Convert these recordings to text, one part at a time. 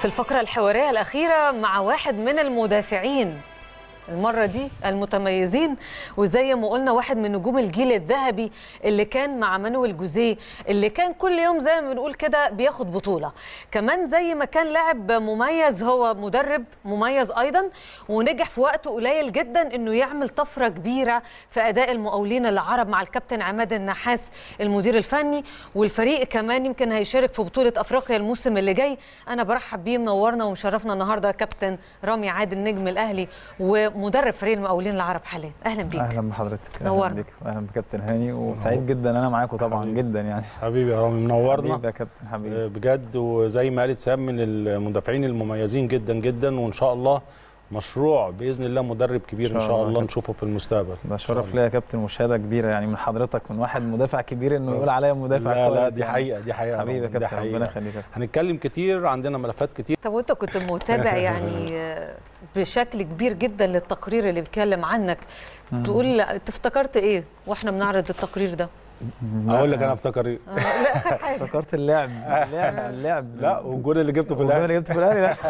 في الفقرة الحوارية الأخيرة مع واحد من المدافعين المرة دي المتميزين وزي ما قلنا واحد من نجوم الجيل الذهبي اللي كان مع مانويل جوزيه اللي كان كل يوم زي ما بنقول كده بياخد بطولة كمان زي ما كان لاعب مميز هو مدرب مميز أيضا ونجح في وقت قليل جدا إنه يعمل طفرة كبيرة في أداء المقاولين العرب مع الكابتن عماد النحاس المدير الفني والفريق كمان يمكن هيشارك في بطولة أفريقيا الموسم اللي جاي أنا برحب بيه منورنا ومشرفنا النهاردة كابتن رامي عادل نجم الأهلي و مدرب فريق المقاولين العرب حاليا اهلا بيك اهلا بحضرتك نورنا. اهلا بيك اهلا بكابتن هاني وسعيد جدا انا معاكم طبعا حبيبي. جدا يعني حبيبي يا رامي منورنا حبيبي يا كابتن حبيبي آه، بجد وزي ما قالت سام من المدافعين المميزين جدا جدا وان شاء الله مشروع باذن الله مدرب كبير إن ان شاء شاء الله الله كابتن. نشوفه في المستقبل ده إن شاء شرف الله. ليا يا كابتن وشهاده كبيره يعني من حضرتك من واحد مدافع كبير انه يقول عليا مدافع لا لا كويس دي يعني. حقيقه دي حقيقه حبيبي يا رامي، دي كابتن ربنا حقيقه يخليك يا كابتن هنتكلم كتير عندنا ملفات كتير طب وانت كنت متابع يعني آه، بشكل كبير جدا للتقرير اللي بيتكلم عنك تقول افتكرت ايه واحنا بنعرض التقرير ده اقول لك انا افتكر ايه آه، لا اخر حاجه افتكرت اللعب اللعب اللعب لا والجول اللي جبته في والجول الاهلي اللي جبته في الاهلي لا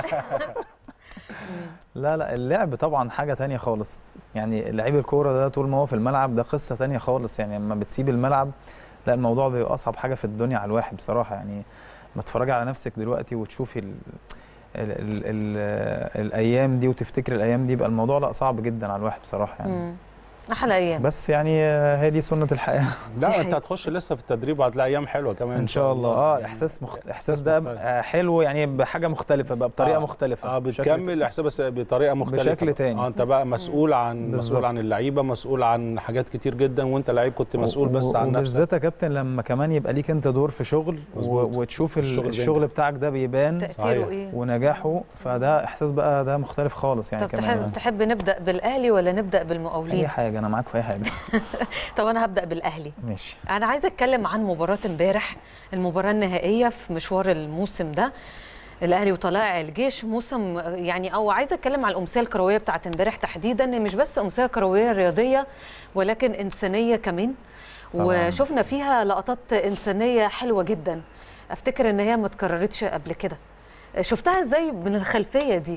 لا لا اللعب طبعا حاجه تانية خالص يعني لعيب الكوره ده طول ما هو في الملعب ده قصه تانية خالص يعني لما بتسيب الملعب لا الموضوع بيبقى اصعب حاجه في الدنيا على الواحد بصراحه يعني ما تتفرجي على نفسك دلوقتي وتشوفي ال ال ال ال الايام دي وتفتكري الايام دي يبقى الموضوع لا صعب جدا على الواحد بصراحه يعني مم. احلى ايام بس يعني آه، هي دي سنه الحياه لا دي انت حقيقة. هتخش لسه في التدريب وهتلاقي ايام حلوه كمان ان شاء الله اه يعني احساس مخت... احساس إحساس ده مختلف. آه، حلو يعني بحاجه مختلفه بقى بطريقه آه. مختلفه اه بشكل بتكمل احساس بس بطريقه مختلفه بشكل بقى. تاني. اه انت بقى مسؤول عن بالظبط. مسؤول عن اللعيبه مسؤول عن حاجات كتير جدا وانت لعيب كنت مسؤول و- بس و- عن نفسك وبالذات يا كابتن لما كمان يبقى ليك انت دور في شغل و- مظبوط. وتشوف ال- الشغل الشغل, بينجح. بتاعك ده بيبان تاثيره صحيح. ايه ونجاحه فده احساس بقى ده مختلف خالص يعني طب كمان تحب تحب نبدا بالاهلي ولا نبدا اي بالمقاولين حاجه انا معاك في اي حاجه طب انا هبدا بالاهلي ماشي انا عايزه اتكلم عن مباراه امبارح المباراه النهائيه في مشوار الموسم ده الاهلي وطلائع الجيش موسم يعني او عايزه اتكلم على الامسيه الكرويه بتاعت امبارح تحديدا مش بس امسيه كرويه رياضيه ولكن انسانيه كمان طبعاً. وشفنا فيها لقطات انسانيه حلوه جدا افتكر ان هي ما اتكررتش قبل كده شفتها ازاي من الخلفيه دي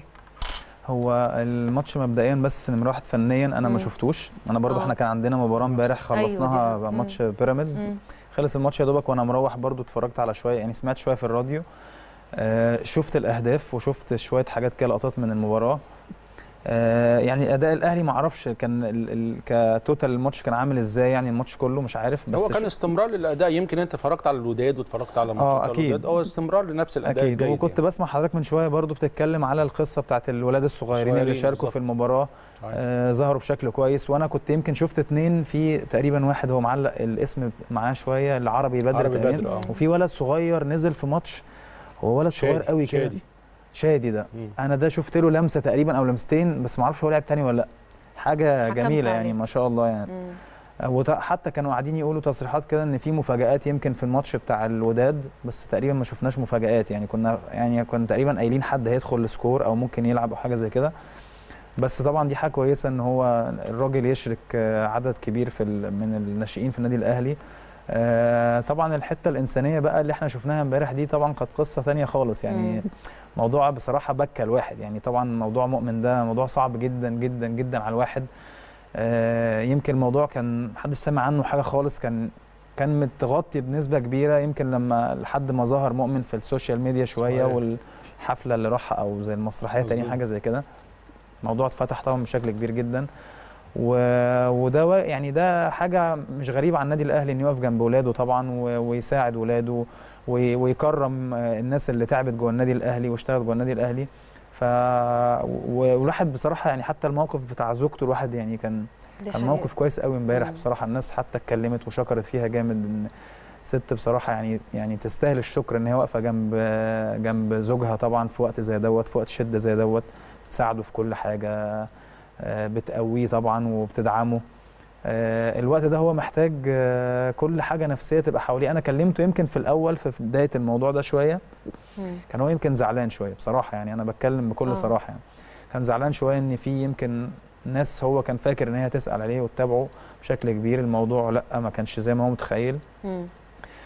هو الماتش مبدئيا بس نمره واحد فنيا انا مم. ما شفتوش انا برضو آه. احنا كان عندنا مباراه امبارح أيوة خلصناها دي. بقى مم. ماتش بيراميدز مم. خلص الماتش يا دوبك وانا مروح برضو اتفرجت على شويه يعني سمعت شويه في الراديو آه شفت الاهداف وشفت شويه حاجات كده لقطات من المباراه آه يعني اداء الاهلي ما اعرفش كان ال- ال- كتوتال الماتش كان عامل ازاي يعني الماتش كله مش عارف بس هو كان شو- استمرار للاداء يمكن انت اتفرجت على الوداد واتفرجت على ماتشات آه، أكيد. الوداد هو استمرار لنفس الاداء اكيد الجيد وكنت يعني. بسمع حضرتك من شويه برضو بتتكلم على القصه بتاعت الولاد الصغيرين اللي صغيرين شاركوا بالظبط. في المباراه صحيح. آه ظهروا بشكل كويس وانا كنت يمكن شفت اتنين في تقريبا واحد هو معلق الاسم معاه شويه العربي بدر عربي تقريبا بدر، آه. وفي ولد صغير نزل في ماتش هو ولد صغير شادي، قوي كده شادي. شادي ده مم. انا ده شفت له لمسه تقريبا او لمستين بس ما اعرفش هو لعب تاني ولا لا حاجه حكمت جميله عليه. يعني ما شاء الله يعني مم. وحتى كانوا قاعدين يقولوا تصريحات كده ان في مفاجآت يمكن في الماتش بتاع الوداد بس تقريبا ما شفناش مفاجآت يعني كنا يعني كنا تقريبا قايلين حد هيدخل السكور او ممكن يلعب او حاجه زي كده بس طبعا دي حاجه كويسه ان هو الراجل يشرك آه، عدد كبير في ال- من الناشئين في النادي الاهلي آه، طبعا الحته الانسانيه بقى اللي احنا شفناها امبارح دي طبعا كانت قصه ثانيه خالص يعني مم. موضوع بصراحه بكى الواحد يعني طبعا موضوع مؤمن ده موضوع صعب جدا جدا جدا على الواحد آه، يمكن الموضوع كان محدش سمع عنه حاجه خالص كان كان متغطي بنسبه كبيره يمكن لما لحد ما ظهر مؤمن في السوشيال ميديا شويه صحيح. والحفله اللي راحها او زي المسرحيه تاني مظبوط. حاجه زي كده الموضوع اتفتح طبعا بشكل كبير جدا و... وده و- يعني ده حاجه مش غريبه عن النادي الاهلي انه يقف جنب ولاده طبعا و... ويساعد ولاده وي... ويكرم آه، الناس اللي تعبت جوه النادي الاهلي واشتغلت جوه النادي الاهلي ف و- والواحد بصراحه يعني حتى الموقف بتاع زوجته الواحد يعني كان دي كان حقيقة. موقف كويس قوي امبارح مم. بصراحه الناس حتى اتكلمت وشكرت فيها جامد ان ست بصراحه يعني يعني تستاهل الشكر ان هي واقفه جنب جنب زوجها طبعا في وقت زي دوت في وقت شده زي دوت تساعده في كل حاجه آه، بتقويه طبعا وبتدعمه آه، الوقت ده هو محتاج آه، كل حاجه نفسيه تبقى حواليه انا كلمته يمكن في الاول في بدايه الموضوع ده شويه مم. كان هو يمكن زعلان شويه بصراحه يعني انا بتكلم بكل آه. صراحه يعني كان زعلان شويه ان في يمكن ناس هو كان فاكر ان هي تسال عليه وتتابعه بشكل كبير الموضوع لا ما كانش زي ما هو متخيل مم.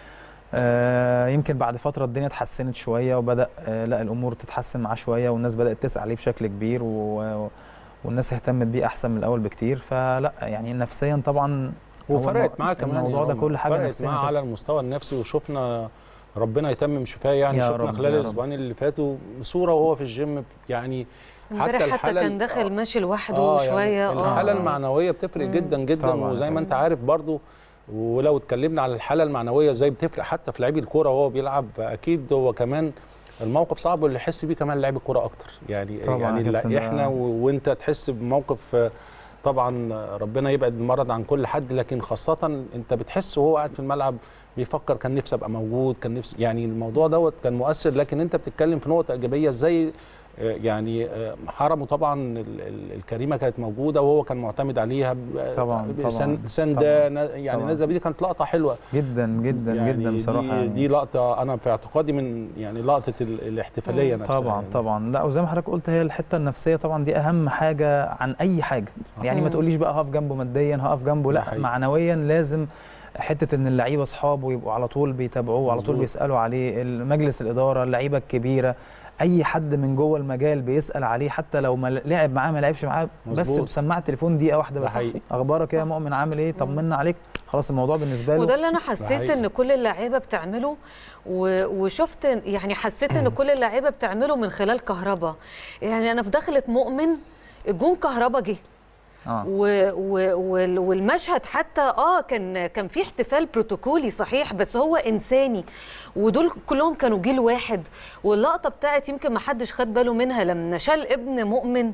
آه، يمكن بعد فتره الدنيا اتحسنت شويه وبدا آه، لا الامور تتحسن معاه شويه والناس بدات تسعى عليه بشكل كبير و والناس اهتمت بيه احسن من الاول بكتير فلا يعني نفسيا طبعا هو وفرقت المو- معاه كمان الموضوع يا ده عمر. كل حاجه فرقت نفسيا معاه كده. على المستوى النفسي وشفنا ربنا يتمم شفاه يعني يا شفنا رب، خلال يا رب. الاسبوعين اللي فاتوا صوره وهو في الجيم يعني امبارح حتى, الحالة كان ال- داخل آه. ماشي لوحده آه شويه يعني الحاله آه. المعنويه بتفرق مم. جدا جدا طبعاً. وزي ما انت عارف برضو ولو اتكلمنا على الحاله المعنويه ازاي بتفرق حتى في لعيب الكوره وهو بيلعب اكيد هو كمان الموقف صعب واللي يحس بيه كمان لعيب الكوره اكتر يعني طبعاً يعني يا كابتن، لا ده- احنا و- وانت تحس بموقف آه، طبعا ربنا يبعد المرض عن كل حد لكن خاصه انت بتحس وهو قاعد في الملعب بيفكر كان نفسي ابقى موجود كان نفسي يعني الموضوع دوت كان مؤثر لكن انت بتتكلم في نقطه ايجابيه ازاي آه، يعني آه، حرمه طبعا ال- ال- الكريمه كانت موجوده وهو كان معتمد عليها ب- طبعاً، ب- طبعاً، سن- سنده نا- يعني طبعاً. نازله دي كانت لقطه حلوه جدا جدا يعني جدا بصراحه دي, يعني. دي لقطه انا في اعتقادي من يعني لقطه ال- الاحتفاليه مم. نفسها طبعا يعني. طبعا لا وزي ما حضرتك قلت هي الحته النفسيه طبعا دي اهم حاجه عن اي حاجه يعني ما مم. تقوليش بقى هقف جنبه ماديا هقف جنبه ده لا حقيقي. معنويا لازم حته ان اللعيبه اصحابه يبقوا على طول بيتابعوه وعلى طول مظبوط. بيسالوا عليه مجلس الاداره اللعيبه الكبيره اي حد من جوه المجال بيسال عليه حتى لو ما لعب معاه ما لعبش معاه بس مظبوط. بسماعه التليفون دقيقه واحده ده بس حقيقي. اخبارك إيه يا مؤمن عامل ايه طمنا عليك خلاص الموضوع بالنسبه له وده اللي انا حسيت حقيقي. ان كل اللعيبه بتعمله و- وشفت يعني حسيت ان كل اللعيبه بتعمله من خلال كهربا يعني انا في دخلة مؤمن الجون كهربا جه اه و و وال- والمشهد حتى اه كان كان في احتفال بروتوكولي صحيح بس هو انساني ودول كلهم كانوا جيل واحد واللقطه بتاعت يمكن ما حدش خد باله منها لما شال ابن مؤمن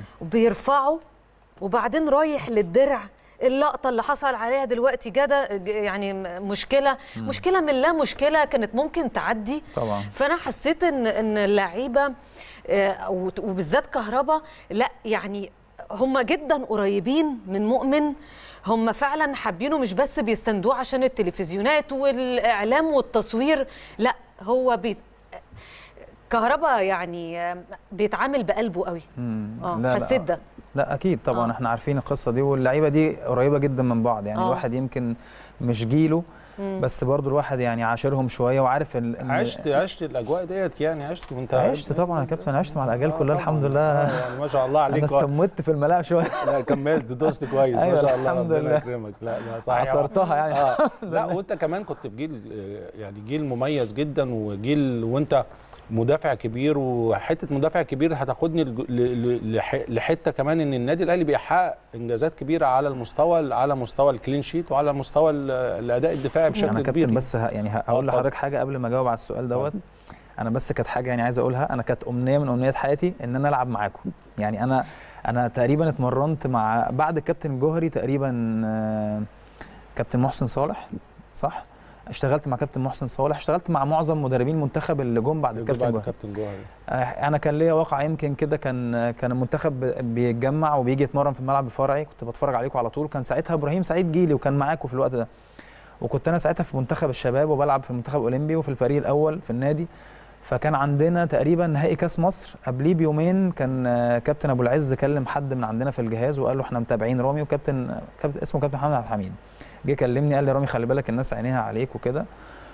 بيرفعه وبعدين رايح للدرع اللقطه اللي حصل عليها دلوقتي جدا يعني مشكله مشكله من لا مشكله كانت ممكن تعدي طبعا فانا حسيت ان ان اللعيبه آه، وت- وبالذات كهربا لا يعني هم جدا قريبين من مؤمن هم فعلا حابينه مش بس بيستندوه عشان التلفزيونات والاعلام والتصوير لا هو بي كهربا يعني آه، بيتعامل بقلبه قوي مم. اه لا، لا. حسيت ده لا اكيد طبعا آه. احنا عارفين القصه دي واللعيبه دي قريبه جدا من بعض يعني آه. الواحد يمكن مش جيله مم. بس برضو الواحد يعني عاشرهم شويه وعارف ال- إن- عشت عشت الاجواء ديت يعني عشت وانت عشت طبعا يا كابتن عشت مع الاجيال آه كلها طبعاً. الحمد آه لله يعني ما شاء الله انا عليك استمت في الملاعب شويه لا كملت دوست كويس أيوة، ما شاء الله الحمد ربنا لله. يكرمك لا لا صحيح عصرتها يعني اه لا وانت كمان كنت في جيل آه، يعني جيل مميز جدا وجيل وانت مدافع كبير وحته مدافع كبير هتاخدني لج- ل- ل- لح- لحته كمان ان النادي الاهلي بيحقق انجازات كبيره على المستوى على مستوى الكلين شيت وعلى مستوى ال- الاداء الدفاعي بشكل انا كبير كابتن بس ه- يعني ه- هقول اتفضل. لحضرتك حاجه قبل ما اجاوب على السؤال دوت انا بس كانت حاجه يعني عايز اقولها انا كانت امنيه من امنيات حياتي ان انا العب معاكم يعني انا انا تقريبا اتمرنت مع بعد الكابتن جوهري تقريبا آه، كابتن محسن صالح صح اشتغلت مع كابتن محسن صالح اشتغلت مع معظم مدربين المنتخب اللي جم بعد الكابتن بعد جوهري كابتن جوهري آه، انا كان ليا واقع يمكن كده كان كان المنتخب ب- بيتجمع وبيجي يتمرن في الملعب الفرعي كنت بتفرج عليكم على طول كان ساعتها ابراهيم سعيد جيلي وكان معاكم في الوقت ده وكنت انا ساعتها في منتخب الشباب وبلعب في المنتخب الاولمبي وفي الفريق الاول في النادي فكان عندنا تقريبا نهائي كاس مصر قبليه بيومين كان آه، كابتن ابو العز كلم حد من عندنا في الجهاز وقال له احنا متابعين رامي وكابتن كابتن اسمه كابتن محمد عبد الحميد جه كلمني قال لي رامي خلي بالك الناس عينيها عليك وكده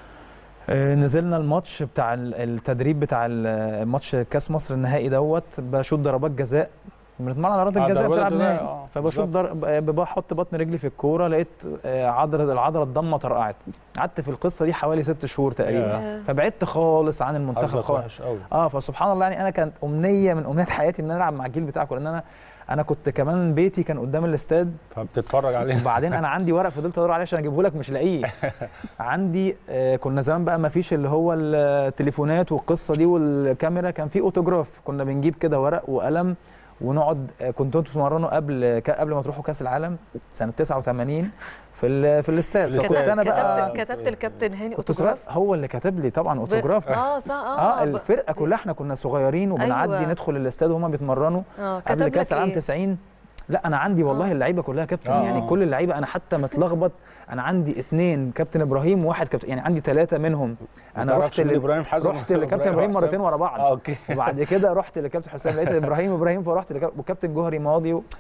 آه، نزلنا الماتش بتاع ال- التدريب بتاع ال- ماتش كاس مصر النهائي دوت بشوط ضربات جزاء بنتمرن على ضربات آه، الجزاء ضربات بتلعب الجزاء، نهائي آه، فبشوط بالظبط. ضرب بحط بطن رجلي في الكوره لقيت آه، عضله العضله الضمه طرقعت قعدت في القصه دي حوالي ست شهور تقريبا ياه. فبعدت خالص عن المنتخب حظك خالص وحش قوي اه فسبحان الله يعني انا كانت امنيه من امنيات حياتي ان انا العب مع الجيل بتاعكم لان انا انا كنت كمان بيتي كان قدام الاستاد فبتتفرج عليه وبعدين انا عندي ورق فضلت ادور عليه عشان اجيبه لك مش لاقيه عندي آه كنا زمان بقى ما فيش اللي هو التليفونات والقصه دي والكاميرا كان في اوتوجراف كنا بنجيب كده ورق وقلم ونقعد آه كنتوا انتوا تتمرنوا قبل ك- قبل ما تروحوا كاس العالم سنه 89 في ال- في الاستاد في فكنت الاستاد. انا بقى كتبت كتبت الكابتن هاني كنت صغير أوتوجراف؟ هو اللي كتب لي طبعا اوتوجراف اه صح اه اه الفرقه كلها احنا كنا صغيرين وبنعدي أيوة. ندخل الاستاد وهما بيتمرنوا اه قبل كتب كاس لك العالم إيه؟ 90 لا انا عندي والله آه. اللعيبه كلها كابتن آه. يعني كل اللعيبه انا حتى متلخبط انا عندي اثنين كابتن ابراهيم وواحد كابتن يعني عندي ثلاثه منهم انا رحت ل ل... ابراهيم حسن رحت لكابتن ابراهيم حسام. مرتين ورا بعض اه اوكي وبعد كده رحت لكابتن حسام لقيت ابراهيم ابراهيم فرحت لكابتن وكابتن جوهري ماضي و...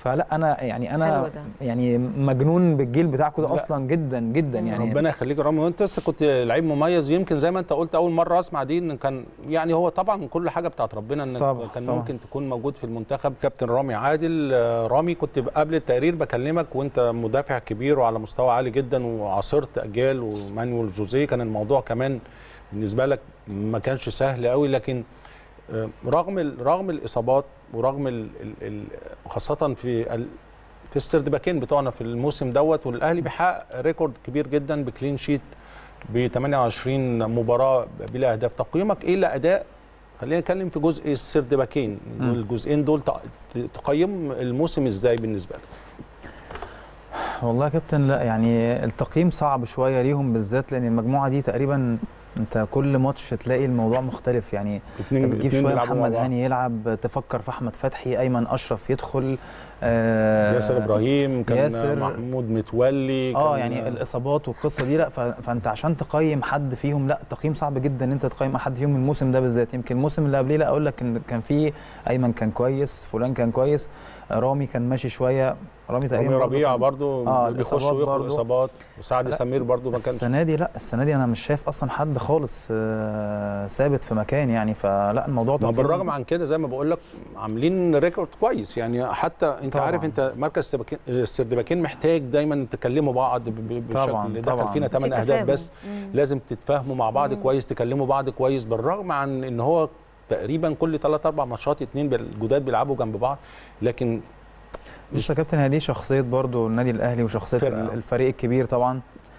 فلا انا يعني حلو انا ده. يعني مجنون بالجيل بتاعكم ده لا. اصلا جدا جدا مم. يعني ربنا يخليك يا رامي وانت لسه كنت لعيب مميز يمكن زي ما انت قلت اول مره اسمع دي ان كان يعني هو طبعا كل حاجه بتاعت ربنا ان طبعا، كان طبعا. ممكن تكون موجود في المنتخب كابتن رامي عادل آه، رامي كنت قبل التقرير بكلمك وانت مدافع كبير وعلى مستوى عالي جدا وعاصرت اجيال ومانويل جوزيه كان الموضوع كمان بالنسبه لك ما كانش سهل قوي لكن آه، رغم ال- رغم الاصابات ورغم ال ال ال خاصه في ال في السردباكين بتوعنا في الموسم دوت والاهلي بيحقق ريكورد كبير جدا بكلين شيت ب 28 مباراه بلا اهداف تقييمك ايه لاداء خلينا نتكلم في جزء السردباكين مم. والجزئين دول تق- تقيم الموسم ازاي بالنسبه لك والله يا كابتن لا يعني التقييم صعب شويه ليهم بالذات لان المجموعه دي تقريبا انت كل ماتش تلاقي الموضوع مختلف يعني اتنين انت بتجيب اتنين شويه بيلعبوا مع محمد بعض. هاني يلعب تفكر في احمد فتحي ايمن اشرف يدخل آه ياسر ابراهيم كان ياسر- محمود متولي اه كان- يعني الاصابات والقصه دي لا ف- فانت عشان تقيم حد فيهم لا تقييم صعب جدا ان انت تقيم حد فيهم الموسم ده بالذات يمكن الموسم اللي قبليه لا اقول لك ان كان في ايمن كان كويس فلان كان كويس آه، رامي كان ماشي شويه رامي تقريبا رامي برضه ربيعه كان- برضو آه، بيخش الإصابات ويخرج برضو. اصابات وسعد لا، سمير برضو ما كانش السنه دي لا السنه دي انا مش شايف اصلا حد خالص آه، ثابت في مكان يعني فلا الموضوع ما تقييم- بالرغم عن كده زي ما بقول لك عاملين ريكورد كويس يعني حتى انت طبعاً. عارف انت مركز السباكين- السردباكين محتاج دايما تكلموا بعض ب- ب- بشكل طبعاً، اللي دخل طبعاً. فينا في 8 اهداف تفاهم. بس مم. لازم تتفاهموا مع بعض مم. كويس تكلموا بعض كويس بالرغم عن ان هو تقريبا كل 3 4 ماتشات اتنين بال- جداد بيلعبوا جنب بعض لكن بص يا كابتن هي دي شخصيه برضو النادي الاهلي وشخصيه فرقة. ال- الفريق الكبير طبعا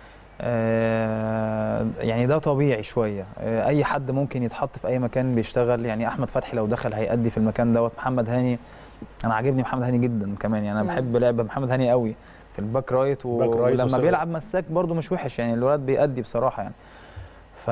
آه، يعني ده طبيعي شويه آه، اي حد ممكن يتحط في اي مكان بيشتغل يعني احمد فتحي لو دخل هيأدي في المكان دوت محمد هاني انا عاجبني محمد هاني جدا كمان يعني انا مم. بحب لعب محمد هاني قوي في الباك رايت و- باك رايت ولما وسيرف. بيلعب مساك برضو مش وحش يعني الولد بيأدي بصراحه يعني ف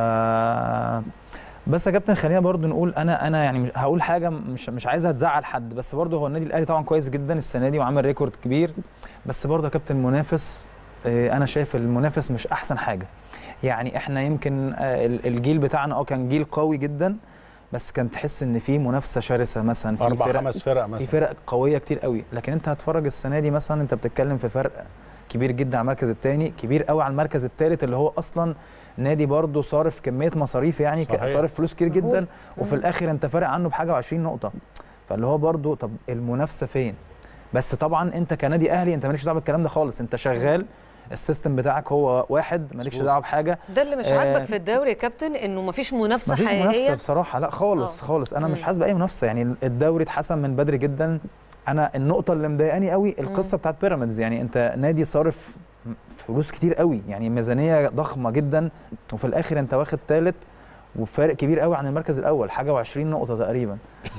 بس يا كابتن خلينا برضو نقول انا انا يعني مش- هقول حاجه مش مش عايزها تزعل حد بس برضو هو النادي الاهلي طبعا كويس جدا السنه دي وعامل ريكورد كبير بس برضو يا كابتن منافس آه، انا شايف المنافس مش احسن حاجه يعني احنا يمكن آه، ال- الجيل بتاعنا اه كان جيل قوي جدا بس كان تحس ان في منافسه شرسه مثلا في اربع فرق خمس فرق في مثلا فرق قويه كتير قوي لكن انت هتفرج السنه دي مثلا انت بتتكلم في فرق كبير جدا على المركز الثاني كبير قوي على المركز الثالث اللي هو اصلا نادي برضه صارف كميه مصاريف يعني ك- صحيح. صارف فلوس كتير جدا مظبوط. وفي مم. الاخر انت فارق عنه بحاجه و20 نقطه فاللي هو برضه طب المنافسه فين بس طبعا انت كنادي اهلي انت مالكش دعوه بالكلام ده خالص انت شغال السيستم بتاعك هو واحد مالكش مظبوط. دعوه بحاجه ده اللي مش آه، عاجبك في الدوري يا كابتن انه مفيش منافسه مفيش حقيقيه منافسه بصراحه لا خالص آه. خالص انا مش مم. حاسس باي منافسه يعني الدوري اتحسن من بدري جدا انا النقطه اللي مضايقاني قوي القصه بتاعت بيراميدز يعني انت نادي صارف فلوس كتير قوي يعني ميزانيه ضخمه جدا وفي الاخر انت واخد ثالث وفارق كبير قوي عن المركز الاول حاجه و20 نقطه تقريبا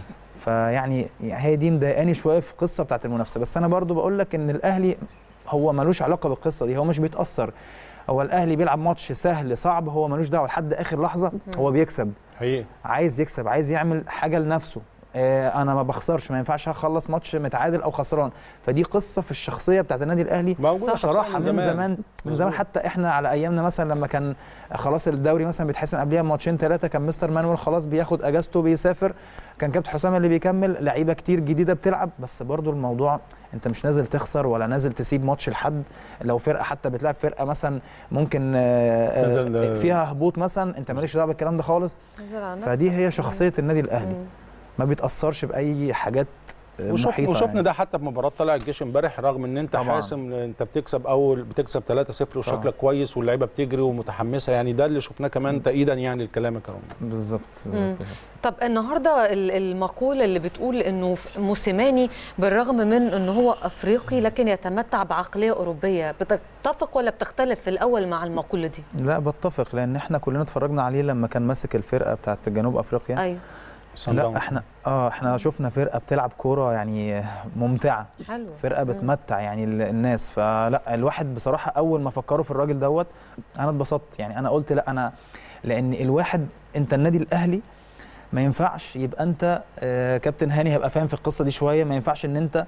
فيعني هي دي مضايقاني شويه في القصه بتاعت المنافسه بس انا برضو بقول لك ان الاهلي هو ملوش علاقه بالقصه دي هو مش بيتاثر هو الاهلي بيلعب ماتش سهل صعب هو ملوش دعوه لحد اخر لحظه هو بيكسب حقيقي عايز يكسب عايز يعمل حاجه لنفسه آه انا ما بخسرش ما ينفعش اخلص ماتش متعادل او خسران فدي قصه في الشخصيه بتاعت النادي الاهلي موجوده صح. بصراحه من زمان من زمان مظبوط. حتى احنا على ايامنا مثلا لما كان خلاص الدوري مثلا بيتحسن قبلها بماتشين ثلاثه كان مستر مانويل خلاص بياخد اجازته بيسافر كان كابتن حسام اللي بيكمل لعيبه كتير جديده بتلعب بس برضو الموضوع انت مش نازل تخسر ولا نازل تسيب ماتش لحد لو فرقه حتى بتلعب فرقه مثلا ممكن آه، آه، تنزل، آه، فيها هبوط مثلا انت مالكش دعوه بالكلام ده خالص نزل على نفسك. فدي هي شخصيه النادي الاهلي مم. ما بيتاثرش باي حاجات آه، وشوف محيطة وشفنا يعني. ده حتى في مباراه طلع الجيش امبارح رغم ان انت طبعاً. حاسم انت بتكسب اول بتكسب 3-0 وشكلك طبعاً. كويس واللعيبه بتجري ومتحمسه يعني ده اللي شفناه كمان تأييدا يعني لكلامك يا رامي بالظبط مم. بالظبط. طب النهارده ال- المقوله اللي بتقول انه ف- موسيماني بالرغم من انه هو افريقي لكن يتمتع بعقليه اوروبيه بتتفق ولا بتختلف في الاول مع المقوله دي لا بتفق لان احنا كلنا اتفرجنا عليه لما كان ماسك الفرقه بتاعت جنوب افريقيا ايوه صن لا داونز. احنا اه احنا شفنا فرقه بتلعب كوره يعني ممتعه حلو فرقه مم. بتمتع يعني ال- الناس فلا الواحد بصراحه اول ما فكروا في الراجل دوت انا اتبسطت يعني انا قلت لا انا لان الواحد انت النادي الاهلي ما ينفعش يبقى انت آه كابتن هاني هيبقى فاهم في القصه دي شويه ما ينفعش ان انت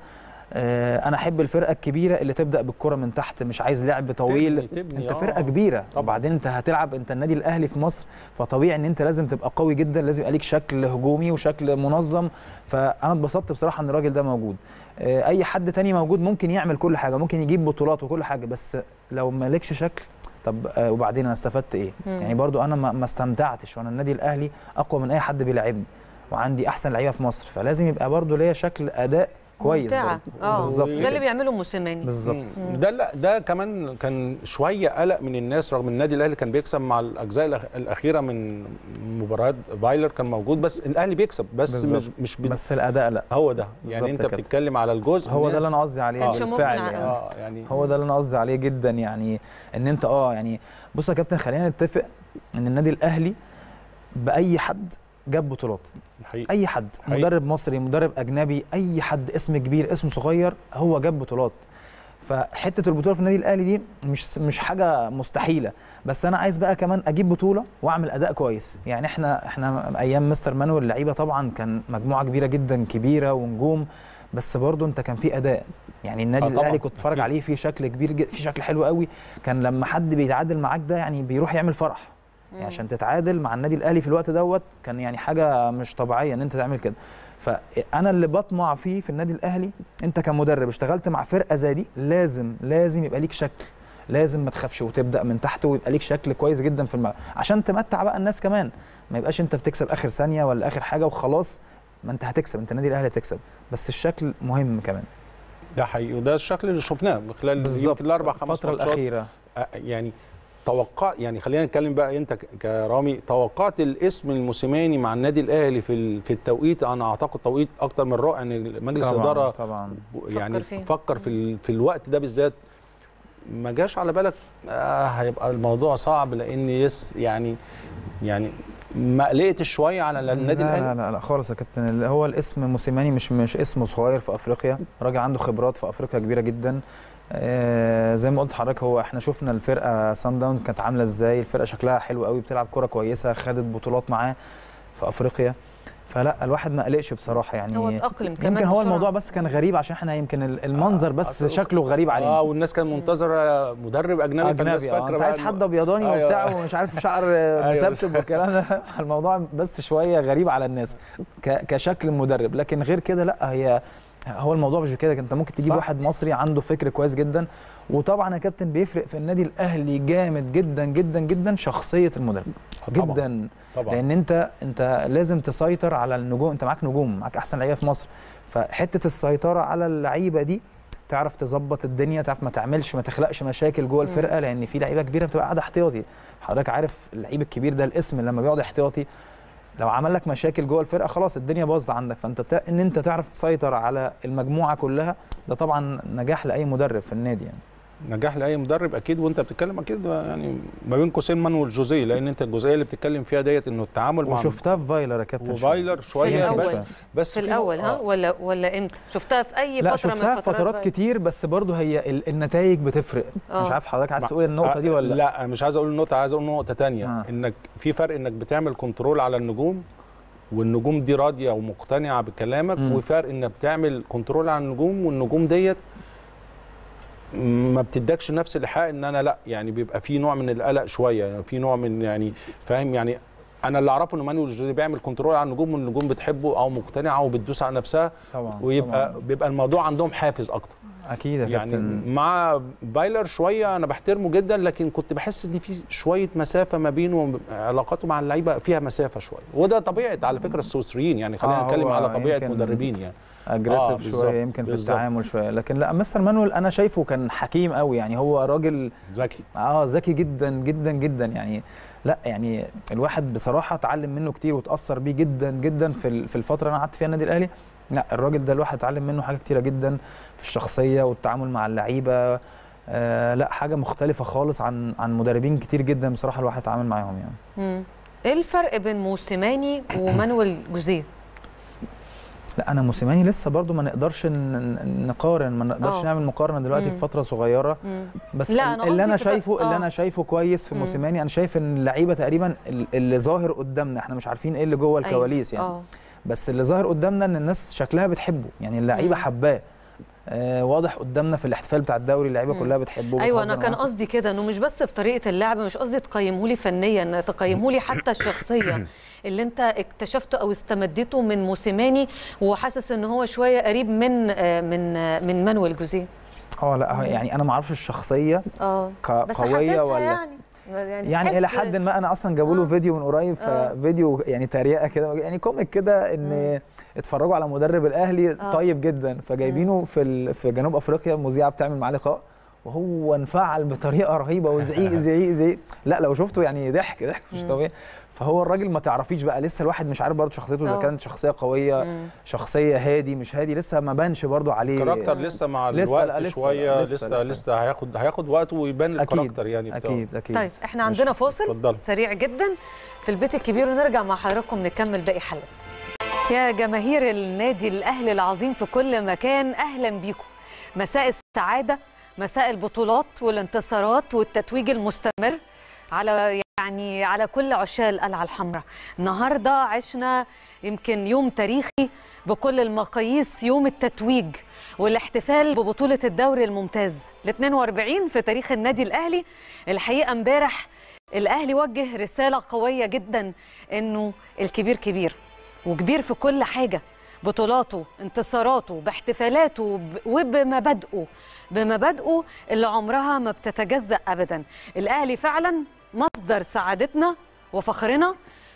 آه، انا احب الفرقه الكبيره اللي تبدا بالكره من تحت مش عايز لعب طويل تبني- تبني، انت آه. فرقه كبيره طبعاً. وبعدين انت هتلعب انت النادي الاهلي في مصر فطبيعي ان انت لازم تبقى قوي جدا لازم يبقى ليك شكل هجومي وشكل منظم فانا اتبسطت بصراحه ان الراجل ده موجود آه، اي حد تاني موجود ممكن يعمل كل حاجه ممكن يجيب بطولات وكل حاجه بس لو مالكش شكل طب آه، وبعدين انا استفدت ايه مم. يعني برضو انا ما ما استمتعتش وانا النادي الاهلي اقوى من اي حد بيلاعبني وعندي احسن لعيبه في مصر فلازم يبقى برضو ليا شكل اداء كويس ممتعة. برضو. اه بالظبط ده اللي كده. بيعمله موسيماني بالظبط مم. ده لا ده كمان كان شويه قلق من الناس رغم النادي الاهلي كان بيكسب مع الاجزاء الأخ- الاخيره من مباريات فايلر كان موجود بس الاهلي بيكسب بس بالظبط. مش مش بي... بس الاداء لا هو ده يعني بالظبط انت كده. بتتكلم على الجزء هو إن- ده اللي انا قصدي عليه كانش ممكن بالفعل ع- يعني اه يعني هو ده اللي انا قصدي عليه جدا يعني ان انت اه يعني بص يا كابتن خلينا نتفق ان النادي الاهلي باي حد جاب بطولات الحقيقه اي حد حقيقي. مدرب مصري مدرب اجنبي اي حد اسم كبير اسم صغير هو جاب بطولات فحته البطوله في النادي الاهلي دي مش مش حاجه مستحيله بس انا عايز بقى كمان اجيب بطوله واعمل اداء كويس يعني احنا احنا ايام مستر مانويل اللعيبه طبعا كان مجموعه كبيره جدا كبيره ونجوم بس برضه انت كان في اداء يعني النادي آه طبعاً، الاهلي كنت اتفرج أكيد. عليه في شكل كبير جد في شكل حلو قوي كان لما حد بيتعادل معاك ده يعني بيروح يعمل فرح يعني عشان تتعادل مع النادي الاهلي في الوقت دوت كان يعني حاجه مش طبيعيه ان انت تعمل كده فانا اللي بطمع فيه في النادي الاهلي انت كمدرب اشتغلت مع فرقه زي دي لازم لازم يبقى ليك شكل لازم ما تخافش وتبدا من تحت ويبقى ليك شكل كويس جدا في الملعب عشان تمتع بقى الناس كمان ما يبقاش انت بتكسب اخر ثانيه ولا اخر حاجه وخلاص ما انت هتكسب انت النادي الاهلي هتكسب بس الشكل مهم كمان ده حقيقي وده الشكل اللي شفناه من خلال بالظبط يمكن الاربع خمس الفتره ماتشات الاخيره آه، يعني توقع يعني خلينا نتكلم بقى انت ك- كرامي توقعت الاسم الموسيماني مع النادي الاهلي في ال- في التوقيت انا اعتقد توقيت اكتر من رائع ان مجلس طبعا الاداره طبعا يعني فيه. فكر في ال- في الوقت ده بالذات ما جاش على بالك آه هيبقى الموضوع صعب لان يس يعني يعني ما قلقتش شويه على النادي لا الاهلي لا لا, لا خالص يا كابتن اللي هو الاسم موسيماني مش مش اسمه صغير في افريقيا راجل عنده خبرات في افريقيا كبيره جدا آه زي ما قلت لحضرتك هو احنا شفنا الفرقه سان داون كانت عامله ازاي الفرقه شكلها حلو قوي بتلعب كره كويسه خدت بطولات معاه في افريقيا فلا الواحد ما قلقش بصراحه يعني هو اتأقلم كمان يمكن هو بسرعة. الموضوع بس كان غريب عشان احنا يمكن ال- المنظر بس آه، شكله غريب علينا اه والناس كانت منتظره مدرب اجنبي فالناس اجنبي اه فاكره انت بقى عايز إنه- حد ابيضاني أيوة. وبتاع ومش عارف شعر مسبسب والكلام ده الموضوع بس شويه غريب على الناس ك- كشكل مدرب لكن غير كده لا هي هو الموضوع مش كده انت ممكن تجيب صح. واحد مصري عنده فكر كويس جدا وطبعا يا كابتن بيفرق في النادي الاهلي جامد جدا جدا جدا شخصيه المدرب طبعاً. جدا طبعا لان انت انت لازم تسيطر على النجوم انت معاك نجوم معاك احسن لعيبه في مصر فحته السيطره على اللعيبه دي تعرف تظبط الدنيا تعرف ما تعملش ما تخلقش مشاكل جوه الفرقه لان في لعيبه كبيره بتبقى قاعده احتياطي حضرتك عارف اللعيب الكبير ده الاسم لما بيقعد احتياطي لو عمل لك مشاكل جوه الفرقه خلاص الدنيا باظت عندك فانت تا- ان انت تعرف تسيطر على المجموعه كلها ده طبعا نجاح لاي مدرب في النادي يعني نجاح لاي مدرب اكيد وانت بتتكلم اكيد يعني ما بين قوسين مانويل جوزيه لان انت الجزئيه اللي بتتكلم فيها ديت انه التعامل مع وشفتها في فايلر يا كابتن وفايلر في شويه الأول. بس بس في الاول ها آه. ولا ولا امتى شفتها في اي لا فتره من شفتها في فترات فترات بقى؟ كتير بس برضه هي ال- النتائج بتفرق آه. مش عارف حضرتك عايز ما- تقول النقطه دي ولا لا لا مش عايز اقول النقطه عايز اقول نقطه تانية آه. انك في فرق انك بتعمل كنترول على النجوم والنجوم دي راضيه ومقتنعه بكلامك مم. وفرق انك بتعمل كنترول على النجوم والنجوم ديت ما بتدكش نفس الايحاء ان انا لا يعني بيبقى في نوع من القلق شويه يعني في نوع من يعني فاهم يعني انا اللي اعرفه ان مانويل جوزيه بيعمل كنترول على النجوم والنجوم بتحبه او مقتنعه وبتدوس على نفسها طبعا ويبقى طبعاً. بيبقى الموضوع عندهم حافز اكتر اكيد يا يعني كابتن مع بايلر شويه انا بحترمه جدا لكن كنت بحس ان في شويه مسافه ما بينه وما- علاقاته مع اللعيبه فيها مسافه شويه وده طبيعه على فكره السويسريين يعني خلينا آه، نتكلم هو على طبيعه يمكن مدربين يعني اجريسيف آه، بالظبط، شويه يمكن في بالظبط. التعامل شويه لكن لا مستر مانويل انا شايفه كان حكيم قوي يعني هو راجل ذكي اه ذكي جدا جدا جدا يعني لا يعني الواحد بصراحه اتعلم منه كتير وتاثر بيه جدا جدا في ال- في الفتره اللي انا قعدت فيها النادي الاهلي لا الراجل ده الواحد اتعلم منه حاجات كتيره جدا في الشخصيه والتعامل مع اللعيبه آه لا حاجه مختلفه خالص عن عن مدربين كتير جدا بصراحه الواحد اتعامل معاهم يعني مم. ايه الفرق بين موسيماني ومانويل جوزيه لا انا موسيماني لسه برضو ما نقدرش ن- ن- نقارن ما نقدرش آه. نعمل مقارنه دلوقتي مم. في فتره صغيره مم. بس لا، ال- أنا اللي قصدي انا في- شايفه اللي آه. انا شايفه كويس في مم. موسيماني انا شايف ان اللعيبه تقريبا ال- اللي ظاهر قدامنا احنا مش عارفين ايه اللي جوه الكواليس يعني اه بس اللي ظاهر قدامنا ان الناس شكلها بتحبه يعني اللعيبه مم. حباه آه واضح قدامنا في الاحتفال بتاع الدوري اللعيبه مم. كلها بتحبه ايوه بتهزر انا كان معاه. قصدي كده انه مش بس في طريقه اللعب مش قصدي تقيمه لي فنيا تقيمه لي حتى الشخصيه اللي انت اكتشفته او استمدته من موسيماني وحاسس ان هو شويه قريب من آه، من آه، من مانويل جوزيه اه لا يعني انا ما اعرفش الشخصيه اه ك- بس قويه حاسسها ولا يعني يعني, يعني تحس- الى حد ما انا اصلا جابوا له آه. فيديو من قريب آه. ففيديو يعني تريقه كده يعني كوميك كده ان اتفرجوا على مدرب الاهلي آه. طيب جدا فجايبينه في ال... في جنوب افريقيا مذيعه بتعمل معاه لقاء وهو انفعل بطريقه رهيبه وزعيق زعيق زعيق لا لو شفته يعني ضحك ضحك مش مم. طبيعي فهو الراجل ما تعرفيش بقى لسه الواحد مش عارف برضه شخصيته اذا آه. كانت شخصيه قويه مم. شخصيه هادي مش هادي لسه ما بانش برضه عليه الكاركتر لسه مع لسه- الوقت لا، لسه- شويه لسه- لسه لسه. لسه, لسه هياخد هياخد وقت ويبان اكيد الكاركتر يعني بتاعه. اكيد اكيد طيب احنا ماشي. عندنا فاصل اتفضلي. سريع جدا في البيت الكبير ونرجع مع حضراتكم نكمل باقي حلقة يا جماهير النادي الاهلي العظيم في كل مكان اهلا بيكم مساء السعاده مساء البطولات والانتصارات والتتويج المستمر على يعني على كل عشاق القلعه الحمراء النهارده عشنا يمكن يوم تاريخي بكل المقاييس يوم التتويج والاحتفال ببطوله الدوري الممتاز ال 42 في تاريخ النادي الاهلي الحقيقه امبارح الاهلي وجه رساله قويه جدا انه الكبير كبير وكبير في كل حاجه بطولاته انتصاراته باحتفالاته ب- وبمبادئه بمبادئه اللي عمرها ما بتتجزأ ابدا الاهلي فعلا مصدر سعادتنا وفخرنا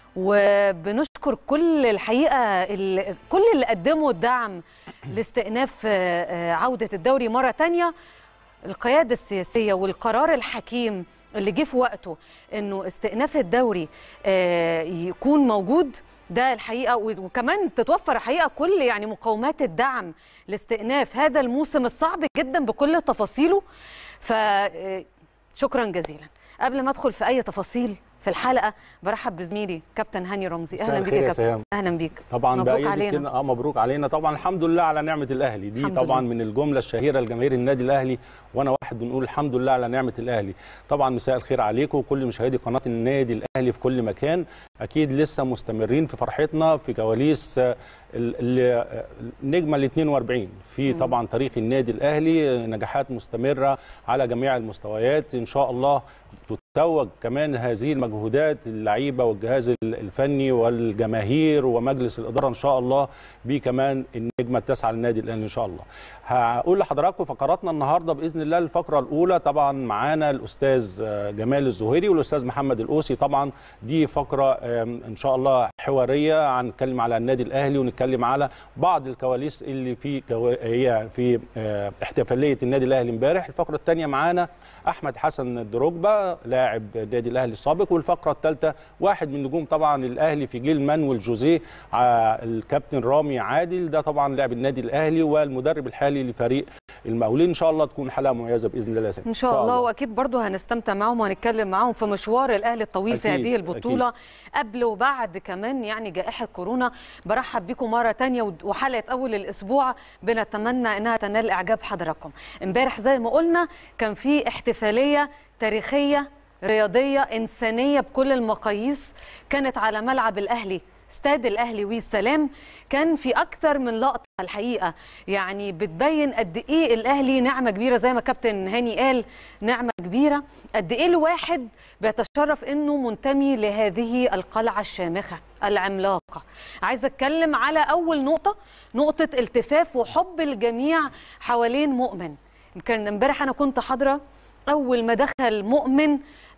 وبنشكر كل الحقيقه ال- كل اللي قدموا الدعم لاستئناف آه، آه، عوده الدوري مره تانية القياده السياسيه والقرار الحكيم اللي جه في وقته انه استئناف الدوري آه، يكون موجود ده الحقيقه و- وكمان تتوفر الحقيقه كل يعني مقومات الدعم لاستئناف هذا الموسم الصعب جدا بكل تفاصيله ف آه، شكرا جزيلا قبل ما ادخل في اي تفاصيل في الحلقه برحب بزميلي كابتن هاني رمزي مساء اهلا بيك الخير يا يا كابتن سهام. اهلا بيك طبعا مبروك بأيدي علينا. كده اه مبروك علينا طبعا الحمد لله على نعمه الاهلي دي الحمد طبعا لله. من الجمله الشهيره لجماهير النادي الاهلي وانا واحد بنقول الحمد لله على نعمه الاهلي طبعا مساء الخير عليكم وكل مشاهدي قناه النادي الاهلي في كل مكان اكيد لسه مستمرين في فرحتنا في كواليس آه، ال- ال- آه، النجمه ال 42 في طبعا تاريخ النادي الاهلي آه، نجاحات مستمره على جميع المستويات ان شاء الله تتوج كمان هذه المجهودات اللعيبه والجهاز ال- الفني والجماهير ومجلس الاداره ان شاء الله بكمان النجمه التاسعه للنادي الاهلي ان شاء الله. هقول لحضراتكم فقراتنا النهارده باذن الله الفقره الاولى طبعا معانا الاستاذ آه، جمال الزهيري والاستاذ محمد الاوسي طبعا دي فقره آم، ان شاء الله حواريه هنتكلم على النادي الاهلي ونتكلم على بعض الكواليس اللي في كوا... هي في آه، احتفاليه النادي الاهلي امبارح الفقره الثانيه معانا احمد حسن دروجبا لاعب النادي الاهلي السابق والفقره الثالثه واحد من نجوم طبعا الاهلي في جيل مانويل جوزيه ع- الكابتن رامي عادل ده طبعا لاعب النادي الاهلي والمدرب الحالي لفريق المقاولين ان شاء الله تكون حلقه مميزه باذن الله يا سيدي. ان شاء الله واكيد برضه هنستمتع معاهم وهنتكلم معاهم في مشوار الاهلي الطويل في أكيد، هذه البطوله قبل وبعد كمان يعني جائحه كورونا برحب بكم مره تانية ود- وحلقه اول الاسبوع بنتمنى انها تنال اعجاب حضراتكم امبارح زي ما قلنا كان في احتفاليه تاريخيه رياضيه انسانيه بكل المقاييس كانت على ملعب الاهلي استاد الاهلي والسلام كان في اكثر من لقطه الحقيقه يعني بتبين قد ايه الاهلي نعمه كبيره زي ما كابتن هاني قال نعمه كبيره قد ايه الواحد بيتشرف انه منتمي لهذه القلعه الشامخه العملاقه عايزه اتكلم على اول نقطه نقطه التفاف وحب الجميع حوالين مؤمن كان امبارح انا كنت حاضره اول ما دخل مؤمن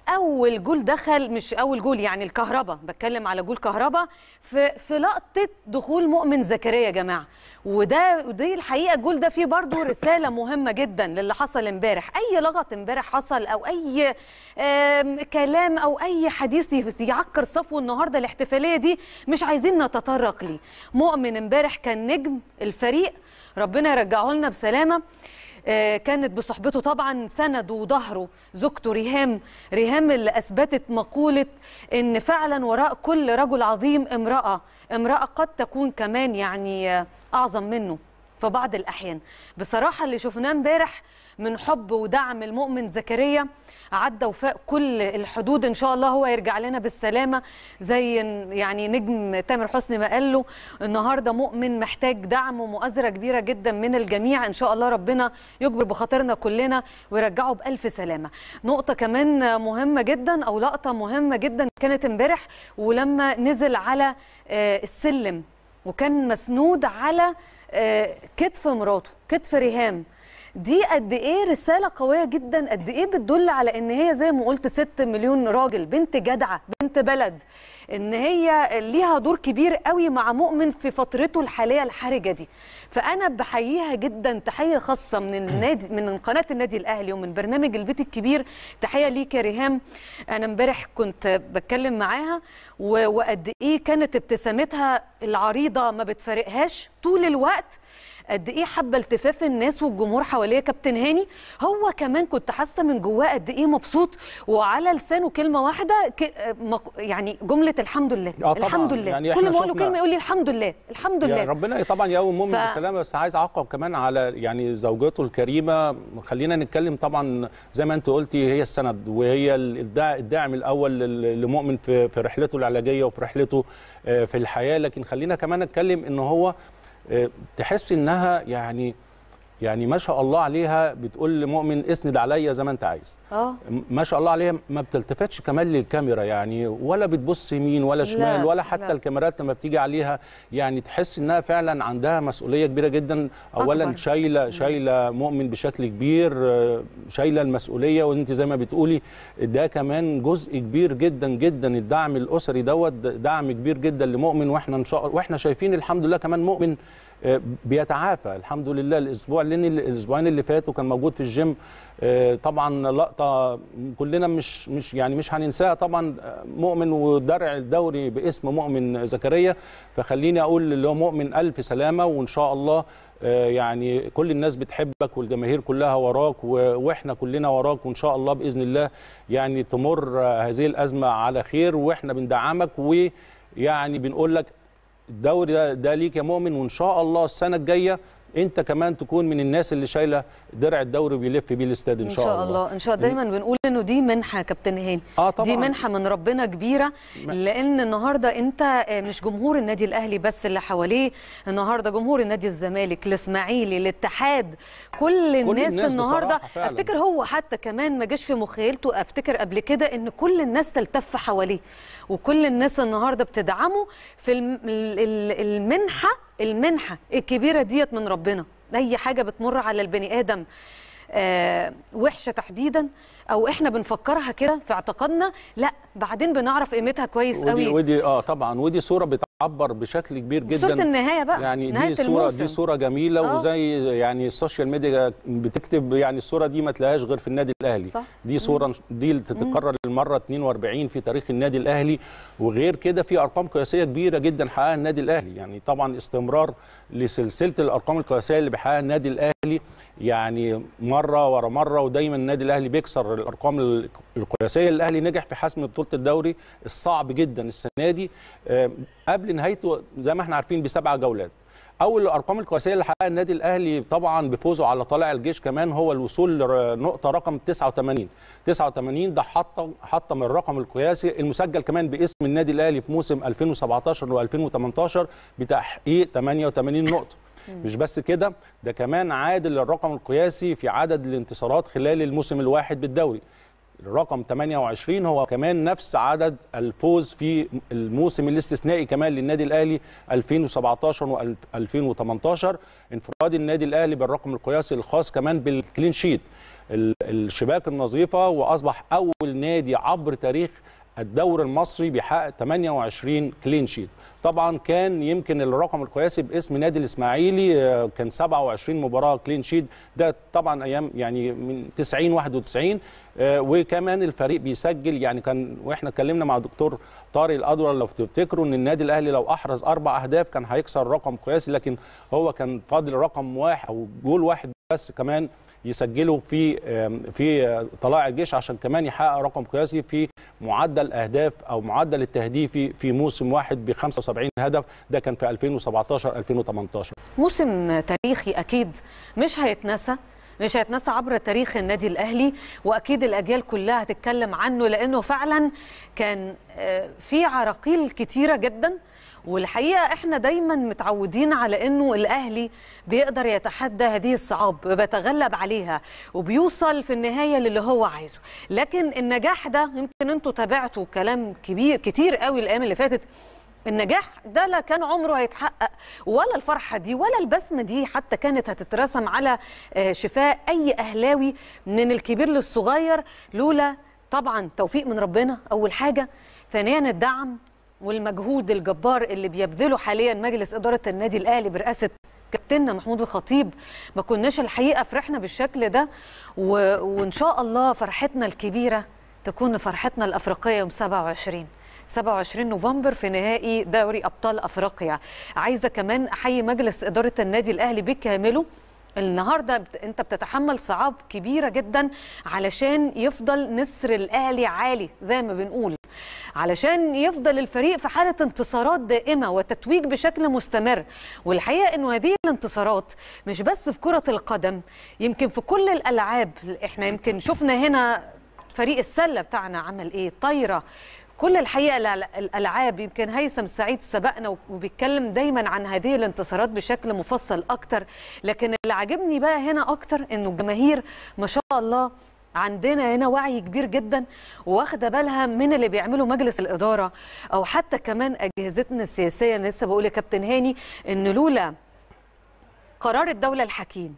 اول جول دخل مش اول جول يعني الكهرباء بتكلم على جول كهرباء في في لقطه دخول مؤمن زكريا يا جماعه وده ودي الحقيقه الجول ده فيه برضو رساله مهمه جدا للي حصل امبارح اي لغط امبارح حصل او اي آم، كلام او اي حديث يف- يعكر صفو النهارده الاحتفاليه دي مش عايزين نتطرق ليه مؤمن امبارح كان نجم الفريق ربنا يرجعه لنا بسلامه آه، كانت بصحبته طبعا سنده وظهره زوجته ريهام ريهام اللي اثبتت مقوله ان فعلا وراء كل رجل عظيم امراه امراه قد تكون كمان يعني آه، اعظم منه في بعض الاحيان بصراحه اللي شفناه امبارح من حب ودعم المؤمن زكريا عدى وفاق كل الحدود ان شاء الله هو يرجع لنا بالسلامه زي يعني نجم تامر حسني ما قال له النهارده مؤمن محتاج دعم ومؤازره كبيره جدا من الجميع ان شاء الله ربنا يجبر بخاطرنا كلنا ويرجعه بالف سلامه نقطه كمان مهمه جدا او لقطه مهمه جدا كانت امبارح ولما نزل على آه، السلم وكان مسنود على آه، كتف مراته كتف ريهام دي قد ايه رساله قويه جدا قد ايه بتدل على ان هي زي ما قلت ست مليون راجل بنت جدعه بنت بلد ان هي ليها دور كبير قوي مع مؤمن في فترته الحاليه الحرجه دي فانا بحييها جدا تحيه خاصه من النادي من قناه النادي الاهلي ومن برنامج البيت الكبير تحيه ليك يا ريهام انا امبارح كنت بتكلم معاها و- وقد ايه كانت ابتسامتها العريضه ما بتفارقهاش طول الوقت قد ايه حابه التفاف الناس والجمهور حواليه كابتن هاني هو كمان كنت حاسه من جواه قد ايه مبسوط وعلى لسانه كلمه واحده ك... مق- يعني جمله الحمد لله آه طبعاً. الحمد لله يعني كل إحنا ما اقول له شفنا- كلمه يقول لي الحمد لله الحمد يعني لله ربنا طبعا يقوم مؤمن ف- بالسلامه بس عايز اعقب كمان على يعني زوجته الكريمه خلينا نتكلم طبعا زي ما انت قلتي هي السند وهي الداع- الداعم الاول لل- لمؤمن في في رحلته العلاجيه وفي رحلته آه، في الحياه لكن خلينا كمان نتكلم ان هو آه، تحس انها يعني يعني ما شاء الله عليها بتقول لمؤمن اسند عليا زي ما انت عايز اه ما شاء الله عليها ما بتلتفتش كمان للكاميرا يعني ولا بتبص يمين ولا شمال لا، ولا حتى لا. الكاميرات لما بتيجي عليها يعني تحس انها فعلا عندها مسؤوليه كبيره جدا اولا أكبر. شايله شايله مؤمن بشكل كبير آه، شايله المسؤوليه وانت زي ما بتقولي ده كمان جزء كبير جدا جدا الدعم الاسري دوت دعم كبير جدا لمؤمن واحنا ان شاء الله واحنا شايفين الحمد لله كمان مؤمن آه، بيتعافى الحمد لله الاسبوع لان الاسبوعين اللي فاتوا كان موجود في الجيم آه، طبعا لقطه كلنا مش مش يعني مش هننساها طبعا آه، مؤمن ودرع الدوري باسم مؤمن زكريا فخليني اقول اللي هو مؤمن الف سلامه وان شاء الله آه، يعني كل الناس بتحبك والجماهير كلها وراك و- واحنا كلنا وراك وان شاء الله باذن الله يعني تمر آه، هذه الازمه على خير واحنا بندعمك ويعني بنقول لك الدوري ده, ده ليك يا مؤمن وان شاء الله السنه الجايه انت كمان تكون من الناس اللي شايله درع الدوري وبيلف بيه الاستاد ان ان شاء, شاء الله ان شاء الله دايما بنقول انه دي منحه يا كابتن هاني اه طبعا دي منحه من ربنا كبيره ما- لان النهارده انت آه، مش جمهور النادي الاهلي بس اللي حواليه النهارده جمهور النادي الزمالك الاسماعيلي الاتحاد كل الناس, الناس النهارده بصراحة فعلاً. افتكر هو حتى كمان ما جاش في مخيلته افتكر قبل كده ان كل الناس تلتف حواليه وكل الناس النهارده بتدعمه في الم- ال- ال- المنحه المنحه الكبيره ديت من ربنا اي حاجه بتمر على البني ادم آه، وحشه تحديدا او احنا بنفكرها كده في اعتقادنا لا بعدين بنعرف قيمتها كويس ودي, قوي ودي اه طبعا ودي صوره بتعبر بشكل كبير جدا صوره النهايه بقى يعني نهايه دي صوره الموسم دي صوره جميله آه. وزي يعني السوشيال ميديا بتكتب يعني الصوره دي ما تلاقيهاش غير في النادي الاهلي صح. دي صوره دي اللي تتكرر المره 42 في تاريخ النادي الاهلي وغير كده في ارقام قياسيه كبيره جدا حققها النادي الاهلي يعني طبعا استمرار لسلسله الارقام القياسيه اللي بيحققها النادي الاهلي يعني مره ورا مره ودايما النادي الاهلي بيكسر الارقام ال- القياسيه الاهلي نجح في حسم بطوله الدوري الصعب جدا السنه دي آه، قبل نهايته زي ما احنا عارفين بسبع جولات اول الارقام القياسيه اللي حققها النادي الاهلي طبعا بفوزه على طلائع الجيش كمان هو الوصول لنقطه رقم 89 89 ده حط حطم الرقم القياسي المسجل كمان باسم النادي الاهلي في موسم 2017 و2018 بتحقيق 88 نقطه مش بس كده ده كمان عادل الرقم القياسي في عدد الانتصارات خلال الموسم الواحد بالدوري الرقم 28 هو كمان نفس عدد الفوز في الموسم الاستثنائي كمان للنادي الاهلي 2017 و2018 انفراد النادي الاهلي بالرقم القياسي الخاص كمان بالكلين شيت ال- الشباك النظيفه واصبح اول نادي عبر تاريخ الدوري المصري بيحقق 28 كلين شيت طبعا كان يمكن الرقم القياسي باسم نادي الاسماعيلي آه، كان 27 مباراه كلين شيت ده طبعا ايام يعني من 90 91 آه، وكمان الفريق بيسجل يعني كان واحنا اتكلمنا مع دكتور طارق الادور لو تفتكروا ان النادي الاهلي لو احرز اربع اهداف كان هيكسر رقم قياسي لكن هو كان فاضل رقم واحد او جول واحد بس كمان يسجله في في طلائع الجيش عشان كمان يحقق رقم قياسي في معدل اهداف او معدل التهديفي في موسم واحد ب 75 هدف ده كان في 2017 2018 موسم تاريخي اكيد مش هيتنسى مش هيتنسى عبر تاريخ النادي الاهلي واكيد الاجيال كلها هتتكلم عنه لانه فعلا كان آه، في عراقيل كتيره جدا والحقيقه احنا دايما متعودين على انه الاهلي بيقدر يتحدى هذه الصعاب بيتغلب عليها وبيوصل في النهايه للي هو عايزه لكن النجاح ده يمكن انتوا تابعتوا كلام كبير كتير قوي الايام اللي فاتت النجاح ده لا كان عمره هيتحقق ولا الفرحه دي ولا البسمه دي حتى كانت هتترسم على آه، شفاء اي اهلاوي من الكبير للصغير لولا طبعا توفيق من ربنا اول حاجه ثانيا الدعم والمجهود الجبار اللي بيبذله حاليا مجلس اداره النادي الاهلي برئاسه كابتننا محمود الخطيب ما كناش الحقيقه فرحنا بالشكل ده و... وان شاء الله فرحتنا الكبيره تكون فرحتنا الافريقيه يوم 27 27 نوفمبر في نهائي دوري ابطال افريقيا عايزه كمان احيي مجلس اداره النادي الاهلي بكامله النهارده بت- انت بتتحمل صعاب كبيره جدا علشان يفضل نسر الاهلي عالي زي ما بنقول علشان يفضل الفريق في حاله انتصارات دائمه وتتويج بشكل مستمر والحقيقه انه هذه الانتصارات مش بس في كره القدم يمكن في كل الالعاب احنا يمكن شفنا هنا فريق السله بتاعنا عمل ايه طايره كل الحقيقه الأل- الالعاب يمكن هيثم سعيد سبقنا وبيتكلم دايما عن هذه الانتصارات بشكل مفصل اكتر لكن اللي عاجبني بقى هنا اكتر انه الجماهير ما شاء الله عندنا هنا وعي كبير جدا واخده بالها من اللي بيعمله مجلس الاداره او حتى كمان اجهزتنا السياسيه انا لسه بقول يا كابتن هاني ان لولا قرار الدوله الحكيم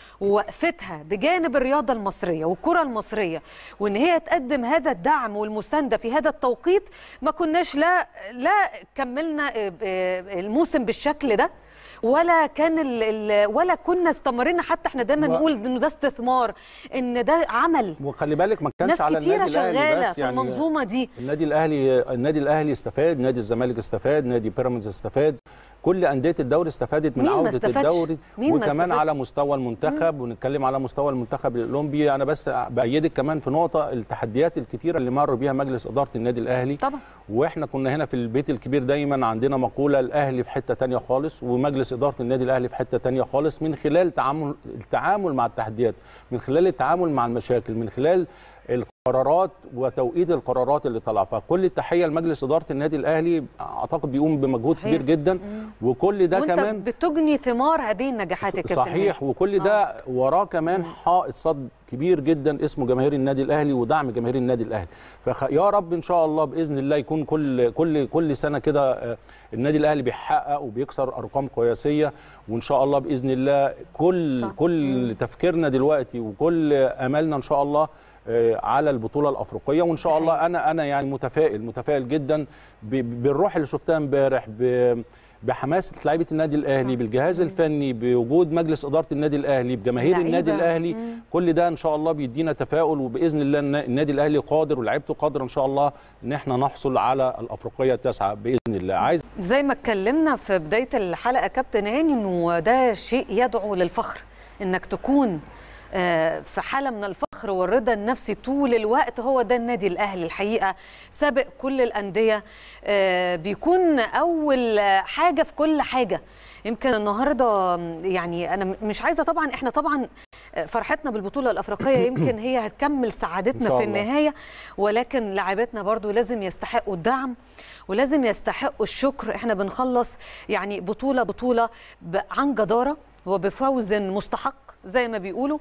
ووقفتها بجانب الرياضة المصرية والكرة المصرية وإن هي تقدم هذا الدعم والمساندة في هذا التوقيت ما كناش لا لا كملنا آه، آه، الموسم بالشكل ده ولا كان ال ال ولا كنا استمرينا حتى احنا دايما و- نقول انه ده استثمار ان ده عمل وخلي بالك ما كانش ناس على كتيره النادي الاهلي شغاله بس في يعني المنظومه دي النادي الاهلي النادي الاهلي استفاد نادي الزمالك استفاد نادي بيراميدز استفاد كل انديه الدوري استفادت من مين ما عوده استفادش؟ الدوري مين ما وكمان استفادش؟ على مستوى المنتخب ونتكلم على مستوى المنتخب الاولمبي انا بس بايدك كمان في نقطه التحديات الكتيره اللي مر بيها مجلس اداره النادي الاهلي طبعا واحنا كنا هنا في البيت الكبير دايما عندنا مقوله الاهلي في حته تانية خالص ومجلس اداره النادي الاهلي في حته تانية خالص من خلال تعامل التعامل مع التحديات من خلال التعامل مع المشاكل من خلال القرارات وتوقيت القرارات اللي طالعه فكل التحيه لمجلس اداره النادي الاهلي اعتقد بيقوم بمجهود صحيح. كبير جدا وكل ده وانت كمان بتجني ثمار هذه النجاحات يا كابتن صحيح هاني. وكل ده وراه كمان حائط صد كبير جدا اسمه جماهير النادي الاهلي ودعم جماهير النادي الاهلي فيا رب ان شاء الله باذن الله يكون كل كل كل سنه كده آه، النادي الاهلي بيحقق وبيكسر ارقام قياسيه وان شاء الله باذن الله كل صح. كل تفكيرنا دلوقتي وكل املنا ان شاء الله آه، على البطوله الافريقيه وان شاء الله انا انا يعني متفائل متفائل جدا ب- بالروح اللي شفتها امبارح ب- بحماسه لعيبه النادي الاهلي بالجهاز الفني بوجود مجلس اداره النادي الاهلي بجماهير اللعيبة. النادي الاهلي مم. كل ده ان شاء الله بيدينا تفاؤل وباذن الله النا- النادي الاهلي قادر ولاعيبته قادره ان شاء الله ان احنا نحصل على الافريقيه التاسعه باذن الله عايز زي ما اتكلمنا في بدايه الحلقه كابتن هاني انه ده شيء يدعو للفخر انك تكون آه، في حاله من الفخر والرضا النفسي طول الوقت هو ده النادي الاهلي الحقيقه سابق كل الانديه آه، بيكون اول حاجه في كل حاجه يمكن النهارده يعني انا مش عايزه طبعا احنا طبعا فرحتنا بالبطوله الافريقيه يمكن هي هتكمل إن سعادتنا شاء في الله. النهايه ولكن لاعبتنا برضو لازم يستحقوا الدعم ولازم يستحقوا الشكر احنا بنخلص يعني بطوله بطوله ب- عن جداره وبفوز مستحق زي ما بيقولوا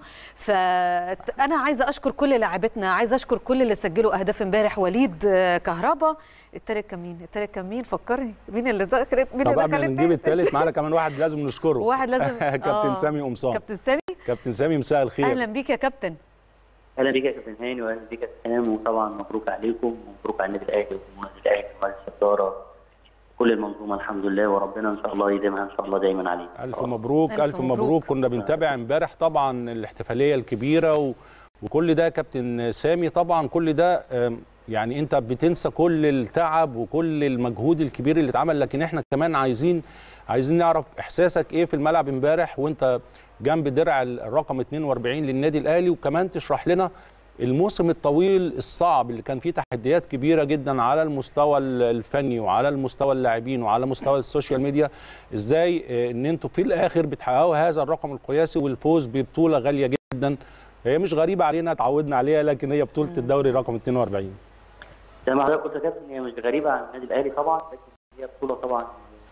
فانا عايزه اشكر كل لاعبتنا عايزه اشكر كل اللي سجلوا اهداف امبارح وليد آه، كهربا التالت كان مين التالت كان مين فكرني مين اللي دخل مين طب اللي قبل ما دخل نجيب التالت؟ الثالث معانا كمان واحد لازم نشكره واحد لازم كابتن آه. سامي قمصان كابتن سامي كابتن سامي مساء الخير اهلا بيك يا كابتن اهلا بيك يا كابتن هاني واهلا بيك يا اسلام وطبعا مبروك عليكم ومبروك على النادي الاهلي وجمهور النادي الاهلي ومجلس الاداره كل المنظومه الحمد لله وربنا ان شاء الله يديمها ان شاء الله دايما علينا الف مبروك ألف الف مبروك, مبروك. كنا بنتابع امبارح طبعا الاحتفاليه الكبيره و... وكل ده كابتن سامي طبعا كل ده آم، يعني انت بتنسى كل التعب وكل المجهود الكبير اللي اتعمل لكن احنا كمان عايزين عايزين نعرف احساسك ايه في الملعب امبارح وانت جنب درع الرقم 42 للنادي الاهلي وكمان تشرح لنا الموسم الطويل الصعب اللي كان فيه تحديات كبيره جدا على المستوى الفني وعلى المستوى اللاعبين وعلى مستوى السوشيال ميديا ازاي اه، ان انتوا في الاخر بتحققوا هذا الرقم القياسي والفوز ببطوله غاليه جدا هي مش غريبه علينا اتعودنا عليها لكن هي بطوله الدوري رقم 42 زي ما حضرتك قلت يا كابتن هي مش غريبه عن النادي الاهلي طبعا لكن هي بطوله طبعا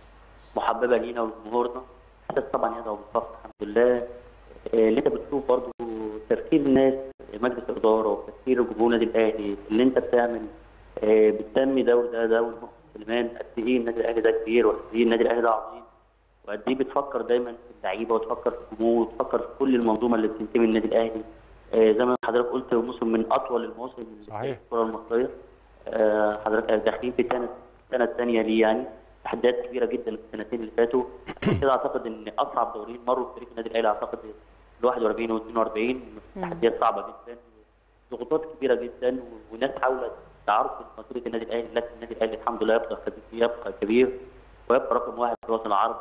محببه لينا ولجمهورنا احساس طبعا يدعو بالفخر الحمد لله آه، اللي انت بتشوف برضو تفكير الناس مجلس الاداره وتفكير جمهور النادي الاهلي اللي انت بتعمل آه، بتسمي دوري ده دوري مؤخر سليمان قد ايه النادي الاهلي ده كبير وقد ايه النادي الاهلي ده عظيم وقد ايه بتفكر دايما في اللعيبه وتفكر في الجمهور وتفكر في كل المنظومه اللي بتنتمي للنادي الاهلي آه، زي ما حضرتك قلت موسم من اطول المواسم اللي صحيح. في الكره المصريه آه، حضرتك داخلين في سنه السنه الثانيه ليه يعني تحديات كبيره جدا في السنتين اللي فاتوا عشان كده اعتقد ان اصعب دورين مروا في تاريخ النادي الاهلي اعتقد ال 41 و 42 تحديات صعبه جدا ضغوطات كبيره جدا و- وناس حاولت تعرف مسؤوليه النادي الاهلي لكن النادي الاهلي الحمد لله يبقى كبير يبقى كبير ويبقى رقم واحد في الوطن العربي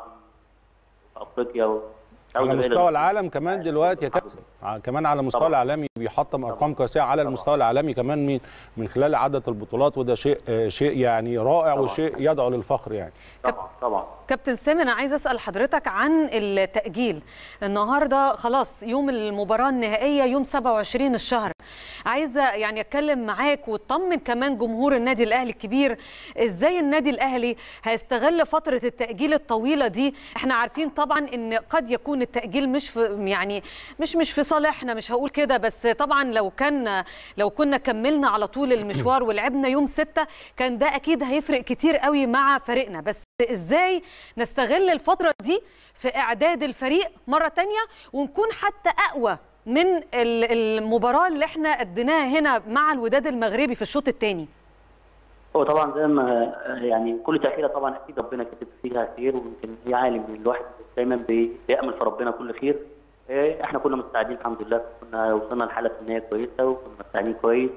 في افريقيا و... على مستوى العالم كمان دلوقتي يا كابتن ع- كمان على المستوى طبعاً. العالمي بيحطم ارقام قياسيه على المستوى العالمي كمان من من خلال عدد البطولات وده شيء آه، شيء يعني رائع طبعاً. وشيء يدعو للفخر يعني طبعا طبعا كابتن سامي انا عايزه اسال حضرتك عن التاجيل النهارده خلاص يوم المباراه النهائيه يوم 27 الشهر عايزه يعني اتكلم معاك وتطمن كمان جمهور النادي الاهلي الكبير ازاي النادي الاهلي هيستغل فتره التاجيل الطويله دي احنا عارفين طبعا ان قد يكون التاجيل مش في يعني مش مش في صالحنا مش هقول كده بس طبعا لو كان لو كنا كملنا على طول المشوار ولعبنا يوم ستة كان ده اكيد هيفرق كتير قوي مع فريقنا بس ازاي نستغل الفترة دي في اعداد الفريق مرة تانية ونكون حتى اقوى من ال- المباراة اللي احنا اديناها هنا مع الوداد المغربي في الشوط الثاني هو طبعا زي ما يعني كل تاخيره طبعا اكيد ربنا كاتب فيها خير ويمكن هي عالم ان الواحد دايما بي- بيامل في ربنا كل خير إيه، احنا كنا مستعدين الحمد لله كنا وصلنا لحاله فنيه كويسه وكنا مستعدين كويس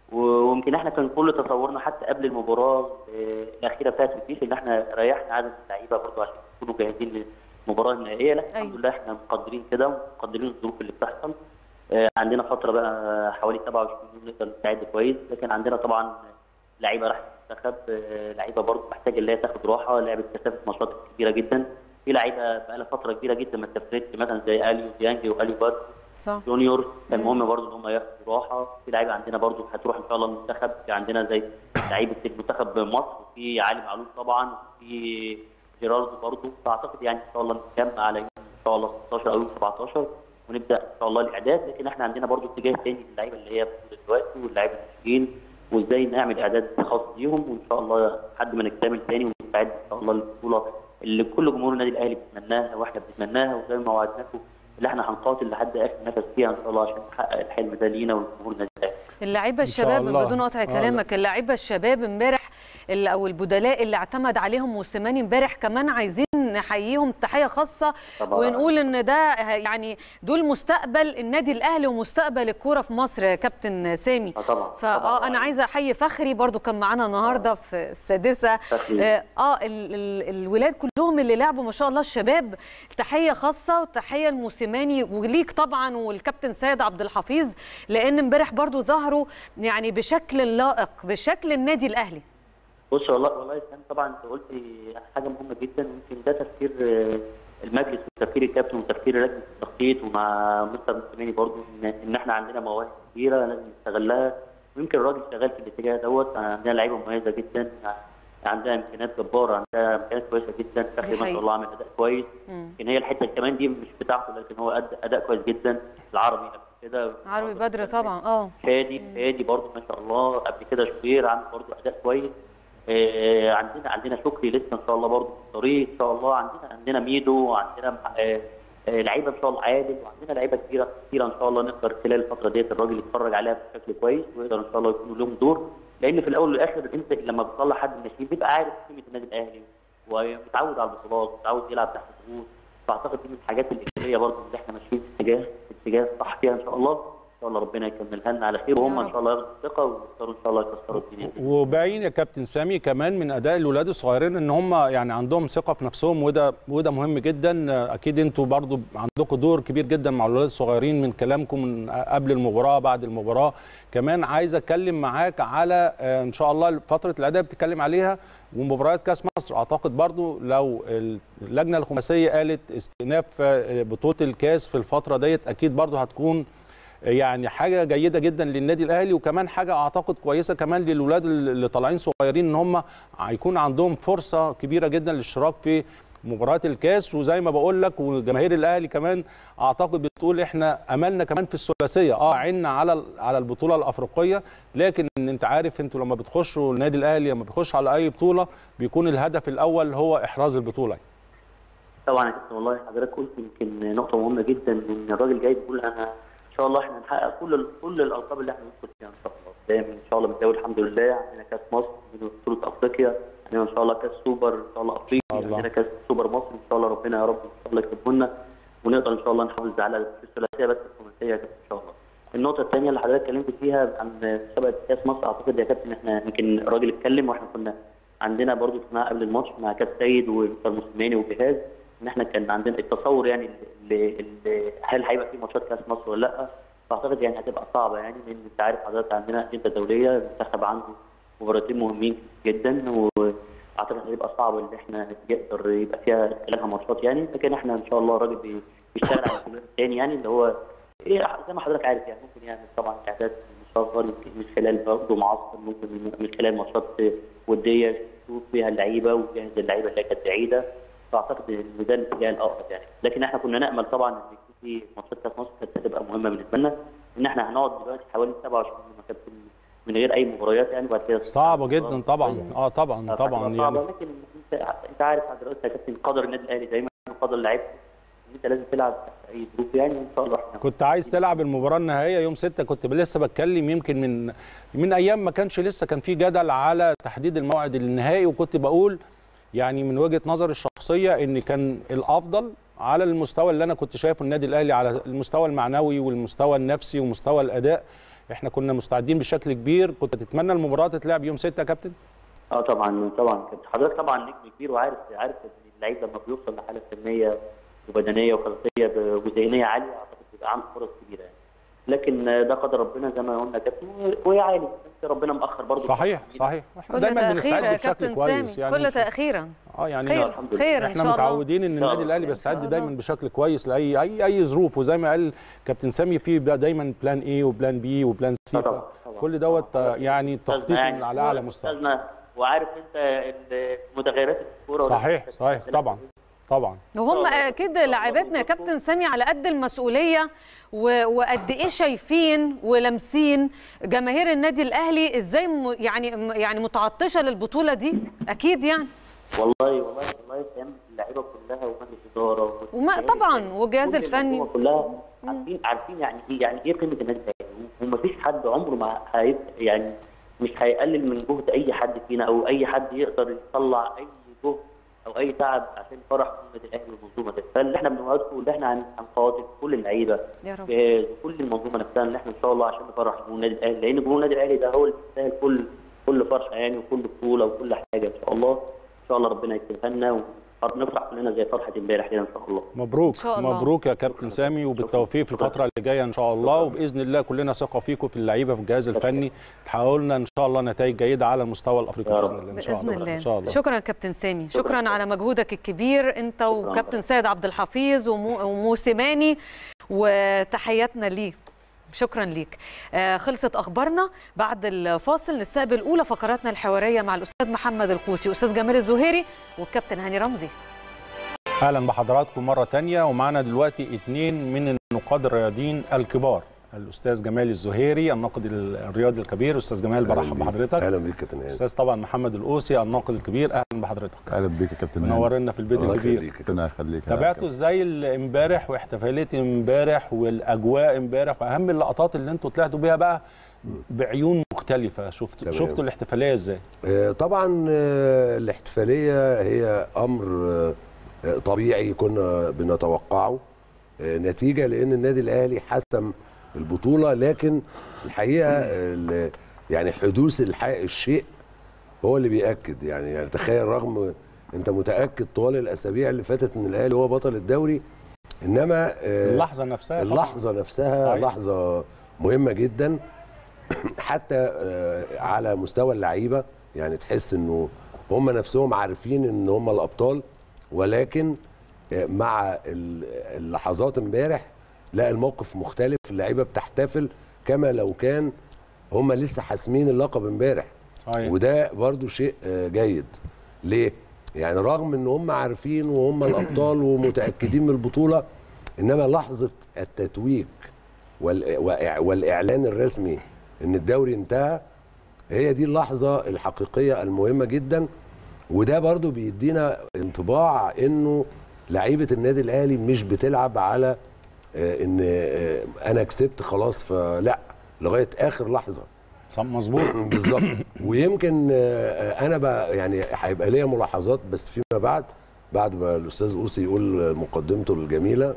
ويمكن احنا كان كل تصورنا حتى قبل المباراه إيه، الاخيره بتاعت الجيش ان احنا ريحنا عدد اللعيبه برضه عشان يكونوا جاهزين للمباراه النهائيه لكن أيوة. الحمد لله احنا مقدرين كده ومقدرين الظروف اللي بتحصل آه، عندنا فتره بقى حوالي 27 يوم نقدر نستعد كويس لكن عندنا طبعا لعيبه راح المنتخب آه، لعيبه برضه محتاجه اللي هي تاخد راحه لعبت كثافه ماتشات كبيره جدا في لعيبه بقى لها فتره كبيره جدا ما سافرتش مثلا زي اليو ديانج واليو بارك صح جونيور كان مهم برضه ان هم ياخدوا راحه في لعيبه عندنا برضه هتروح ان شاء الله المنتخب في عندنا زي لعيبه المنتخب مصر وفي علي معلول طبعا وفي جيراردو برضه فاعتقد يعني ان شاء الله نتجمع على يوم ان شاء الله 16 او يوم 17 ونبدا ان شاء الله الاعداد لكن احنا عندنا برضه اتجاه تاني للعيبه اللي هي في دلوقتي واللعيبه الناشئين وازاي نعمل اعداد خاص بيهم وان شاء الله لحد ما نكتمل تاني ونستعد ان شاء الله للبطوله اللي كل جمهور النادي الاهلي بيتمناها واحنا بنتمناها وزي ما وعدناكم اللي احنا هنقاتل لحد اخر نفس فيها ان شاء الله عشان نحقق الحلم ده لينا ولجمهور النادي الاهلي. اللعيبه إن شاء الشباب الله. بدون قطع آه، كلامك اللعيبه الشباب امبارح ال- او البدلاء اللي اعتمد عليهم موسيماني امبارح كمان عايزين نحييهم تحيه خاصه طبعاً. ونقول ان ده ه- يعني دول مستقبل النادي الاهلي ومستقبل الكوره في مصر يا كابتن سامي اه طبعا فاه انا عايزه احيي فخري برضو كان معانا النهارده في السادسه فخري. اه آه، ال ال الولاد كلهم اللي لعبوا ما شاء الله الشباب تحيه خاصه وتحيه لموسيماني وليك طبعا والكابتن سيد عبد الحفيظ لان امبارح برضو ظهروا يعني بشكل لائق بشكل النادي الاهلي بص والله والله يا اسلام طبعا انت قلت حاجه مهمه جدا ويمكن ده تفكير آه، المجلس وتفكير الكابتن وتفكير لجنه التخطيط ومع مستر موسيماني برضو ان ان احنا عندنا مواهب كبيره لازم نستغلها ويمكن الراجل شغال في الاتجاه دوت عندنا لعيبه مميزه جدا عندها امكانيات جباره عندها امكانيات كويسه جدا فخري ما حقيقة. شاء الله عامل اداء كويس مم. يمكن هي الحته كمان دي مش بتاعته لكن هو أدى اداء كويس جدا العربي قبل كده عربي بدر طبعا اه فادي فادي برضه ما شاء الله قبل كده شوبير عامل برضه اداء كويس آه، عندنا عندنا شكري لسه ان شاء الله برضه في الطريق ان شاء الله عندنا عندنا ميدو وعندنا آه، آه، لعيبه ان شاء الله عادل وعندنا لعيبه كتيره كتيره ان شاء الله نقدر خلال الفتره ديت الراجل يتفرج عليها بشكل كويس ويقدر ان شاء الله يكون لهم دور لان في الاول والاخر انت لما بتطلع حد من الناشئين بيبقى عارف قيمه النادي الاهلي ومتعود على البطولات متعود يلعب تحت ضغوط فاعتقد دي من الحاجات الايجابيه برضه اللي احنا ماشيين في اتجاه في اتجاه صح فيها ان شاء الله شاء الله ربنا يكملها لنا على خير وهم ان شاء الله ياخدوا الثقه ويقدروا ان شاء الله يكسروا الدنيا دي. وباين يا كابتن سامي كمان من اداء الولاد الصغيرين ان هم يعني عندهم ثقه في نفسهم وده وده مهم جدا اكيد انتوا برضو عندكم دور كبير جدا مع الولاد الصغيرين من كلامكم من قبل المباراه بعد المباراه كمان عايز اتكلم معاك على آه، ان شاء الله فتره الاداء بتتكلم عليها ومباريات كاس مصر اعتقد برضو لو اللجنه الخماسيه قالت استئناف آه، بطوله الكاس في الفتره ديت اكيد برضو هتكون يعني حاجه جيده جدا للنادي الاهلي وكمان حاجه اعتقد كويسه كمان للولاد اللي طالعين صغيرين ان هم هيكون عندهم فرصه كبيره جدا للاشتراك في مباراه الكاس وزي ما بقول لك وجماهير الاهلي كمان اعتقد بتقول احنا املنا كمان في الثلاثيه اه عنا على على البطوله الافريقيه لكن انت عارف انتوا لما بتخشوا النادي الاهلي لما بيخش على اي بطوله بيكون الهدف الاول هو احراز البطوله طبعا يا كابتن والله حضرتك قلت يمكن نقطه مهمه جدا ان الراجل جاي بيقول انا ان شاء الله احنا هنحقق كل كل الالقاب اللي احنا ندخل فيها ان شاء الله دايما ان شاء الله بندور الحمد لله عندنا كاس مصر عندنا بطوله افريقيا عندنا ان شاء الله كاس سوبر ان شاء الله افريقي الله. عندنا كاس سوبر مصر ان شاء الله ربنا يا رب ان شاء الله يكتبه لنا ونقدر ان شاء الله نحافظ على الثلاثيه بس الخماسيه يا كابتن ان شاء الله. النقطه الثانيه اللي حضرتك اتكلمت فيها عن مسابقه كاس مصر اعتقد يا كابتن احنا يمكن الراجل اتكلم واحنا كنا عندنا برضو اجتماع قبل الماتش مع كاس سيد ومستر موسيماني وجهاز ان احنا كان عندنا التصور يعني اللي اللي هل هيبقى في ماتشات كاس مصر ولا لا فاعتقد يعني هتبقى صعبه يعني لان انت عارف حضرتك عندنا اجنده دوليه المنتخب عنده مباراتين مهمين جدا واعتقد هتبقى صعب ان احنا يقدر يبقى فيها لها ماتشات يعني لكن احنا ان شاء الله الراجل بي- بيشتغل على الجزء الثاني يعني اللي هو ايه زي ما حضرتك عارف يعني ممكن يعمل طبعا اعداد مصغر يمكن من خلال برضه معسكر ممكن من- من خلال ماتشات وديه يشوف فيها اللعيبه ويجهز اللعيبه اللي هي كانت بعيده فاعتقد ان ده الاتجاه الاقرب يعني لكن احنا كنا نامل طبعا ان يكون في ماتشات كاس مصر كانت هتبقى مهمه بالنسبه لنا ان احنا هنقعد دلوقتي حوالي 27 يوم يا كابتن من غير اي مباريات يعني وبعد كده صعبه جدا طبعا اه طبعا طبعا يعني يعني لكن انت انت عارف حضرتك يا كابتن قدر النادي الاهلي دايما قدر لعيبته ان انت لازم تلعب تحت اي ظروف يعني وان شاء الله احنا كنت عايز تلعب المباراه النهائيه يوم 6 كنت لسه بتكلم يمكن من من ايام ما كانش لسه كان في جدل على تحديد الموعد النهائي وكنت بقول يعني من وجهه نظري الشخصيه ان كان الافضل على المستوى اللي انا كنت شايفه النادي الاهلي على المستوى المعنوي والمستوى النفسي ومستوى الاداء احنا كنا مستعدين بشكل كبير كنت تتمنى المباراه تتلعب يوم 6 يا كابتن اه طبعا طبعا كابتن حضرتك طبعا نجم كبير وعارف عارف ان اللعيب لما بيوصل لحاله فنيه وبدنيه وخلقيه ب- وذهنيه عاليه اعتقد بيبقى عنده فرص كبيره يعني لكن ده قدر ربنا زي ما قلنا يا كابتن وهي عالي بس ربنا مأخر برضه صحيح صحيح احنا كل دايما تأخير بنستعد يا بشكل كابتن كويس سامي يعني كل مش- تأخيرا اه يعني خير الحمد لله. خير ان احنا شاء الله متعودين ان إن شاء النادي الله. الاهلي إن شاء بيستعد الله. دايما بشكل كويس لاي اي اي ظروف وزي ما قال كابتن سامي في بقى دايما بلان اي وبلان بي وبلان سي طبعا، طبعا. كل دوت آه، يعني تخطيط يعني على اعلى مستوى أستاذنا وعارف انت متغيرات الكوره صحيح صحيح طبعا طبعا وهم اكيد لاعبتنا يا كابتن سامي على قد المسؤوليه و- وقد ايه شايفين ولامسين جماهير النادي الاهلي ازاي م- يعني يعني متعطشه للبطوله دي اكيد يعني والله والله والله فاهم اللعيبه كلها ومجلس اداره وما طبعا والجهاز كل الفني المنظومة كلها عارفين عارفين يعني ايه يعني ايه قيمه النادي الاهلي ومفيش حد عمره ما هيبقى يعني مش هيقلل من جهد اي حد فينا او اي حد يقدر يطلع اي جهد او اي تعب عشان يفرح النادي الاهلي والمنظومه دي فاللي احنا بنوعدكم اللي احنا هن- هنقاتل كل اللعيبه يا رب. جهاز وكل المنظومه نفسها ان احنا ان شاء الله عشان نفرح جمهور النادي الاهلي لان جمهور النادي الاهلي ده هو اللي بيستاهل كل كل فرحه يعني وكل بطوله وكل حاجه ان شاء الله ان شاء الله ربنا يكتبها لنا ونفرح كلنا زي فرحه امبارح كده ان شاء الله مبروك إن شاء الله. مبروك يا كابتن سامي وبالتوفيق في الفتره اللي جايه ان شاء الله وباذن الله كلنا ثقه فيكم في اللعيبه في الجهاز الفني تحققوا لنا ان شاء الله نتائج جيده على المستوى الافريقي يا باذن رب. الله ان شاء باذن الله الله ان شاء الله شكرا كابتن سامي شكراً. شكرا على مجهودك الكبير انت وكابتن سيد عبد الحفيظ ومو- وموسيماني وتحياتنا ليه شكرا ليك آه خلصت اخبارنا بعد الفاصل نستقبل اولى فقراتنا الحواريه مع الاستاذ محمد القوسي واستاذ جمال الزهيري والكابتن هاني رمزي اهلا بحضراتكم مره تانية ومعنا دلوقتي اثنين من النقاد الرياضيين الكبار الاستاذ جمال الزهيري الناقد الرياضي الكبير استاذ جمال برحب أهلاً بيك. بحضرتك اهلا بيك يا كابتن هاني استاذ طبعا محمد القوسي الناقد الكبير اهلا بحضرتك اهلا بيك يا كابتن هاني. منورنا في البيت الله الكبير يخليك يا كابتن. ربنا يخليك يا تابعتوا كابتن. ازاي ال- امبارح واحتفاليه امبارح والاجواء امبارح واهم اللقطات اللي انتوا طلعتوا بيها بقى بعيون مختلفه شفتوا تمام. شفتوا الاحتفاليه ازاي آه، طبعا آه، الاحتفاليه هي امر آه، آه، طبيعي كنا بنتوقعه آه، نتيجه لان النادي الاهلي حسم البطوله لكن الحقيقه ال- يعني حدوث الح- الشيء هو اللي بيأكد يعني يعني تخيل رغم انت متأكد طوال الاسابيع اللي فاتت ان الاهلي هو بطل الدوري انما آه، اللحظه نفسها طبعاً. اللحظه نفسها صحيح. لحظه مهمه جدا حتى آه، على مستوى اللعيبه يعني تحس انه هم نفسهم عارفين ان هم الابطال ولكن آه، مع ال- اللحظات امبارح لا الموقف مختلف اللعيبه بتحتفل كما لو كان هم لسه حاسمين اللقب امبارح صحيح. وده برضو شيء آه، جيد ليه يعني رغم ان هم عارفين وهم الابطال ومتاكدين من البطوله انما لحظه التتويج وال- وإع- والاعلان الرسمي ان الدوري انتهى هي دي اللحظه الحقيقيه المهمه جدا وده برضو بيدينا انطباع انه لعيبه النادي الاهلي مش بتلعب على آه، ان آه، انا كسبت خلاص فلا لغايه اخر لحظه صح، مظبوط بالظبط ويمكن آه، انا بقى يعني هيبقى ليا ملاحظات بس فيما بعد بعد ما الاستاذ اوسي يقول مقدمته الجميله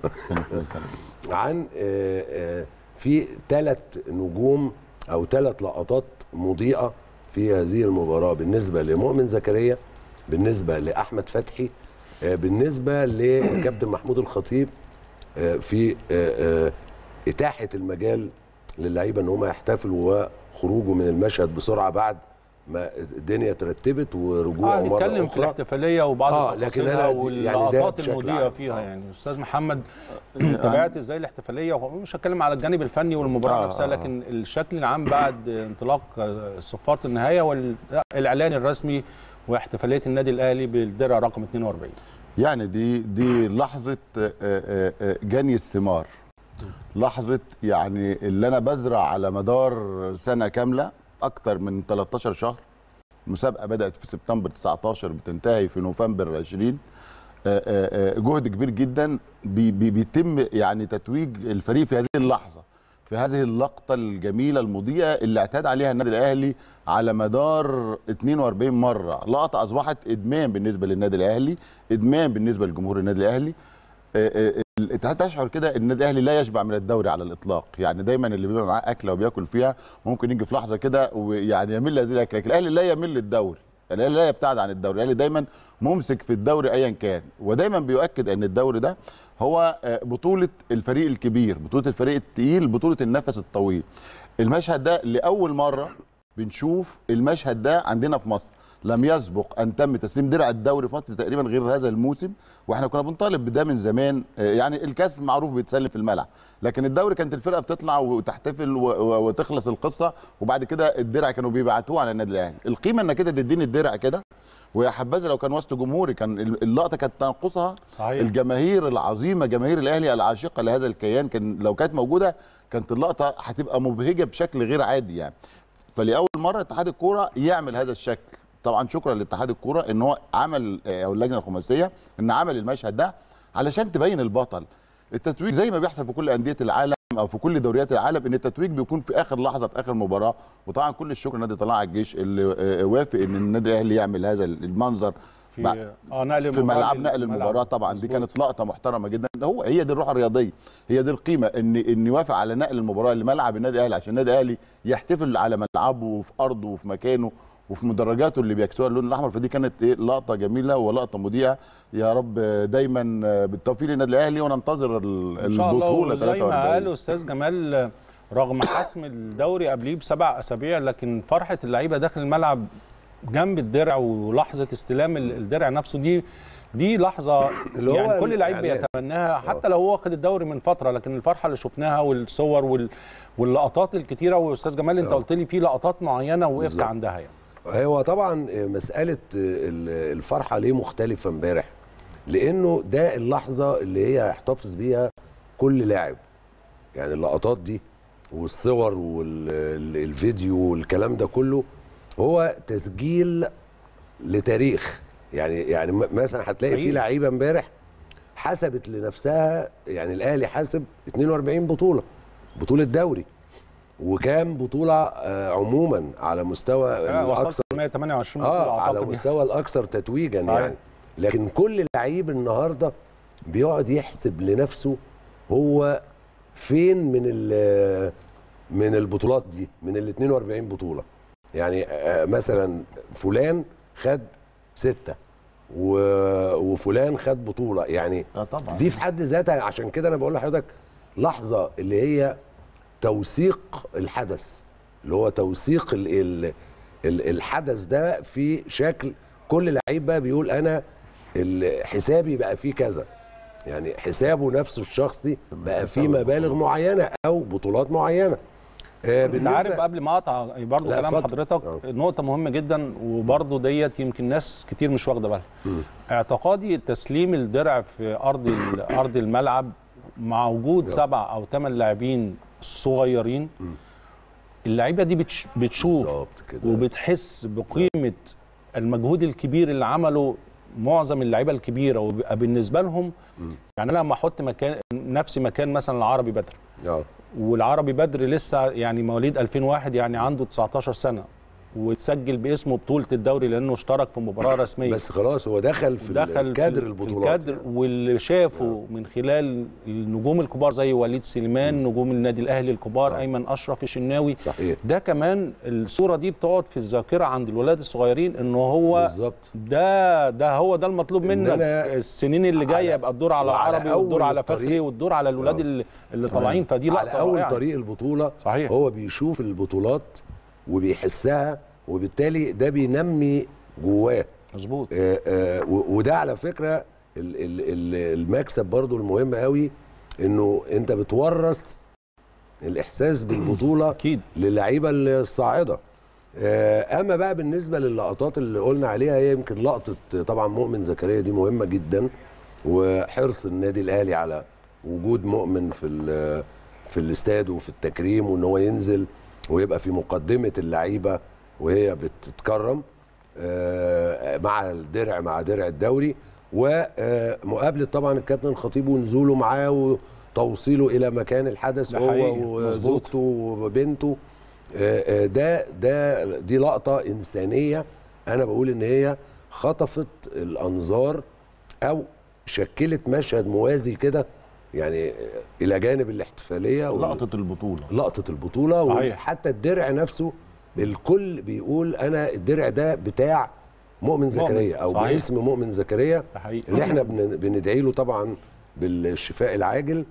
عن آه، آه، في ثلاث نجوم او ثلاث لقطات مضيئه في هذه المباراه بالنسبه لمؤمن زكريا بالنسبه لاحمد فتحي آه، بالنسبه لكابتن محمود الخطيب آه، في آه، آه، اتاحه المجال للعيبه ان هم يحتفلوا وخروجه من المشهد بسرعه بعد ما الدنيا ترتبت ورجوعه اه مره نتكلم في اخرى الاحتفاليه وبعض آه، التفاصيلها لكن أنا يعني ده واللقطات بشكل المضيئه عام. فيها آه. يعني استاذ محمد تابعت ازاي الاحتفاليه ومش هتكلم على الجانب الفني والمباراه آه، نفسها آه. لكن الشكل العام بعد انطلاق آه، صفاره النهايه والاعلان الرسمي واحتفاليه النادي الاهلي بالدرع رقم 42 يعني دي دي لحظه آه، آه، آه، جني الثمار لحظه يعني اللي انا بزرع على مدار سنه كامله اكتر من 13 شهر المسابقه بدات في سبتمبر 19 بتنتهي في نوفمبر 20 آه، آه، آه، جهد كبير جدا بي- بي- بيتم يعني تتويج الفريق في هذه اللحظه في هذه اللقطه الجميله المضيئه اللي اعتاد عليها النادي الاهلي على مدار 42 مره لقطه اصبحت ادمان بالنسبه للنادي الاهلي ادمان بالنسبه لجمهور النادي الاهلي آه، آه، الاتحاد تشعر كده ان النادي الاهلي لا يشبع من الدوري على الاطلاق يعني دايما اللي بيبقى معاه اكله وبياكل فيها ممكن يجي في لحظه كده ويعني يمل هذه الاكله لكن الاهلي لا يمل الدوري الاهلي لا يبتعد عن الدوري الاهلي دايما ممسك في الدوري ايا كان ودايما بيؤكد ان الدوري ده هو آه، بطوله الفريق الكبير بطوله الفريق التقيل بطوله النفس الطويل المشهد ده لاول مره بنشوف المشهد ده عندنا في مصر لم يسبق ان تم تسليم درع الدوري في مصر تقريبا غير هذا الموسم واحنا كنا بنطالب بده من زمان آه، يعني الكاس معروف بيتسلم في الملعب لكن الدوري كانت الفرقه بتطلع وتحتفل و- و- وتخلص القصه وبعد كده الدرع كانوا بيبعتوه على النادي الاهلي القيمه انك كده تديني الدرع كده ويا حبذا لو كان وسط جمهوري كان اللقطه كانت تنقصها صحيح. الجماهير العظيمه جماهير الاهلي العاشقه لهذا الكيان كان لو كانت موجوده كانت اللقطه هتبقى مبهجه بشكل غير عادي يعني فلاول مره اتحاد الكوره يعمل هذا الشكل طبعا شكرا لاتحاد الكوره ان هو عمل آه، او اللجنه الخماسيه ان عمل المشهد ده علشان تبين البطل التتويج زي ما بيحصل في كل انديه العالم او في كل دوريات العالم ان التتويج بيكون في اخر لحظه في اخر مباراه وطبعا كل الشكر لنادي طلائع الجيش اللي آه، وافق ان النادي الاهلي يعمل هذا المنظر في بقى- اه نقل في المباراة ملعب لل- نقل ملعب. المباراه طبعا دي مظبوط. كانت لقطه محترمه جدا هو هي دي الروح الرياضيه هي دي القيمه ان ان يوافق على نقل المباراه لملعب النادي الاهلي عشان النادي الاهلي يحتفل على ملعبه وفي ارضه وفي مكانه وفي مدرجاته اللي بيكسوها اللون الاحمر فدي كانت ايه لقطه جميله ولقطه مذيعه يا رب دايما بالتوفيق للنادي الاهلي وننتظر ال- ان شاء الله البطوله وزي ما 43 قال استاذ جمال رغم حسم الدوري قبليه بسبع اسابيع لكن فرحه اللعيبه داخل الملعب جنب الدرع ولحظه استلام ال- الدرع نفسه دي دي لحظه اللي هو يعني كل لعيب الإعلان. بيتمناها حتى لو هو واخد الدوري من فتره لكن الفرحه اللي شفناها والصور وال... واللقطات الكتيره واستاذ جمال انت آه. قلت لي في لقطات معينه وقفت بالظبط. عندها يعني هو طبعا مسألة ال- الفرحة ليه مختلفة امبارح لأنه ده اللحظة اللي هي هيحتفظ بيها كل لاعب يعني اللقطات دي والصور والفيديو والكلام ده كله هو تسجيل لتاريخ يعني يعني م- مثلا هتلاقي في حقيقي. لعيبه امبارح حسبت لنفسها يعني الاهلي حاسب 42 بطوله بطوله دوري وكام بطوله آه، عموما على مستوى آه، الاكثر وصلت 128 بطوله اه على اعتقد يعني. مستوى الاكثر تتويجا صحيح. يعني لكن كل لعيب النهارده بيقعد يحسب لنفسه هو فين من ال- من البطولات دي من ال 42 بطوله يعني آه، مثلا فلان خد ستة و- وفلان خد بطوله يعني اه طبعا دي في حد ذاتها عشان كده انا بقول لحضرتك لحظه اللي هي توثيق الحدث اللي هو توثيق ال ال ال الحدث ده في شكل كل لعيب بقى بيقول انا ال- حسابي بقى فيه كذا يعني حسابه نفسه الشخصي بقى فيه مبالغ معينه او بطولات معينه آه، انت بالنسبة- عارف قبل ما اقطع برضه لا، كلام اتفضل. حضرتك اه. نقطه مهمه جدا وبرضه ديت يمكن ناس كتير مش واخده بالها اعتقادي تسليم الدرع في ارض ال- ارض الملعب مع وجود سبع او ثمان لاعبين صغيرين اللعيبه دي بتش بتشوف بالظبط كده وبتحس بقيمه المجهود الكبير اللي عمله معظم اللعيبه الكبيره وبيبقى بالنسبه لهم يعني انا لما احط مكان نفسي مكان مثلا العربي بدر اه والعربي بدر لسه يعني مواليد 2001 يعني عنده 19 سنه وتسجل باسمه بطوله الدوري لانه اشترك في مباراه رسميه بس خلاص هو دخل في دخل كادر في البطولات الكادر واللي شافه من خلال النجوم الكبار زي وليد سليمان نجوم النادي الاهلي الكبار آه. ايمن اشرف الشناوي صحيح ده كمان الصوره دي بتقعد في الذاكره عند الولاد الصغيرين ان هو بالظبط ده ده هو ده المطلوب إن منك أنا السنين اللي جايه على- يبقى الدور على وعلى العربي والدور أول على الطريق. فخري والدور على الولاد آه. اللي, اللي طالعين فدي على لقطه اول رائعة. طريق البطوله صحيح. هو بيشوف البطولات وبيحسها وبالتالي ده بينمي جواه مظبوط آه، آه، و- وده على فكره ال- ال- ال- المكسب برضو المهم قوي انه انت بتورث الاحساس بالبطوله اكيد للعيبه الصاعده آه، اما بقى بالنسبه للقطات اللي قلنا عليها هي يمكن لقطه طبعا مؤمن زكريا دي مهمه جدا وحرص النادي الاهلي على وجود مؤمن في ال- في الاستاد وفي التكريم وان هو ينزل ويبقى في مقدمه اللعيبه وهي بتتكرم آه، مع الدرع مع درع الدوري ومقابله طبعا الكابتن الخطيب ونزوله معاه وتوصيله الى مكان الحدث ده هو حقيقي، مظبوط. وزوجته وبنته آه، آه، ده ده دي لقطه انسانيه انا بقول ان هي خطفت الانظار او شكلت مشهد موازي كده يعني آه، الى جانب الاحتفاليه وال- لقطه البطوله لقطه البطوله صحيح. وحتى الدرع نفسه الكل بيقول انا الدرع ده بتاع مؤمن زكريا او صحيح. باسم مؤمن زكريا ده حقيقي اللي احنا بن- بندعي له طبعا بالشفاء العاجل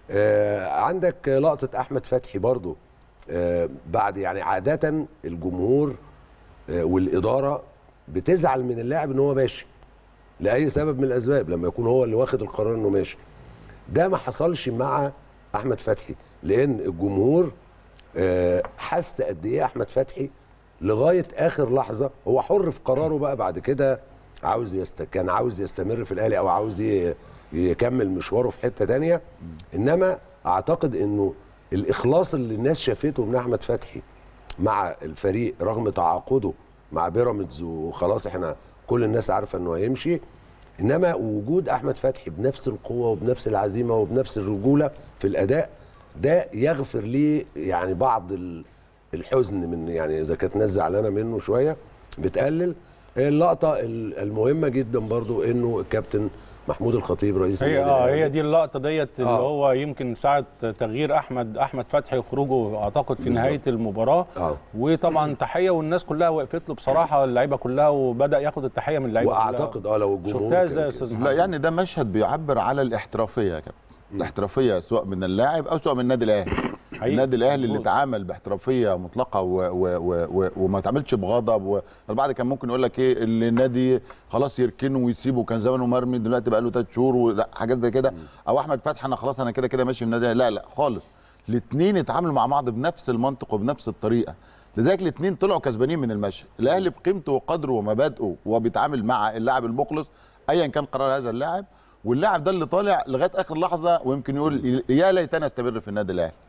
آه عندك لقطه احمد فتحي برضو آه بعد يعني عاده الجمهور آه والاداره بتزعل من اللاعب ان هو ماشي لاي سبب من الاسباب لما يكون هو اللي واخد القرار انه ماشي ده ما حصلش مع احمد فتحي لان الجمهور آه، حس قد ايه احمد فتحي لغايه اخر لحظه هو حر في قراره بقى بعد كده عاوز يست... كان عاوز يستمر في الاهلي او عاوز ي... يكمل مشواره في حته تانية انما اعتقد انه الاخلاص اللي الناس شافته من احمد فتحي مع الفريق رغم تعاقده مع بيراميدز وخلاص احنا كل الناس عارفه انه هيمشي انما وجود احمد فتحي بنفس القوه وبنفس العزيمه وبنفس الرجوله في الاداء ده يغفر ليه يعني بعض ال- الحزن من يعني اذا كانت ناس زعلانه منه شويه بتقلل اللقطه ال- المهمه جدا برضو انه الكابتن محمود الخطيب رئيس هي النادي اه الأهلي هي دي اللقطه ديت اللي آه. هو يمكن ساعه تغيير احمد احمد فتحي وخروجه اعتقد في بالظبط. نهايه المباراه اه وطبعا تحيه والناس كلها وقفت له بصراحه اللعيبه كلها وبدا ياخد التحيه من اللعيبه كلها. واعتقد اه لو الجمهور شفتها كان ازاي يا كده. استاذ لا محمد يعني ده مشهد بيعبر على الاحترافيه يا كابتن الاحترافيه سواء من اللاعب او سواء من النادي الاهلي حقيقي. النادي الاهلي اللي مظبوط. تعامل باحترافيه مطلقه و و و و وما تعاملش بغضب و- البعض كان ممكن يقول لك ايه اللي النادي خلاص يركنه ويسيبه كان زمانه مرمي دلوقتي بقى له ثلاث شهور ولا حاجات زي كده او احمد فتحي انا خلاص انا كده كده ماشي من النادي لا لا خالص الاثنين اتعاملوا مع بعض بنفس المنطق وبنفس الطريقه لذلك الاثنين طلعوا كسبانين من المشهد الاهلي بقيمته وقدره ومبادئه وهو بيتعامل مع اللاعب المخلص ايا كان قرار هذا اللاعب واللاعب ده اللي طالع لغايه اخر لحظه ويمكن يقول يا ليتني استمر في النادي الاهلي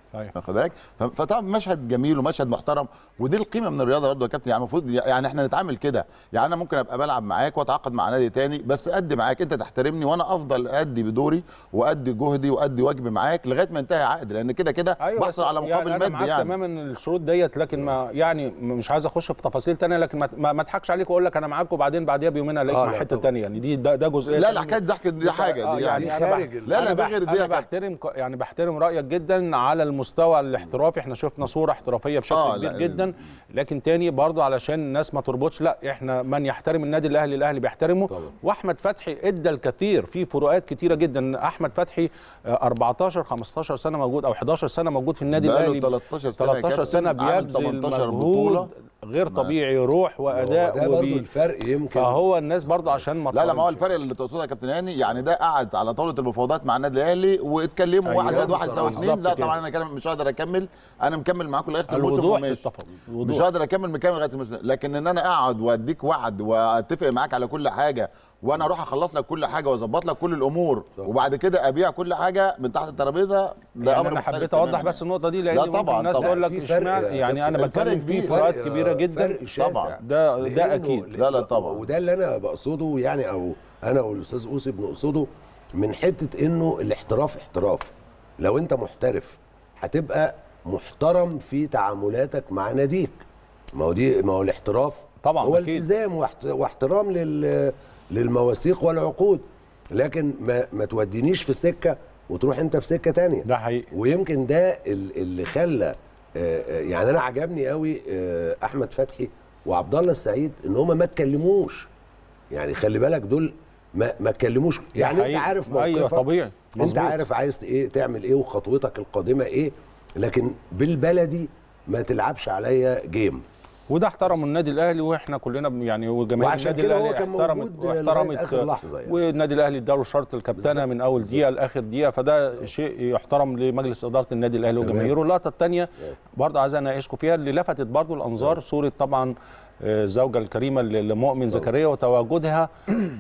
صحيح. واخد بالك ف- فطبعا مشهد جميل ومشهد محترم ودي القيمه من الرياضه برضه يا كابتن يعني المفروض يعني احنا نتعامل كده يعني انا ممكن ابقى بلعب معاك واتعاقد مع نادي تاني بس ادي معاك انت تحترمني وانا افضل ادي بدوري وادي جهدي وادي واجبي معاك لغايه ما ينتهي عقد لان كده كده ايوه بحصل على مقابل يعني انا مادي معاك يعني تماما الشروط ديت لكن ما يعني مش عايز اخش في تفاصيل تانية لكن ما- ما ما اضحكش عليك واقول لك انا معاك وبعدين بعدين بيومين الاقيك آه، مع لا حته طبعا. تانية يعني دي ده, ده جزئيه لا تانية. لا حكايه ضحك دي مش- حاجه آه، دي يعني, يعني انا خارج بح... ال- لا، لا، أنا ده بح- غير دي يا انا كابتن. بحترم يعني بحترم رايك جدا على المستوى الاحترافي احنا شفنا صوره احترافيه بشكل آه، كبير لا، جدا لكن تاني برضو علشان الناس ما تربطش لا احنا من يحترم النادي الاهلي الاهلي بيحترمه طبعا. واحمد فتحي ادى الكثير في فروقات كتيره جدا احمد فتحي آه، 14 15 سنه موجود او 11 سنه موجود في النادي بقاله الاهلي 13 سنة يا 13 سنه كابتن، عامل بيبذل 18 مجهود بطولة. غير طبيعي روح هو ده واداء برضه وبي الفرق يمكن فهو الناس برضه عشان ما لا لا ما هو تقارنش. الفرق اللي تقصده يا كابتن هاني يعني ده قعد على طاوله المفاوضات مع النادي الاهلي واتكلموا أيوة، واحد زائد واحد يساوي بالظبط اثنين لا كده. طبعا انا كلام مش هقدر اكمل انا مكمل معاكم لغايه الموسم الوضوح في وماشي التفاوض مش الوضوح هقدر اكمل مكمل لغايه الموسم لكن ان انا اقعد واديك وعد واتفق معاك على كل حاجه وانا اروح اخلص لك كل حاجه واظبط لك كل الامور صح. وبعد كده ابيع كل حاجه من تحت الترابيزه ده يعني امر انا مختلف حبيت اوضح تماماً. بس النقطه دي لان لا ممكن طبعاً، الناس طبعاً. تقول لك في فرق اشمعنى يا يعني انا كابتن. بتكلم الفرق في كبير. فروقات فرق- كبيره جدا فرق شاسع. طبعاً. ده ده لأنه- اكيد لا، لا، طبعاً. وده اللي انا بقصده يعني او انا والاستاذ اوسي بنقصده من حته انه الاحتراف احتراف لو انت محترف هتبقى محترم في تعاملاتك مع ناديك ما هو دي ما هو الاحتراف طبعاً، هو أكيد. التزام واحت- واحترام لل للمواثيق والعقود لكن ما ما تودينيش في سكه وتروح انت في سكه تانية ده حقيقي ويمكن ده ال- اللي خلى آه، آه، يعني انا عجبني قوي آه، احمد فتحي وعبد الله السعيد ان هم ما اتكلموش يعني خلي بالك دول ما ما اتكلموش يعني انت حقيقي. عارف موقفك ايوه طبيعي انت مظبوط. عارف عايز ايه تعمل ايه وخطوتك القادمه ايه لكن بالبلدي ما تلعبش عليا جيم وده احترم النادي الاهلي واحنا كلنا ب- يعني وجماهير وعشان النادي كده هو الاهلي كان احترمت موجود لغاية واحترمت آخر لحظة يعني. والنادي الاهلي اداله شرط الكابتنه من اول دقيقه لاخر دقيقه فده شيء يحترم لمجلس اداره النادي الاهلي تمام. وجماهيره اللقطه الثانيه برضه عايز اناقشكم فيها اللي لفتت برضه الانظار صوره طبعا آه، الزوجه الكريمه ل- لمؤمن زكريا وتواجدها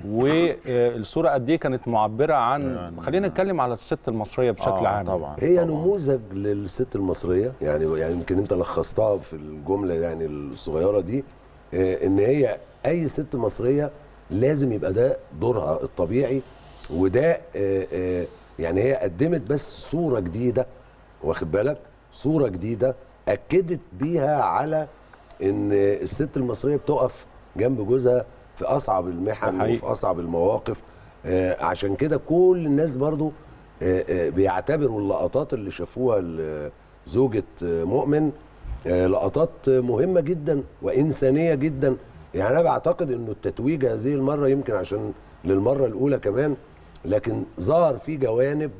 والصوره قد ايه كانت معبره عن خلينا نتكلم على الست المصريه بشكل آه، عام طبعا هي طبعاً. نموذج للست المصريه يعني يعني يمكن انت لخصتها في الجمله يعني الصغيره دي آه، ان هي اي ست مصريه لازم يبقى ده دورها الطبيعي وده آه، آه، يعني هي قدمت بس صوره جديده واخد بالك صوره جديده اكدت بيها على ان الست المصريه بتقف جنب جوزها في اصعب ده المحن حقيقي. وفي اصعب المواقف آه، عشان كده كل الناس برضو آه، آه، بيعتبروا اللقطات اللي شافوها زوجة مؤمن آه، لقطات مهمة جدا وإنسانية جدا يعني أنا بعتقد إنه التتويج هذه المرة يمكن عشان للمرة الأولى كمان لكن ظهر في جوانب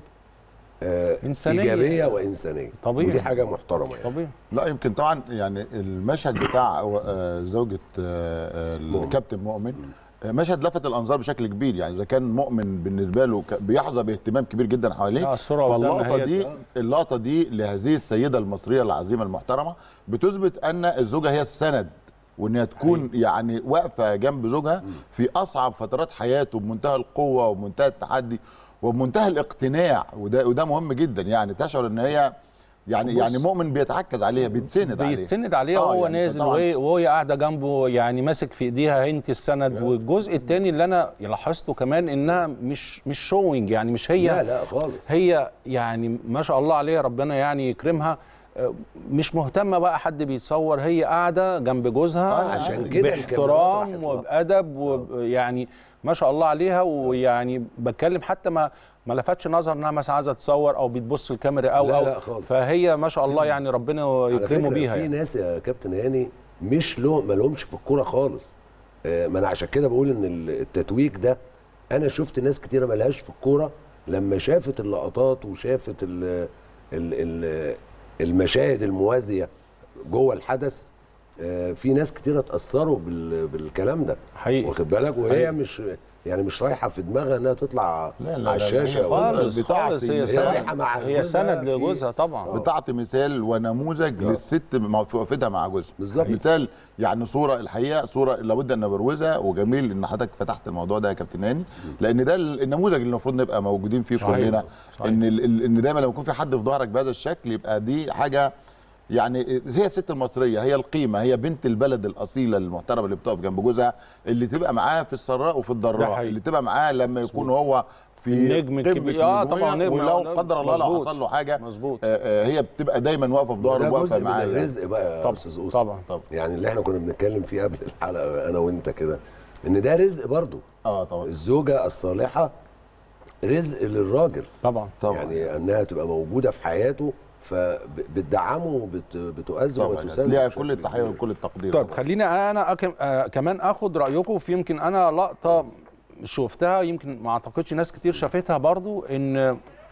آه، إنسانية. إيجابية وإنسانية طبيعي. ودي حاجة محترمة يعني. طبيعي لا يمكن طبعا يعني المشهد بتاع آه، زوجة آه، الكابتن مؤمن آه، مشهد لفت الانظار بشكل كبير يعني اذا كان مؤمن بالنسبه له ك- بيحظى باهتمام كبير جدا حواليه لا، الصورة قدامنا فاللقطه هي- دي اللقطه دي لهذه السيده المصريه العظيمه المحترمه بتثبت ان الزوجه هي السند وانها تكون يعني واقفه جنب زوجها في اصعب فترات حياته بمنتهى القوه وبمنتهى التحدي وبمنتهى الاقتناع وده وده مهم جدا يعني تشعر ان هي يعني بص. يعني مؤمن بيتعكز عليها بيتسند عليها بيستند عليها آه، وهو يعني نازل فطبعاً وهي وهي قاعده جنبه يعني ماسك في ايديها انت السند والجزء الثاني اللي انا لاحظته كمان انها مش مش شوينج يعني مش هي لا لا خالص هي يعني ما شاء الله عليها ربنا يعني يكرمها آه، مش مهتمه بقى حد بيتصور هي قاعده جنب جوزها آه، عشان كده الكاميرات باحترام راحت وبادب ويعني ما شاء الله عليها ويعني بتكلم حتى ما ما لفتش نظر انها مثلا عايزه تصور او بتبص الكاميرا او لا، او لا خالص. فهي ما شاء الله يعني ربنا على يكرمه فكرة بيها في يعني. ناس يا كابتن هاني مش له ما لهمش في الكوره خالص آه، ما انا عشان كده بقول ان ال- التتويج ده انا شفت ناس كتيره ملهاش في الكوره لما شافت اللقطات وشافت ال ال ال المشاهد الموازيه جوه الحدث آه، في ناس كتير اتاثروا بال- بالكلام ده حقيقي واخد بالك وهي حقيقي. مش يعني مش رايحه في دماغها انها تطلع لا، لا، على لا، الشاشه هي أو خالص بتاعتي خالص هي هي سند رايحة مع هي جوزها سند في- لجوزها طبعا بتعطي مثال ونموذج آه. للست مع- في وقفتها مع جوزها بالظبط. مثال يعني صوره الحقيقه صوره لابد ان نبروزها وجميل ان حضرتك فتحت الموضوع ده يا كابتن هاني لان ده النموذج اللي المفروض نبقى موجودين فيه صحيح. كلنا صحيح. ان ال- ال- ان دايما لما يكون في حد في ظهرك بهذا الشكل يبقى دي حاجه يعني هي الست المصريه هي القيمه هي بنت البلد الاصيله المحترمه اللي بتقف جنب جوزها اللي تبقى معاه في السراء وفي ده الضراء حقيقي. اللي تبقى معاه لما يكون هو في النجم قمة الكبير. آه، نجومية طبعاً نجم. ولو ده قدر الله لو مظبوط. حصل له حاجه مظبوط آه، آه، هي بتبقى دايما واقفه في ظهره ده واقفه جزء من معاه يعني. الرزق بقى يا طبعا استاذ اوس طبعا طبعا يعني اللي احنا كنا بنتكلم فيه قبل الحلقه انا وانت كده ان ده رزق برضو اه طبعا الزوجه الصالحه رزق للراجل طبعا طبعا يعني انها تبقى موجوده في حياته فبتدعمه وبتؤذن طبعا وتساند ليها بشكل كل التحيه كبير. وكل التقدير طيب طبعاً. خليني انا أكم آه كمان اخد رايكم في يمكن انا لقطه شفتها يمكن ما اعتقدش ناس كتير شافتها برضو ان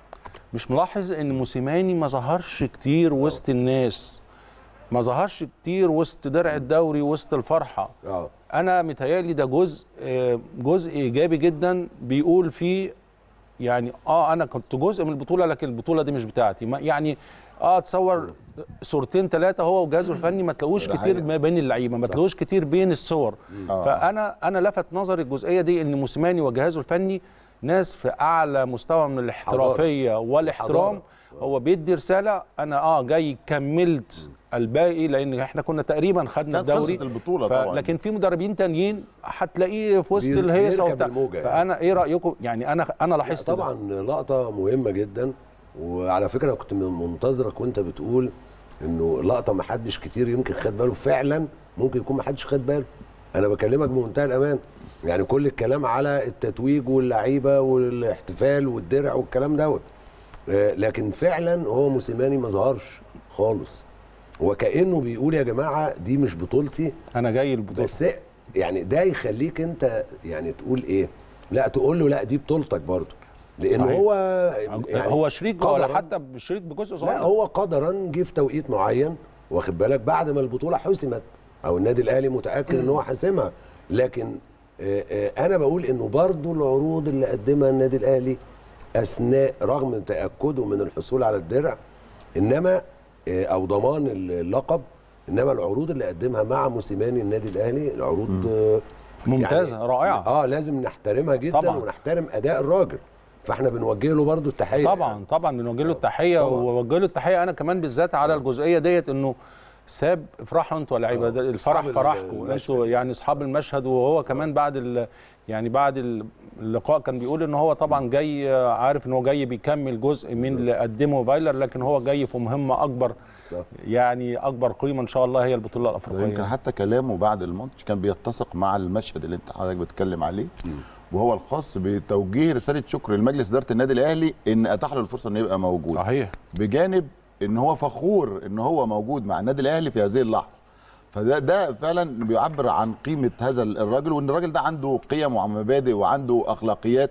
مش ملاحظ ان موسيماني ما ظهرش كتير وسط الناس ما ظهرش كتير وسط درع الدوري وسط الفرحه اه انا متهيألي ده جزء آه، جزء ايجابي جدا بيقول فيه يعني اه انا كنت جزء من البطوله لكن البطوله دي مش بتاعتي ما- يعني اه تصور صورتين ثلاثه هو وجهازه الفني ما تلاقوش ده كتير حقيقة. ما بين اللعيبه ما تلاقوش كتير بين الصور آه. فانا انا لفت نظري الجزئيه دي ان موسيماني وجهازه الفني ناس في اعلى مستوى من الاحترافيه والاحترام حضارة. هو بيدي رساله انا اه جاي كملت الباقي لان احنا كنا تقريبا خدنا كانت الدوري خلصت البطوله ف... طبعا لكن في مدربين تانيين هتلاقيه في وسط بير- الهيصه بيركب وبتاع الموجة يعني. فانا ايه رايكم يعني انا انا لا، لاحظت ده. طبعا لقطه مهمه جدا وعلى فكره كنت من- منتظرك وانت بتقول انه لقطه ما حدش كتير يمكن خد باله فعلا ممكن يكون ما حدش خد باله انا بكلمك بمنتهى الامان يعني كل الكلام على التتويج واللعيبه والاحتفال والدرع والكلام دوت آه، لكن فعلا هو موسيماني ما ظهرش خالص وكانه بيقول يا جماعه دي مش بطولتي انا جاي البطوله بس يعني ده يخليك انت يعني تقول ايه لا تقول له لا دي بطولتك برضه لان صحيح. هو يعني هو شريك ولا قدراً- حتى شريك بجزء صغير لا هو قدرا جه في توقيت معين واخد بالك بعد ما البطوله حسمت او النادي الاهلي متاكد ان هو حاسمها لكن آه، آه، انا بقول انه برضه العروض اللي قدمها النادي الاهلي اثناء رغم تاكده من الحصول على الدرع انما آه، او ضمان اللقب انما العروض اللي قدمها مع موسيماني النادي الاهلي العروض آه، ممتازه يعني رائعه اه لازم نحترمها جدا طبعاً. ونحترم اداء الراجل فاحنا بنوجه له برضه التحيه طبعا طبعا بنوجه له التحيه طبعاً. ووجه له التحيه انا كمان بالذات على الجزئيه ديت انه ساب افرحوا انتوا يا لعيبه آه. ده الفرح أصحاب فرحكم المشهد. انتوا يعني اصحاب المشهد وهو كمان بعد ال يعني بعد اللقاء كان بيقول ان هو طبعا جاي عارف ان هو جاي بيكمل جزء من اللي قدمه فايلر لكن هو جاي في مهمه اكبر صح. يعني اكبر قيمه ان شاء الله هي البطوله ده يمكن الافريقيه حتى كلامه بعد الماتش كان بيتسق مع المشهد اللي انت حضرتك بتتكلم عليه وهو الخاص بتوجيه رساله شكر لمجلس اداره النادي الاهلي ان اتاح له الفرصه انه يبقى موجود صحيح بجانب ان هو فخور ان هو موجود مع النادي الاهلي في هذه اللحظه فده ده فعلا بيعبر عن قيمه هذا الراجل وان الراجل ده عنده قيم ومبادئ وعنده اخلاقيات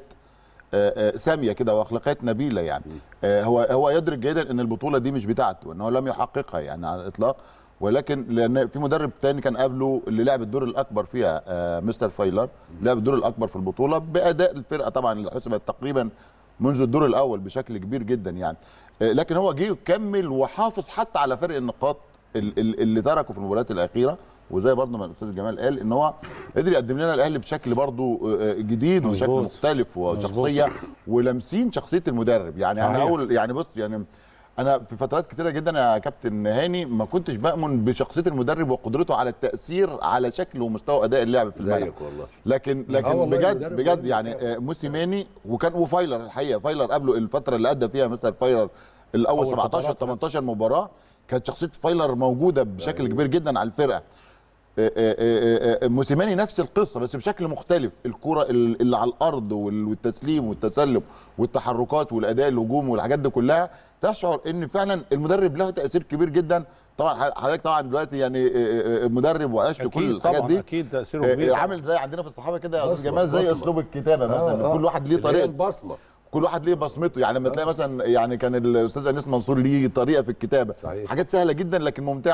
آه، آه، ساميه كده واخلاقيات نبيله يعني آه، هو هو يدرك جيدا ان البطوله دي مش بتاعته ان هو لم يحققها يعني على الاطلاق ولكن لان في مدرب تاني كان قبله اللي لعب الدور الاكبر فيها آه، مستر فايلر لعب الدور الاكبر في البطوله باداء الفرقه طبعا اللي حسبت تقريبا منذ الدور الاول بشكل كبير جدا يعني آه، لكن هو جه كمل وحافظ حتى على فرق النقاط ال- ال- اللي تركه في المباريات الاخيره وزي برضه ما الاستاذ جمال قال ان هو قدر يقدم لنا الاهلي بشكل برضه آه، جديد وشكل مظبوط. مختلف وشخصيه ولامسين شخصيه المدرب يعني انا صحيح. اول يعني بص يعني انا في فترات كتيره جدا يا كابتن هاني ما كنتش بامن بشخصيه المدرب وقدرته على التاثير على شكل ومستوى اداء اللعب في الملعب زيك والله لكن لكن والله بجد المدرب بجد برضه يعني فعلا. آه، موسيماني وكان وفايلر الحقيقه فايلر قبله الفتره اللي ادى فيها مثلا فايلر الاول أول 17 فترات. 18 مباراه كانت شخصيه فايلر موجوده بشكل كبير جدا على الفرقه آه، آه، آه، آه، موسيماني نفس القصه بس بشكل مختلف الكره ال- اللي على الارض وال- والتسليم والتسلم والتحركات والاداء الهجوم والحاجات دي كلها تشعر ان فعلا المدرب له تاثير كبير جدا طبعا حضرتك طبعا دلوقتي يعني آه، آه، مدرب وعشت كل اكيد الحاجات طبعا دي اكيد تاثيره آه، كبير عامل زي عندنا في الصحافه كده يا استاذ بصمة، جمال زي بصمة. اسلوب الكتابه مثلا آه، كل واحد ليه اللي هي طريقه البصمه كل واحد ليه بصمته يعني لما تلاقي مثلا يعني كان الاستاذ انيس منصور ليه طريقه في الكتابه صحيح. حاجات سهله جدا لكن ممتعه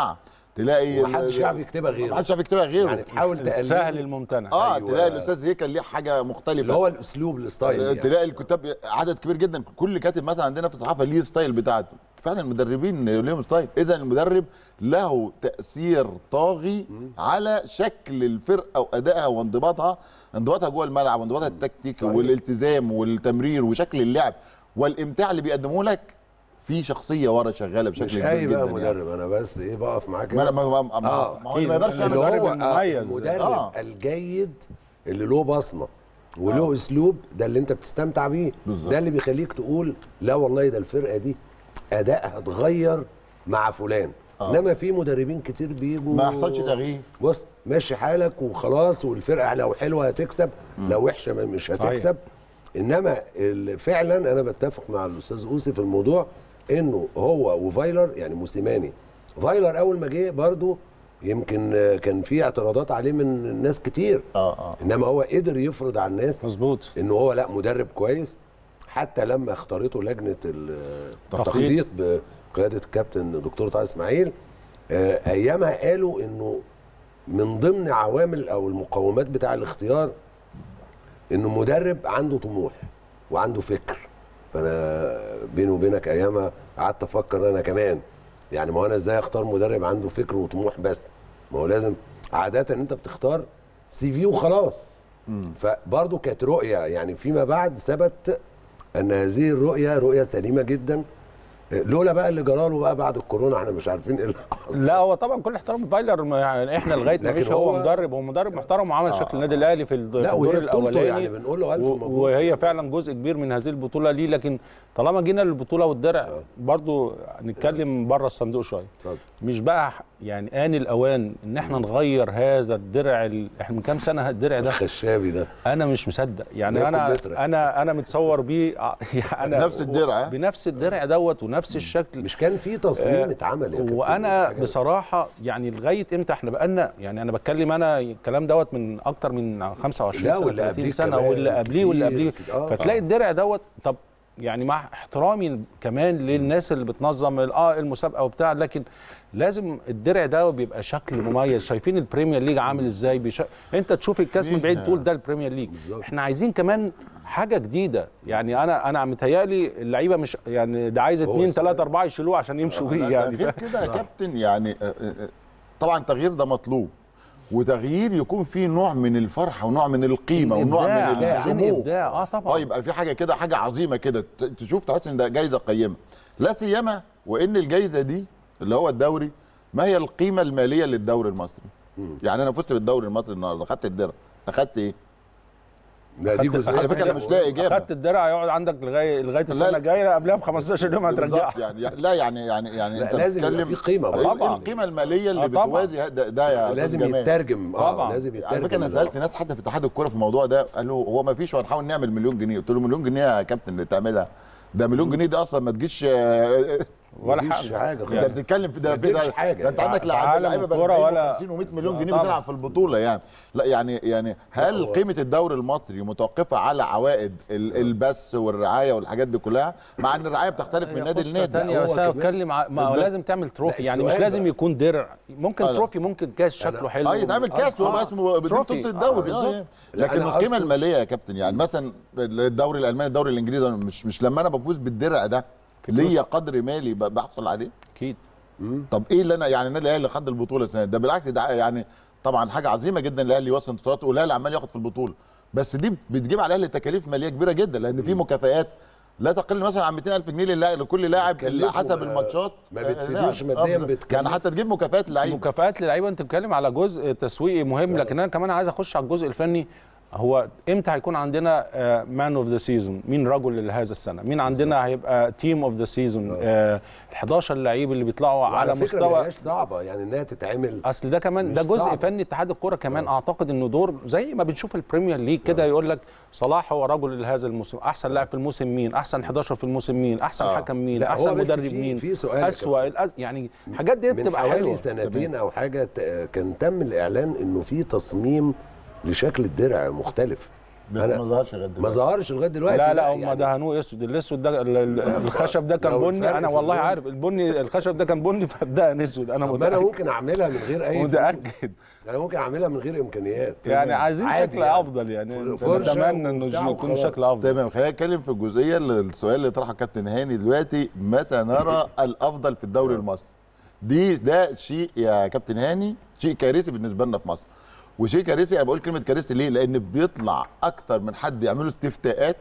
تلاقي ومحدش يعرف يكتبها غيره محدش يعرف يكتبها غيره يعني تحاول السهل تقلل الممتنع اه أيوة. تلاقي الاستاذ هيكل ليه حاجه مختلفه اللي هو الاسلوب الستايل يعني. تلاقي الكتاب عدد كبير جدا كل كاتب مثلا عندنا في الصحافه ليه ستايل بتاعته فعلا المدربين ليهم ستايل اذا المدرب له تاثير طاغي على شكل الفرقه وادائها وانضباطها انضباطها جوه الملعب وانضباطها التكتيكي صحيح. والالتزام والتمرير وشكل اللعب والامتاع اللي بيقدموه لك في شخصيه ورا شغاله بشكل مش كبير اي بقى جدا يعني. مدرب انا بس ايه بقف معاك ما ما ما, ما, آه، ما هو ما يقدرش يعمل اللي المدرب هو المميز. المدرب آه. الجيد اللي له بصمه وله اسلوب ده اللي انت بتستمتع بيه بالظبط. ده اللي بيخليك تقول لا والله ده الفرقه دي ادائها اتغير مع فلان آه. انما في مدربين كتير بيجوا ما يحصلش تغيير بص ماشي حالك وخلاص والفرقه لو حلوه هتكسب لو وحشه ما- مش هتكسب انما ال- فعلا انا بتفق مع الاستاذ اوسي في الموضوع انه هو وفايلر يعني موسيماني فايلر اول ما جه برضه يمكن آه، كان في اعتراضات عليه من ناس كتير اه اه انما هو قدر يفرض على الناس مظبوط انه هو لا مدرب كويس حتى لما اختارته لجنه التخطيط بقياده الكابتن دكتور طه اسماعيل آه، ايامها قالوا انه من ضمن عوامل او المقومات بتاع الاختيار انه مدرب عنده طموح وعنده فكر فانا بيني وبينك ايامها قعدت افكر انا كمان يعني ما هو انا ازاي اختار مدرب عنده فكر وطموح بس ما هو لازم عاده انت بتختار سي في وخلاص فبرضه كانت رؤيه يعني فيما بعد ثبت ان هذه الرؤيه رؤيه سليمه جدا لولا بقى اللي جراله بقى بعد الكورونا احنا مش عارفين ايه اللي حصل لا هو طبعا كل احترام فايلر ما يعني احنا لغايه ما لكن مش هو هو- مدرب هو مدرب محترم وعمل شكل النادي الاهلي في الد- لا، في وهي الدور بطولته الاولاني يعني بنقول له ألف و- مبروك. وهي فعلا جزء كبير من هذه البطوله ليه لكن طالما جينا للبطوله والدرع برضو نتكلم بره الصندوق شويه اتفضل. مش بقى ح- يعني آن الأوان إن إحنا نغير هذا الدرع ال... إحنا من كام سنة الدرع ده الخشابي ده أنا مش مصدق زي يعني أنا الكمبيوتر. أنا أنا متصور بيه ع- يعني أنا نفس الدرع، ها؟ بنفس الدرع دوت ونفس الشكل مش كان في تصميم آه، اتعمل يا كابتن وانا حاجة- بصراحه يعني لغايه امتى احنا بقالنا يعني انا بتكلم انا الكلام دوت من اكتر من 25 لا، سنه واللي 30 قبليك سنه كمان واللي قبليه واللي كتير قبليه كده. آه. فتلاقي الدرع دوت طب يعني مع احترامي كمان للناس اللي بتنظم ال- اه المسابقه وبتاع لكن لازم الدرع ده بيبقى شكل مميز شايفين البريمير ليج عامل ازاي بيش... انت تشوف الكاس من بعيد فيها. تقول ده البريمير ليج بالظبط. احنا عايزين كمان حاجه جديده يعني انا انا متهيألي اللعيبه مش يعني ده عايز هو اثنين السؤال- ثلاثه اربعه يشيلوه عشان يمشوا بيه لا، يعني غير فاهم؟ كده يا كابتن يعني آه، آه، آه، طبعا التغيير ده مطلوب وتغيير يكون فيه نوع من الفرحه ونوع من القيمه ونوع من إبداع، عايزين العموق ابداع اه طبعا اه يبقى في حاجه كده حاجه عظيمه كده ت- تشوف تحس ان ده جايزه قيمه لا سيما وان الجايزه دي اللي هو الدوري ما هي القيمه الماليه للدوري المصري يعني انا فزت بالدوري المصري النهارده خدت الدرع اخدت ايه لا دي خدت- جزئيه على فكره انا مش لاقي اجابه خدت الدرع يقعد عندك لغايه لغايه السنه لا. الجايه قبلها ب 15 يوم هترجعه بالظبط يعني يعني- لا يعني يعني يعني لا، انت لازم يبقى بتتكلم في قيمة إيه- برضه. إيه القيمه الماليه اللي آه، طبعاً. بتوازي ده, ده يا أستاذ لازم جمال. يترجم اه طبعاً. لازم على يترجم فكره انا سالت ناس حتى في اتحاد الكوره في الموضوع ده قالوا هو ما فيش وهنحاول نعمل مليون جنيه قلت له مليون جنيه يا كابتن اللي تعملها ده مليون جنيه دي اصلا ما تجيش آه، ولا مفيش حاجه حاجه انت يعني بتتكلم في ده ما في ده تجيبش حاجة. ده انت عندك في لعيبه عالم لعيبه ب الكورة 40 ولا- و50 و100 مليون جنيه طبعاً. بتلعب في البطوله يعني لا يعني يعني هل قيمه الدوري المصري متوقفه على عوائد ال- البث والرعايه والحاجات دي كلها مع ان الرعايه بتختلف من نادي قصة لنادي تانية هو بس انا كمان- بتكلم ع- ما هو الب- لازم تعمل تروفي لا، يعني مش السؤال لازم بقى. يكون درع ممكن آه، لا. تروفي ممكن كاس شكله حلو اه يتعمل كاس هو بقى اسمه بدون تروفي. بطوله الدوري آه، بالظبط. آه، لا، لكن أنا القيمه أذكر- الماليه يا كابتن يعني مثلا الدوري الالماني الدوري الانجليزي أنا مش مش لما انا بفوز بالدرع ده ليا قدر مالي ب- بحصل عليه اكيد طب ايه اللي انا يعني النادي الاهلي اللي خد البطوله السنه دي؟ ده بالعكس ده يعني طبعا حاجه عظيمه جدا الاهلي يوصل انتصارات والاهلي عمال ياخد في البطوله بس دي بتجيب على الاهلي تكاليف ماليه كبيره جدا لان في مكافآت لا تقل مثلا عن 200000 جنيه للا- لكل لاعب بتكلفه حسب ما- الماتشات ما آه، بتفيدوش لاعب. مادياً آه، بتكلف. يعني حتى تجيب مكافآت لعيبه مكافآت للعيبه انت بتتكلم على جزء تسويقي مهم لكن انا كمان عايز اخش على الجزء الفني هو امتى هيكون عندنا مان اوف ذا سيزون مين رجل لهذا السنه مين عندنا هيبقى تيم اوف ذا سيزون ال 11 لعيب اللي بيطلعوا على على فكره مستوى مستوى صعبه يعني انها تتعمل اصل ده كمان ده مش جزء صعب. فني اتحاد الكوره كمان اعتقد انه دور زي ما بنشوف البريمير ليج كده يقول لك صلاح هو رجل هذا الموسم احسن لاعب في الموسم مين احسن 11 في الموسم مين احسن آه. حكم مين لا، هو احسن بس مدرب في- مين في سؤال يا اسوأ الأز... يعني الحاجات دي من بتبقى حوالي حلوه سنتين او حاجه ت- كان تم الاعلان انه في تصميم لشكل الدرع مختلف ده أنا- ما ظهرش لغايه ما دلوقتي ظهرش لغايه دلوقتي لا لا هم يعني دهنوه اسود الاسود ده ال- ال- الخشب ده كان لو بني الفرق انا في والله اللون. عارف البني الخشب ده كان بني فدهن اسود انا طب ما انا متاكد ممكن اعملها من غير اي فلوس. متاكد انا ممكن اعملها من غير امكانيات يعني عايزين عادي شكل يعني. افضل يعني فرشة نتمنى انه وبتاع يكون وخلاص. شكل افضل تمام خلينا نتكلم في الجزئيه اللي السؤال اللي طرحه كابتن هاني دلوقتي متى نرى الافضل في الدوري المصري دي ده شيء يا كابتن هاني شيء كارثي بالنسبه لنا في مصر وشيء كارثي انا بقول كلمه كارثي ليه لان بيطلع اكتر من حد يعملوا استفتاءات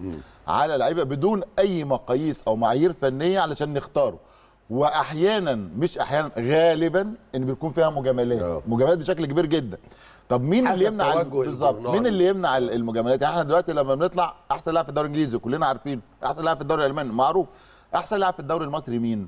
على لعيبه بدون اي مقاييس او معايير فنيه علشان نختاره واحيانا مش احيانا غالبا ان بيكون فيها مجاملات آه. مجاملات بشكل كبير جدا طب مين اللي حسب يمنع ال- توجه بالظبط الجمهور. مين اللي يمنع ال- المجاملات يعني احنا دلوقتي لما بنطلع احسن لاعب في الدوري الانجليزي كلنا عارفين احسن لاعب في الدوري الالماني معروف احسن لاعب في الدوري المصري مين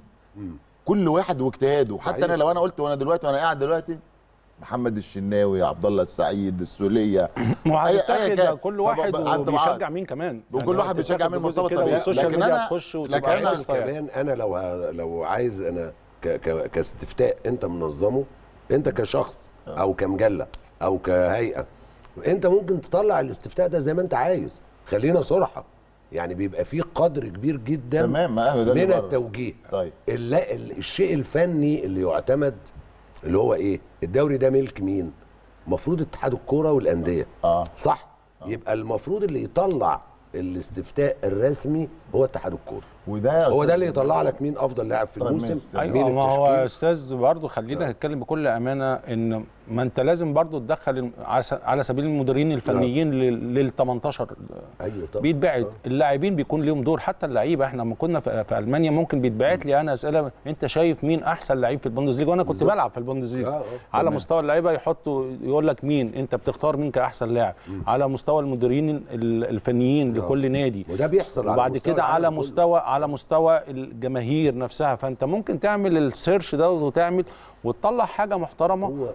كل واحد واجتهاده حتى صحيح. انا لو انا قلت وانا دلوقتي وانا قاعد دلوقتي محمد الشناوي عبد الله السعيد السوليه ما هو أي- أيا هيتاخد كان. كل واحد فب- أنت وبيشجع معاك. مين كمان وكل واحد بيشجع هتتاخد مين بجزء مرتبط كده طبيعي. والسوشيال لكن ميديا أنا- تخش لكن وتبقى أنا قصة يعني. كمان انا لو ه- لو عايز انا ك ك كاستفتاء انت منظمه انت كشخص او كمجله او كهيئه انت ممكن تطلع الاستفتاء ده زي ما انت عايز خلينا صراحه يعني بيبقى فيه قدر كبير جدا تمام، ما هو ده اللي من بره. التوجيه طيب. الل- ال- الشيء الفني اللي يعتمد اللي هو ايه الدوري ده ملك مين المفروض اتحاد الكوره والانديه اه صح يبقى المفروض اللي يطلع الاستفتاء الرسمي هو اتحاد الكوره وده هو ده اللي يطلع لك مين افضل لاعب في طيب الموسم ماشي. مين ايوه ما هو التشكيل استاذ برضه خلينا نتكلم بكل امانه ان ما انت لازم برضه تدخل الم- على س- على سبيل المديرين الفنيين لل لل 18 ايوه طبعا بيتبعت اللاعبين بيكون ليهم دور حتى اللعيبه احنا لما كنا في, في المانيا ممكن بيتبعت لي انا اسئله انت شايف مين احسن لعيب في البوندسليجا وانا كنت بلعب في البوندسليجا آه، آه، على تمام. مستوى اللعيبه يحطوا يقول لك مين انت بتختار مين كاحسن لاعب على مستوى المديرين ال- الفنيين لكل نادي وده بيحصل على وبعد مستوى كده على العالم كله. مستوى على مستوى الجماهير نفسها فانت ممكن تعمل السيرش ده وتعمل وتطلع حاجه محترمه هو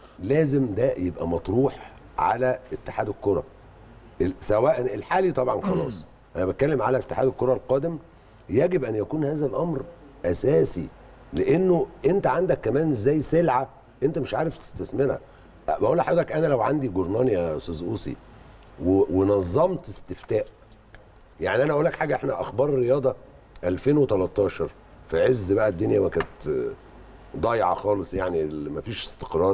لازم ده يبقى مطروح على اتحاد الكره ال- سواء الحالي طبعا خلاص انا بتكلم على اتحاد الكره القادم يجب ان يكون هذا الامر اساسي لانه انت عندك كمان زي سلعه انت مش عارف تستثمرها بقول لحضرتك انا لو عندي جورنان يا استاذ اوسي و- ونظمت استفتاء يعني انا اقول لك حاجه احنا اخبار الرياضه 2013 في عز بقى الدنيا ما كانت آه، ضايعه خالص يعني ما فيش استقرار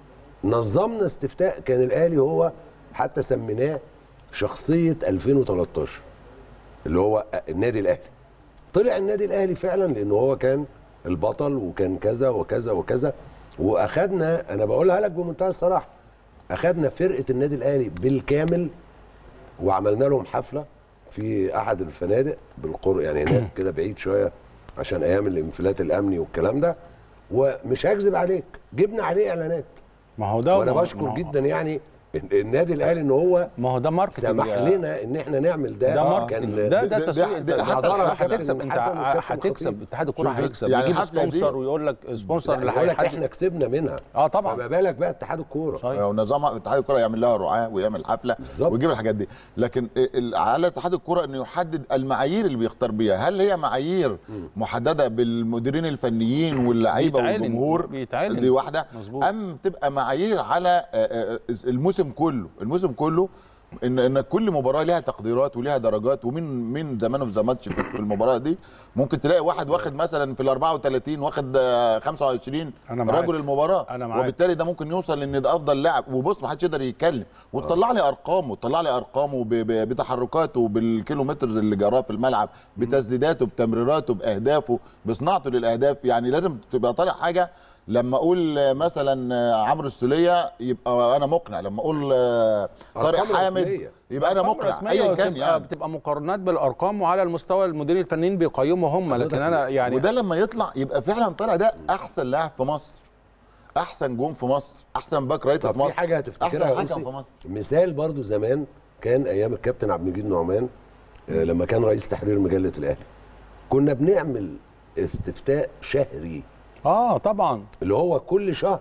نظمنا استفتاء كان الاهلي هو حتى سميناه شخصيه 2013 اللي هو النادي الاهلي طلع النادي الاهلي فعلا لانه هو كان البطل وكان كذا وكذا وكذا واخدنا انا بقولها لك بمنتهى الصراحه اخدنا فرقه النادي الاهلي بالكامل وعملنا لهم حفله في احد الفنادق بالقرب يعني هناك كده بعيد شويه عشان ايام الانفلات الامني والكلام ده ومش هكذب عليك جبنا عليه اعلانات ما هو ده وانا ما- بشكر ما- جدا يعني النادي الاهلي ان هو ما هو ده ماركتنج سمح يا- لنا ان احنا نعمل ده ده آه، ماركتنج كان ده ده- ده ده- تسويق ده- ده حتى- حضرتك حتى هتكسب انت حسن والكابتن هتكسب الخطيب. اتحاد الكوره شوف، هيكسب يعني يجيب الحفلة دي- سبونسر ويقول لك سبونسر لا، اللي بقول لك هيحدد- احنا كسبنا منها اه طبعا فما بالك بقى اتحاد الكوره صحيح لو نظام اتحاد الكره يعمل لها رعاه ويعمل حفله بالظبط. ويجيب الحاجات دي لكن ال- على اتحاد الكره انه يحدد المعايير اللي بيختار بيها هل هي معايير محدده بالمديرين الفنيين واللعيبه بيتعلن- والجمهور بيتعلن. دي واحده مظبوط. ام تبقى معايير على آه، آه، الموسم كله الموسم كله ان ان كل مباراه ليها تقديرات وليها درجات ومين مين ذا مان اوف ذا ماتش في في المباراه دي ممكن تلاقي واحد واخد مثلا في ال 34 واخد آه، 25 أنا معاك. رجل المباراه أنا معاك. وبالتالي ده ممكن يوصل ان ده افضل لاعب وبص ما حدش يقدر يتكلم وتطلع لي ارقامه وتطلع لي ارقامه ب- ب- بتحركاته بالكيلومتر اللي جراه في الملعب بتسديداته بتمريراته باهدافه بصناعته للاهداف يعني لازم تبقى طالع حاجه لما اقول آه، مثلا آه، عمرو السوليه يبقى انا مقنع لما اقول آه، طارق أرقام حامد رسمية. يبقى انا أرقام مقنع رسمية ايا كان وتبقى- يعني بتبقى مقارنات بالارقام وعلى المستوى المدير الفنيين بيقيموا هم لكن انا يعني وده لما يطلع يبقى فعلا طالع ده احسن لاعب في مصر احسن جون في مصر احسن باك رايت طب في مصر في حاجه هتفتكرها أحسن يا حكم أوسي؟ في مصر. مثال برضو زمان كان ايام الكابتن عبد المجيد نعمان آه، لما كان رئيس تحرير مجله الاهلي كنا بنعمل استفتاء شهري اه طبعا اللي هو كل شهر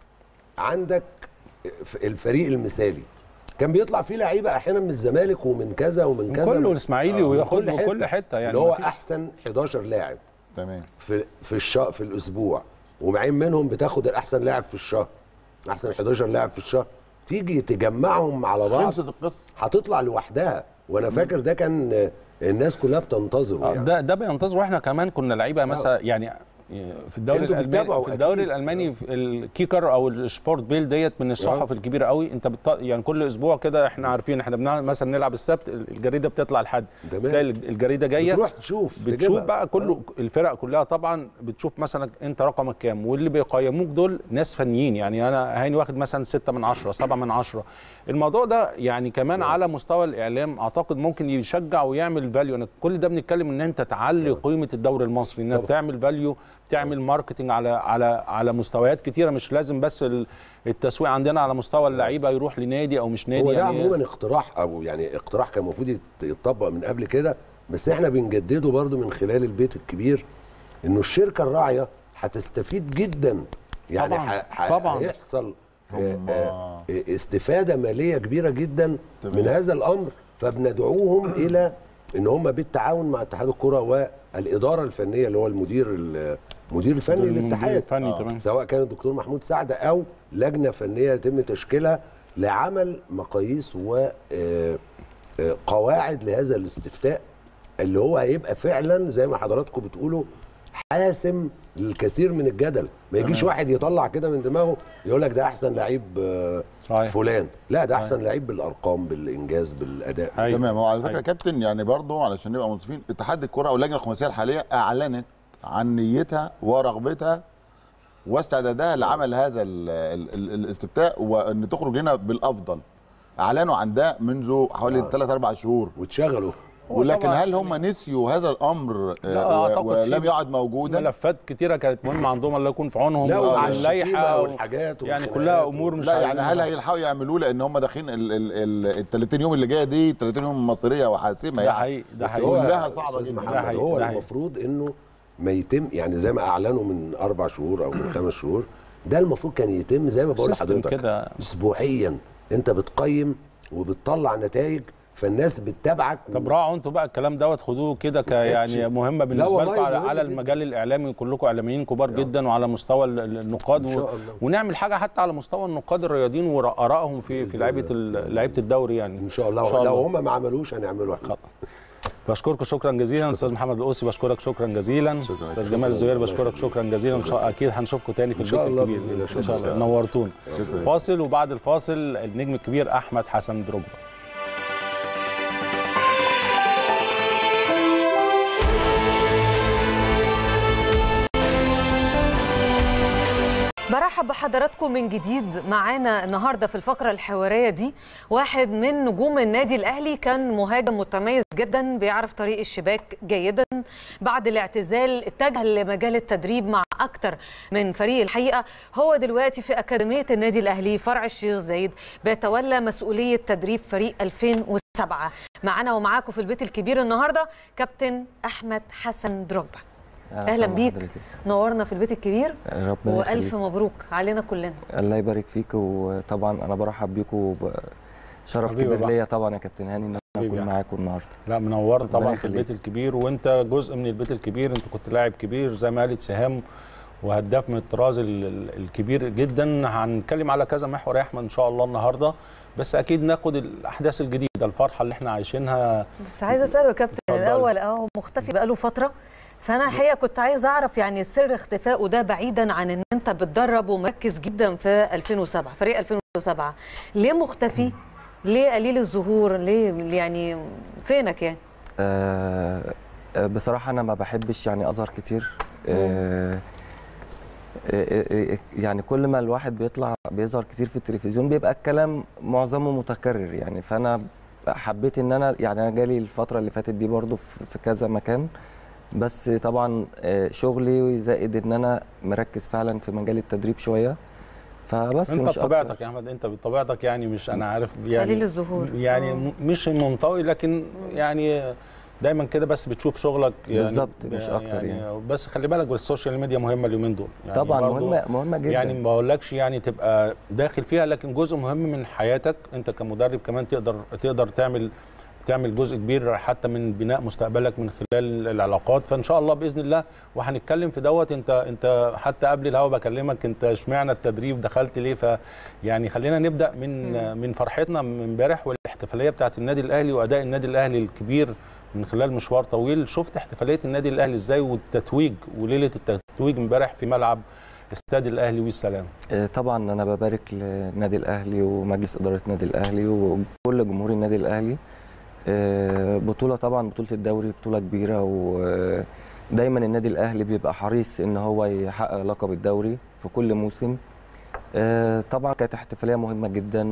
عندك ف- الفريق المثالي كان بيطلع فيه لعيبه احيانا من الزمالك ومن كذا ومن من كذا كله من- الإسماعيلي آه، من وياخد من كل حتة يعني اللي هو مفيش- احسن 11 لاعب تمام في في الشهر في الاسبوع ومعين منهم بتاخد الاحسن لاعب في الشهر احسن 11 لاعب في الشهر تيجي تجمعهم على بعض خلصت القصه هتطلع لوحدها وانا فاكر ده كان آه، الناس كلها بتنتظره آه، يعني. ده ده بينتظر واحنا كمان كنا لعيبه مثلا يعني في الدوري انتوا الالماني بتتابعوا في الدوري أكيد. الالماني في الكيكر او السبورت بيل ديت من الصحف الكبيره قوي انت بت... يعني كل اسبوع كده احنا عارفين احنا بنعمل مثلا نلعب السبت الجريده بتطلع لحد تمام. تلاقي الجريده جايه بتروح تشوف بتشوف تجيبها. بقى كله الفرق كلها طبعا بتشوف مثلا انت رقمك كام واللي بيقيموك دول ناس فنيين يعني انا هاني واخد مثلا 6 من 10 7 من 10 الموضوع ده يعني كمان على مستوى الاعلام اعتقد ممكن يشجع ويعمل فاليو انا كل ده بنتكلم ان انت تعلي قيمه الدوري المصري انك طبعا. تعمل فاليو تعمل ماركتنج على على على مستويات كتيره مش لازم بس ال- التسويق عندنا على مستوى اللعيبه يروح لنادي او مش نادي هو ده يعني عموما اقتراح او يعني اقتراح كان المفروض يت- يتطبق من قبل كده بس احنا بنجدده برضو من خلال البيت الكبير انه الشركه الراعيه هتستفيد جدا يعني طبعاً، ح- ح- طبعاً. هيحصل آه، آه، استفاده ماليه كبيره جدا من هذا الامر فبندعوهم الى ان هم بالتعاون مع اتحاد الكره والاداره الفنيه اللي هو المدير المدير الفني للاتحاد الفني تمام سواء كان الدكتور محمود سعد او لجنه فنيه يتم تشكيلها لعمل مقاييس وقواعد لهذا الاستفتاء اللي هو هيبقى فعلا زي ما حضراتكم بتقولوا حاسم للكثير من الجدل ما يجيش واحد يطلع كده من دماغه يقول لك ده احسن لعيب آه، صحيح. فلان لا ده احسن لعيب بالارقام بالانجاز بالاداء أيوة. تمام هو على فكره أيوة. كابتن يعني برضه علشان نبقى منصفين اتحاد الكره او اللجنه الخماسيه الحاليه اعلنت عن نيتها ورغبتها واستعدادها لعمل هذا ال ال ال الاستفتاء وان تخرج لنا بالافضل اعلنوا عن ده منذ حوالي ثلاث اربع شهور واتشغلوا ولكن طبعاً هل هم نسيوا هذا الامر لا، آه، و- أعتقد ولم في يعد موجودا ملفات كتيره كانت مهمه عندهم الله يكون في عونهم لا وعن وعن اللائحه الشتيمة و- والحاجات يعني والخناقات كلها و- امور مش لا يعني عايزينها. هل هيلحقوا يعملوه لان هم داخلين ال 30 يوم اللي جايه دي 30 يوم مصيريه وحاسمه ده يعني حقيقي ده بس حقيقي هو كلها صعبة أستاذ جدا. ده محمد حقيقي، هو ده حقيقي. المفروض انه ما يتم يعني زي ما اعلنوا من اربع شهور او من خمس شهور ده المفروض كان يتم زي ما بقول سيستم لحضرتك كده. اسبوعيا انت بتقيم وبتطلع نتائج فالناس بتتابعك طب راعوا انتوا بقى الكلام دوت خدوه كده ك يعني مهمه بالنسبه والله لكم على, مهم على جدا. المجال الاعلامي كلكم اعلاميين كبار جدا وعلى مستوى ال- ال- النقاد إن و... شاء الله. ونعمل حاجه حتى على مستوى النقاد الرياضيين وارائهم في في لعيبه ال- لعيبه الدوري يعني ان شاء الله, إن شاء لو الله. هم ما عملوش هنعمله احنا خلاص. بشكركم شكرا جزيلا استاذ محمد القوسي بشكرك شكرا جزيلا شكراً. استاذ شكراً. جمال الزهير الله بشكرك يخليك. شكرا جزيلا ان شاء اكيد هنشوفكم تاني في إن البيت شاء الله الكبير بإذن الله. ان شاء الله شكراً. نورتونا شكراً. فاصل وبعد الفاصل النجم الكبير احمد حسن دروجبا برحب بحضراتكم من جديد معانا النهارده في الفقره الحواريه دي واحد من نجوم النادي الاهلي كان مهاجم متميز جدا بيعرف طريق الشباك جيدا بعد الاعتزال اتجه لمجال التدريب مع اكتر من فريق الحقيقه هو دلوقتي في اكاديميه النادي الاهلي فرع الشيخ زايد بيتولى مسؤوليه تدريب فريق 2007 معانا ومعاكم في البيت الكبير النهارده كابتن احمد حسن دروجبا اهلا بيك نورنا في البيت الكبير ربنا والف يخليك مبروك علينا كلنا الله يبارك فيك وطبعا انا برحب بيكم شرف حبيبي كبير بقى. ليا طبعا يا كابتن هاني ان انا حبيبي اكون يا معاكم النهارده لا منورت ربنا طبعا في يخليك. البيت الكبير وانت جزء من البيت الكبير انت كنت لاعب كبير زي ما قالت سهام وهداف من الطراز ال- ال- الكبير جدا هنتكلم على كذا محور يا احمد ان شاء الله النهارده بس اكيد ناخد الاحداث الجديده الفرحه اللي احنا عايشينها بس عايزه اساله يا كابتن اتفضل. الاول اهو مختفي بقاله فتره فانا الحقيقه كنت عايزه اعرف يعني سر اختفائه ده بعيدا عن ان انت بتدرب ومركز جدا في 2007 فريق 2007 ليه مختفي ليه قليل الظهور ليه يعني فينك يعني آه آه، بصراحه انا ما بحبش يعني اظهر كتير آه آه، آه، يعني كل ما الواحد بيطلع بيظهر كتير في التلفزيون بيبقى الكلام معظمه متكرر يعني فانا حبيت ان انا يعني انا جالي الفتره اللي فاتت دي برضو في في كذا مكان بس طبعا آه، شغلي زائد ان انا مركز فعلا في مجال التدريب شويه فبس انت مش بطبيعتك أكتر. يا احمد انت بطبيعتك يعني مش انا عارف يعني قليل الظهور. يعني آه. م- مش منطوي لكن يعني دايما كده بس بتشوف شغلك يعني بالظبط، مش أكتر يعني. بس خلي بالك بالسوشيال ميديا مهمه اليومين دول يعني طبعا برضو مهمه مهمه جدا يعني ما بقولكش يعني تبقى داخل فيها لكن جزء مهم من حياتك انت كمدرب كمان تقدر تقدر تعمل بتعمل جزء كبير حتى من بناء مستقبلك من خلال العلاقات فان شاء الله باذن الله وهنتكلم في دوت انت انت حتى قبل الهوا بكلمك انت اشمعنى التدريب دخلت ليه ف يعني خلينا نبدا من من فرحتنا من امبارح والاحتفاليه بتاعه النادي الاهلي واداء النادي الاهلي الكبير من خلال مشوار طويل شفت احتفاليه النادي الاهلي ازاي والتتويج وليله التتويج امبارح في ملعب استاد الاهلي والسلام آه، طبعا انا ببارك للنادي الاهلي ومجلس اداره النادي الاهلي وكل جمهور النادي الاهلي آه، بطوله طبعا بطوله الدوري بطوله كبيره ودايما النادي الاهلي بيبقى حريص ان هو يحقق لقب الدوري في كل موسم آه، طبعا كانت احتفاليه مهمه جدا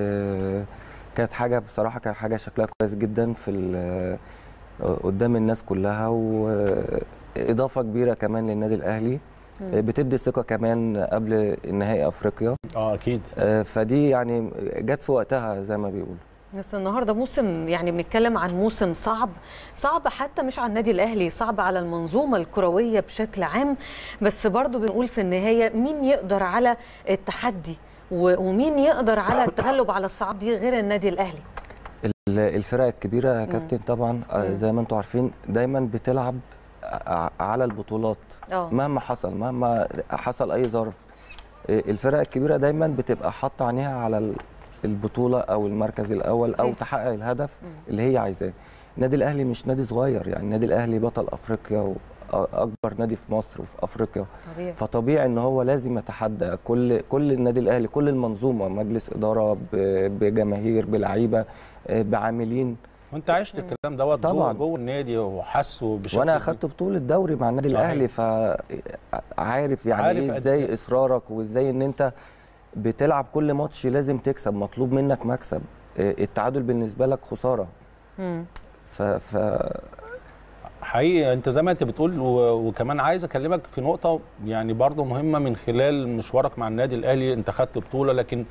وكانت حاجه بصراحه كانت حاجه شكلها كويس جدا في ال- قدام الناس كلها واضافه كبيره كمان للنادي الاهلي مم. بتدي ثقه كمان قبل نهائي افريقيا اه اكيد آه، فدي يعني جت في وقتها زي ما بيقولوا بس النهارده موسم يعني بنتكلم عن موسم صعب صعب حتى مش على النادي الاهلي صعب على المنظومه الكرويه بشكل عام بس برضو بنقول في النهايه مين يقدر على التحدي و- ومين يقدر على التغلب على الصعاب دي غير النادي الاهلي ال- الفرق الكبيره يا مم. كابتن طبعا آه، مم. زي ما انتم عارفين دايما بتلعب ع- على البطولات اه مهما حصل مهما حصل اي ظرف آه، الفرق الكبيره دايما بتبقى حاطه عينيها على ال- البطوله او المركز الاول او صحيح. تحقق الهدف مم. اللي هي عايزاه النادي الاهلي مش نادي صغير يعني النادي الاهلي بطل افريقيا واكبر نادي في مصر وفي افريقيا طبيعي فطبيعي ان هو لازم يتحدى كل كل النادي الاهلي كل المنظومه مجلس اداره ب- بجماهير بلعيبه آه، بعاملين وانت عشت الكلام دوت طبعاً. جوه جوه النادي وحاسه بشكل وانا كبير. اخدت بطوله دوري مع النادي صحيح. الاهلي فعارف يعني عارف ايه قد ازاي إيه. اصرارك وازاي ان انت بتلعب كل ماتش لازم تكسب مطلوب منك مكسب آه، التعادل بالنسبه لك خساره مم. ف, ف... حقيقي انت زي ما انت بتقول و- وكمان عايز اكلمك في نقطه يعني برضو مهمه من خلال مشوارك مع النادي الاهلي انت خدت بطوله لكن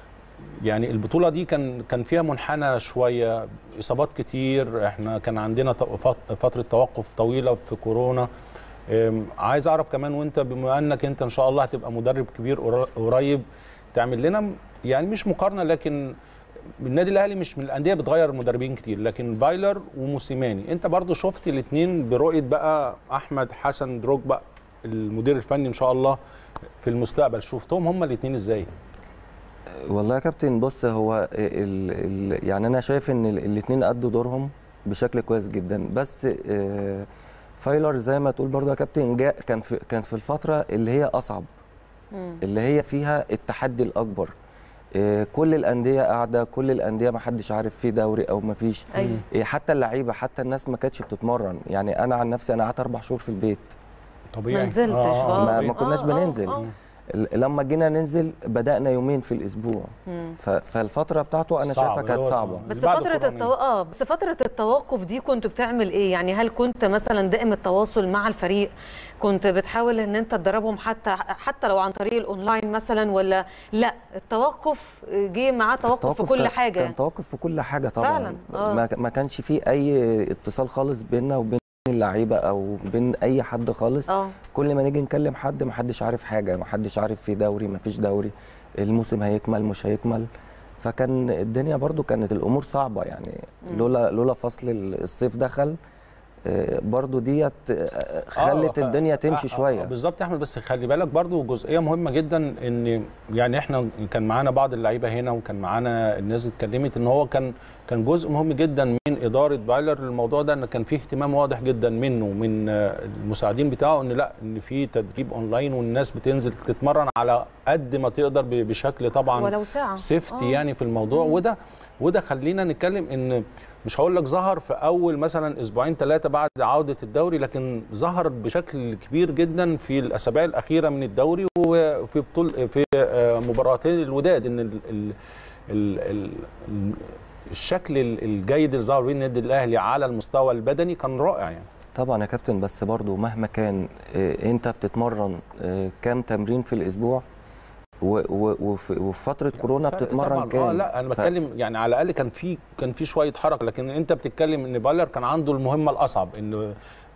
يعني البطوله دي كان كان فيها منحنى شويه اصابات كتير احنا كان عندنا تو- فت- فتره توقف طويله في كورونا ام، عايز اعرف كمان وانت بما انك انت ان شاء الله هتبقى مدرب كبير قر- قريب تعمل لنا م- يعني مش مقارنه لكن النادي الاهلي مش من الانديه بتغير مدربين كتير لكن بايلر وموسيماني انت برضو شفت الاثنين برؤيه بقى احمد حسن دروجبا المدير الفني ان شاء الله في المستقبل شفتهم هم الاثنين ازاي والله يا كابتن بص هو ال... ال... يعني انا شايف ان الاثنين ادوا دورهم بشكل كويس جدا بس آه، فايلر زي ما تقول برضو يا كابتن جاء كان في كان في الفتره اللي هي اصعب مم. اللي هي فيها التحدي الاكبر آه، كل الانديه قاعده كل الانديه ما حدش عارف في دوري او ما فيش ايوه آه، حتى اللعيبه حتى الناس ما كانتش بتتمرن يعني انا عن نفسي انا قعدت اربع شهور في البيت طبيعي ما نزلتش آه، اه ما- طبيعي. ما كناش آه، آه، بننزل. آه. ال- لما جينا ننزل بدانا يومين في الاسبوع مم. ف- فالفتره بتاعته انا صعب، شايفها كانت اللي هو صعبه بس اللي بعد فترة كورونا التو... اه بس فترة التوقف دي كنت بتعمل ايه؟ يعني هل كنت مثلا دائم التواصل مع الفريق؟ كنت بتحاول ان انت تدربهم حتى حتى لو عن طريق الاونلاين مثلا ولا لا التوقف جه معاه توقف في كل كان- حاجة كان توقف في كل حاجه طبعا فعلاً، آه. ما ما كانش فيه اي اتصال خالص بيننا وبين اللعيبه او بين اي حد خالص اه كل ما نيجي نكلم حد ما حدش عارف حاجه ما حدش عارف في دوري ما فيش دوري الموسم هيكمل مش هيكمل فكان الدنيا برضو كانت الامور صعبه يعني لولا لولا فصل الصيف دخل آه، برضو ديت آه، خلت آه، الدنيا آه، تمشي آه، شويه بالظبط يا احمد بس خلي بالك برضو جزئيه مهمه جدا ان يعني احنا كان معانا بعض اللعيبه هنا وكان معانا الناس اتكلمت ان هو كان كان جزء مهم جدا من اداره بايلر للموضوع ده ان كان فيه اهتمام واضح جدا منه ومن آه، المساعدين بتاعه ان لا ان في تدريب اونلاين والناس بتنزل تتمرن على قد ما تقدر ب- بشكل طبعا ولو ساعة سيفتي آه. يعني في الموضوع وده وده خلينا نتكلم ان مش هقول لك ظهر في اول مثلا اسبوعين ثلاثه بعد عوده الدوري لكن ظهر بشكل كبير جدا في الاسابيع الاخيره من الدوري وفي بطول في آه، مباراتين الوداد ان ال ال ال ال ال الشكل ال- الجيد اللي ظهر بيه النادي الاهلي على المستوى البدني كان رائع يعني طبعا يا كابتن بس برضو مهما كان آه، انت بتتمرن آه، كام تمرين في الاسبوع و- و- وفي وفي فتره كورونا فرق بتتمرن طبعاً. كام اه لا انا ف- بتكلم يعني على الاقل كان في كان في شويه حركه لكن انت بتتكلم ان بايلر كان عنده المهمه الاصعب ان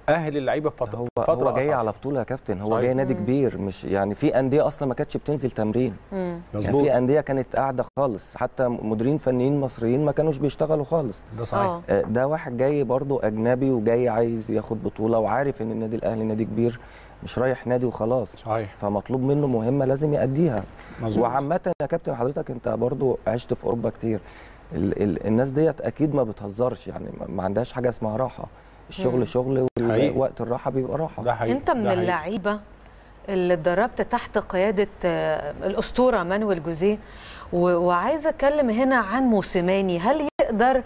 اهل اللعيبه في فتره هو فتره هو جاي أصعب. على بطوله يا كابتن هو صحيح. جاي نادي كبير مش يعني في انديه اصلا ما كانتش بتنزل تمرين مم. يعني مظبوط في انديه كانت قاعده خالص حتى مديرين فنيين مصريين ما كانوش بيشتغلوا خالص ده صحيح اه آه، ده واحد جاي برضو اجنبي وجاي عايز ياخد بطوله وعارف ان النادي الاهلي نادي كبير مش رايح نادي وخلاص صحيح فمطلوب منه مهمه لازم يأديها مظبوط وعامة يا كابتن حضرتك انت برضو عشت في اوروبا كتير ال ال الناس ديت اكيد ما بتهزرش يعني ما- ما عندهاش حاجه اسمها راحه مم. الشغل شغل حقيقي. ووقت الراحه بيبقى راحه ده حقيقي انت من ده حقيقي. اللعيبه اللي اتدربت تحت قياده آه، الاسطوره مانويل جوزيه و- وعايزه اتكلم هنا عن موسيماني هل يقدر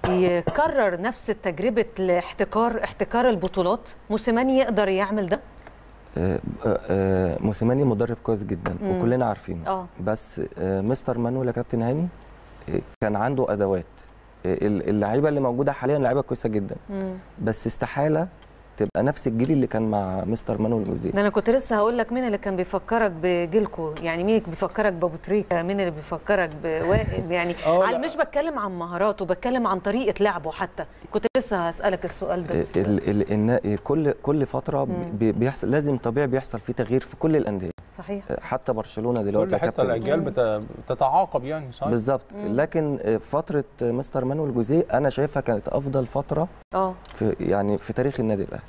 يكرر نفس تجربه الاحتكار احتكار البطولات موسيماني يقدر يعمل ده آه، آه، آه، موسيماني مدرب كويس جدا مم. وكلنا عارفينه اه بس آه، مستر مانويل يا كابتن هاني آه، كان عنده ادوات آه، ال- اللعيبه اللي موجوده حاليا لعيبه كويسه جدا مم. بس استحاله تبقى نفس الجيل اللي كان مع مستر مانويل جوزيه ده انا كنت لسه هقول لك مين اللي كان بيفكرك بجيلكو يعني مين اللي بيفكرك بابو تريكه مين اللي بيفكرك بوائل يعني آه، على لا. مش بتكلم عن مهاراته بتكلم عن طريقه لعبه حتى كنت لسه هسالك السؤال ده بس. ال ال النا- كل كل فتره مم. بي- بيحصل لازم طبيعي بيحصل فيه تغيير في كل الانديه صحيح حتى برشلونه دلوقتي كل يا حته كابتن الاجيال بت- بتتعاقب يعني صحيح بالظبط مم. لكن فتره مستر مانويل جوزيه انا شايفها كانت افضل فتره اه في يعني في تاريخ النادي الاهلي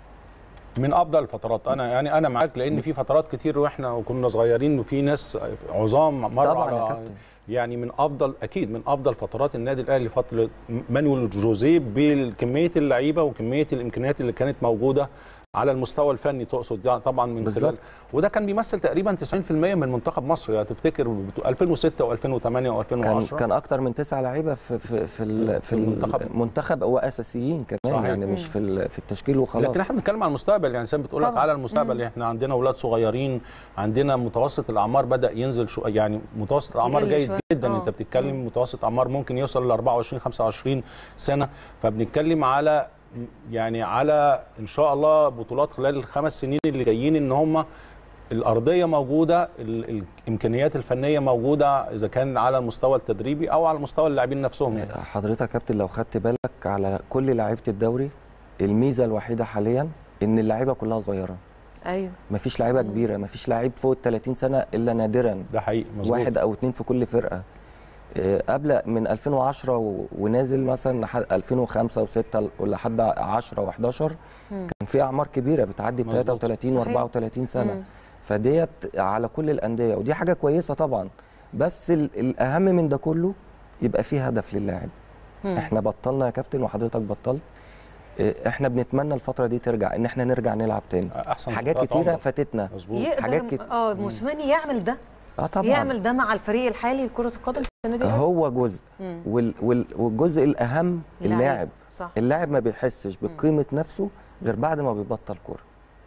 من افضل الفترات انا يعني انا معاك لان في فترات كتير واحنا وكنا صغيرين وفي ناس عظام مروا طبعا يا على كابتن يعني من افضل اكيد من افضل فترات النادي الاهلي فتره مانويل جوزيه بكميه اللعيبه وكميه الامكانيات اللي كانت موجوده على المستوى الفني تقصد يعني طبعا من بالظبط. خلال وده كان بيمثل تقريبا 90% من منتخب مصر يعني تفتكر بتو- 2006 و2008 كان و2010 كان اكتر من تسعة لعيبه في في في, ال- في المنتخب. المنتخب او اساسيين كمان صحيح. يعني مش مم. في ال- في التشكيل وخلاص لكن احنا بنتكلم على المستقبل يعني سام بتقول لك طبعاً. على المستقبل مم. احنا عندنا اولاد صغيرين عندنا متوسط الاعمار بدا ينزل شو يعني متوسط الاعمار يقل جيد شوية. جدا آه. انت بتتكلم متوسط اعمار ممكن يوصل ل 24 25 سنه فبنتكلم على يعني على ان شاء الله بطولات خلال الخمس سنين اللي جايين ان هم الارضيه موجوده ال- الامكانيات الفنيه موجوده اذا كان على المستوى التدريبي او على مستوى اللاعبين نفسهم يعني. حضرتك يا كابتن لو خدت بالك على كل لعيبه الدوري الميزه الوحيده حاليا ان اللعيبه كلها صغيره ايوه مفيش لعيبه مم. كبيره مفيش لعيب فوق ال 30 سنه الا نادرا ده حقيقي مظبوط واحد او اتنين في كل فرقه آه، قبل من 2010 و- ونازل مثلا لحد 2005 و6 ولحد 10 و11 مم. كان في اعمار كبيره بتعدي ب مظبوط. 33 صحيح. و34 سنه مم. فديت على كل الانديه ودي حاجه كويسه طبعا بس ال- الاهم من ده كله يبقى في هدف للاعب مم. احنا بطلنا يا كابتن وحضرتك بطلت آه، احنا بنتمنى الفتره دي ترجع ان احنا نرجع نلعب تاني احسن حاجات بطولات كتيره عمرك. فاتتنا مظبوط يقدر حاجات كت- اه موسيماني يعمل ده اه طبعا يعمل ده مع الفريق الحالي لكره القدم في السنه دي هو جزء مم. وال وال والجزء الاهم اللاعب. اللاعب صح اللاعب ما بيحسش بقيمه نفسه غير بعد ما بيبطل كوره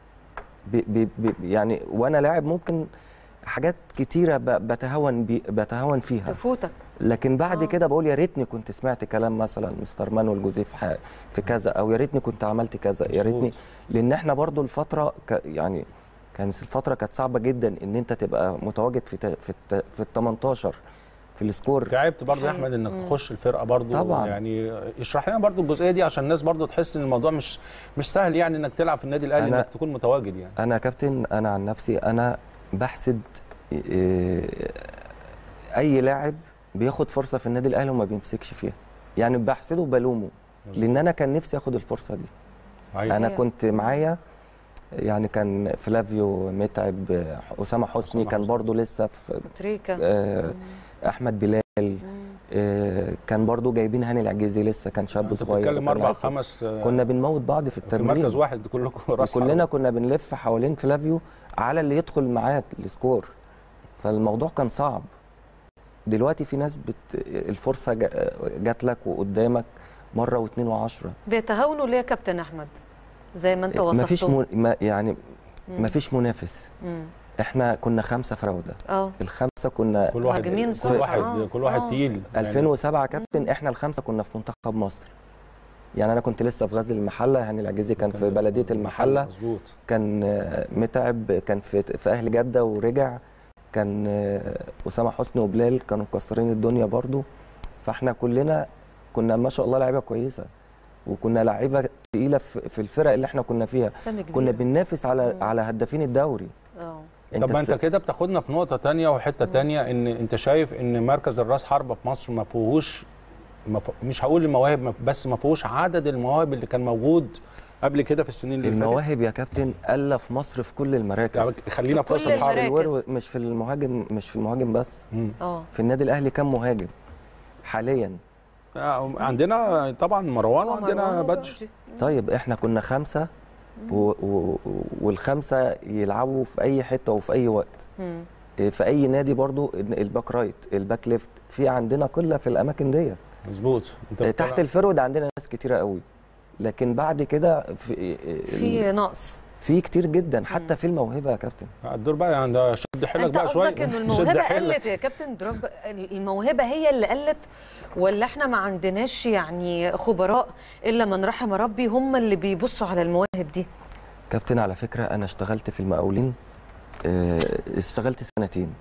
بي بي بي يعني وانا لاعب ممكن حاجات كتيره ب- بتهاون بي بتهاون فيها تفوتك لكن بعد آه. كده بقول يا ريتني كنت سمعت كلام مثلا مستر مانويل جوزيه في ح- في كذا او يا ريتني كنت عملت كذا يا ريتني مظبوط. لان احنا برضو الفتره ك يعني كانت الفتره كانت صعبه جدا ان انت تبقى متواجد في ت- في الت- في ال 18 في السكور تعبت برضه يا حقيقي. احمد انك مم. تخش الفرقه برضه طبعاً. يعني اشرح لنا برضه الجزئيه دي عشان الناس برضه تحس ان الموضوع مش مش سهل يعني انك تلعب في النادي الاهلي أنا- انك تكون متواجد يعني انا كابتن انا عن نفسي انا بحسد إيه، اي لاعب بياخد فرصه في النادي الاهلي وما بيمسكش فيها يعني بحسده وبلومه لان انا كان نفسي اخد الفرصه دي أيوة. انا صحيح. كنت معايا يعني كان فلافيو متعب اسامه حسني أسامة كان حسني. برضو لسه في تريكا آه، احمد بلال مم. آه، كان برضو جايبين هاني العجيزي لسه كان شاب انت صغير بتتكلم وكان اربع لعيب. خمس آه، كنا بنموت بعض في في التمرين مركز واحد كلكم راس كلنا حربة. كنا بنلف حوالين فلافيو على اللي يدخل معاه السكور فالموضوع كان صعب دلوقتي في ناس بت... الفرصه جا- جات لك وقدامك مره واثنين وعشرة بيتهاونوا ليه يا كابتن احمد زي ما انت وصفته ما فيش م... ما يعني مم. ما فيش منافس مم. احنا كنا خمسه فراوده اه الخمسه كنا كل واحد مهاجمين كل سرعة. واحد آه. كل واحد آه. تقيل يعني 2007 كابتن احنا الخمسه كنا في منتخب مصر يعني انا كنت لسه في غزل المحله هاني العجيزي كان في بلديه المحله مظبوط كان آه، متعب كان في في اهل جده ورجع كان آه، اسامه حسني وبلال كانوا مكسرين الدنيا برضو فاحنا كلنا كنا ما شاء الله لعيبه كويسه وكنا لعيبه التقيله في في الفرق اللي احنا كنا فيها سامي كبير كنا بننافس على على هدافين الدوري اه طب ما انت الس- كده بتاخدنا في نقطه تانية وحته تانية ان انت شايف ان مركز الراس حربه في مصر ما فيهوش ما ف- مش هقول المواهب ما- بس ما فيهوش عدد المواهب اللي كان موجود قبل كده في السنين اللي فاتت المواهب يا كابتن قل في مصر في كل المراكز يعني خلينا في في راس كل الحرب المراكز. الورو مش في المهاجم مش في المهاجم بس مم. اه في النادي الاهلي كام مهاجم حاليا آه، عندنا طبعا مروان هو وعندنا مروان بدر وبدري. طيب احنا كنا خمسه و و والخمسه يلعبوا في اي حته وفي اي وقت مم. إيه، في اي نادي برضو إن الباك رايت الباك ليفت في عندنا كلها في الاماكن ديت مظبوط انت إيه، بتتكلم- تحت الفرود عندنا ناس كتيره قوي لكن بعد كده في إيه، في نقص في كتير جدا حتى في الموهبه يا كابتن الدور بقى يعني ده شد حيلك انت بقى شويه قصدك انه شد الموهبه حيلك. قلت يا كابتن دروب الموهبه هي اللي قلت ولا احنا ما عندناش يعني خبراء الا من رحم ربي هم اللي بيبصوا على المواهب دي كابتن على فكره انا اشتغلت في المقاولين آه، اشتغلت سنتين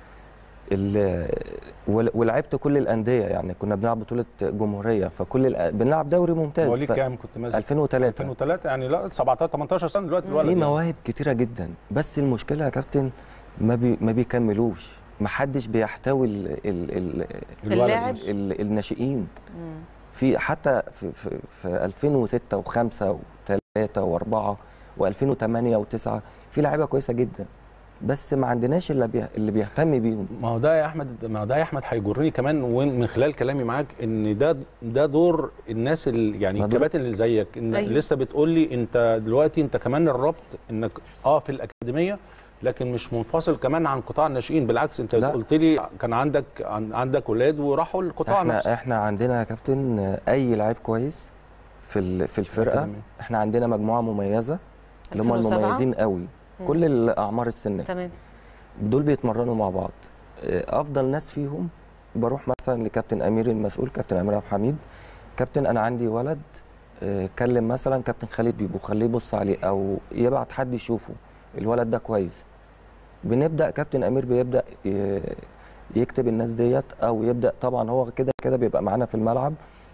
ال- ول- ولعبت كل الانديه يعني كنا بنلعب بطوله جمهوريه فكل الأ- بنلعب دوري ممتاز مواليد ف- كام كنت ماسك 2003 2003 يعني لا 17 18 سنه دلوقتي الولد في يعني. مواهب كتيره جدا بس المشكله يا كابتن ما بي ما بيكملوش ما حدش بيحتوي ال ال ال الولد اللاعب. نفسه. ال الناشئين مم. في حتى في, في, في 2006 و5 و3 و4 و2008 و9 في لعيبه كويسه جدا بس ما عندناش اللي بي اللي بيهتم بيهم ما هو ده يا احمد ما هو ده يا احمد هيجرني كمان وين من خلال كلامي معاك ان ده ده دور الناس اللي يعني ما دور- الكباتن اللي زيك ان أيوة. لسه بتقول لي انت دلوقتي انت كمان الربط انك اه في الاكاديميه لكن مش منفصل كمان عن قطاع الناشئين بالعكس انت لا. قلت لي كان عندك عن- عندك ولاد وراحوا القطاع احنا نفسه احنا عندنا يا كابتن اي لعيب كويس في ال- في الفرقه الأكاديمية. احنا عندنا مجموعه مميزه اللي هم 2007 المميزين قوي مم. كل الاعمار السنيه تمام دول بيتمرنوا مع بعض آه، افضل ناس فيهم بروح مثلا لكابتن امير المسؤول كابتن امير عبد الحميد كابتن انا عندي ولد آه، كلم مثلا كابتن خالد بيبو خليه يبص عليه او يبعت حد يشوفه الولد ده كويس بنبدا كابتن امير بيبدا ي- يكتب الناس ديت او يبدا طبعا هو كده كده بيبقى معانا في الملعب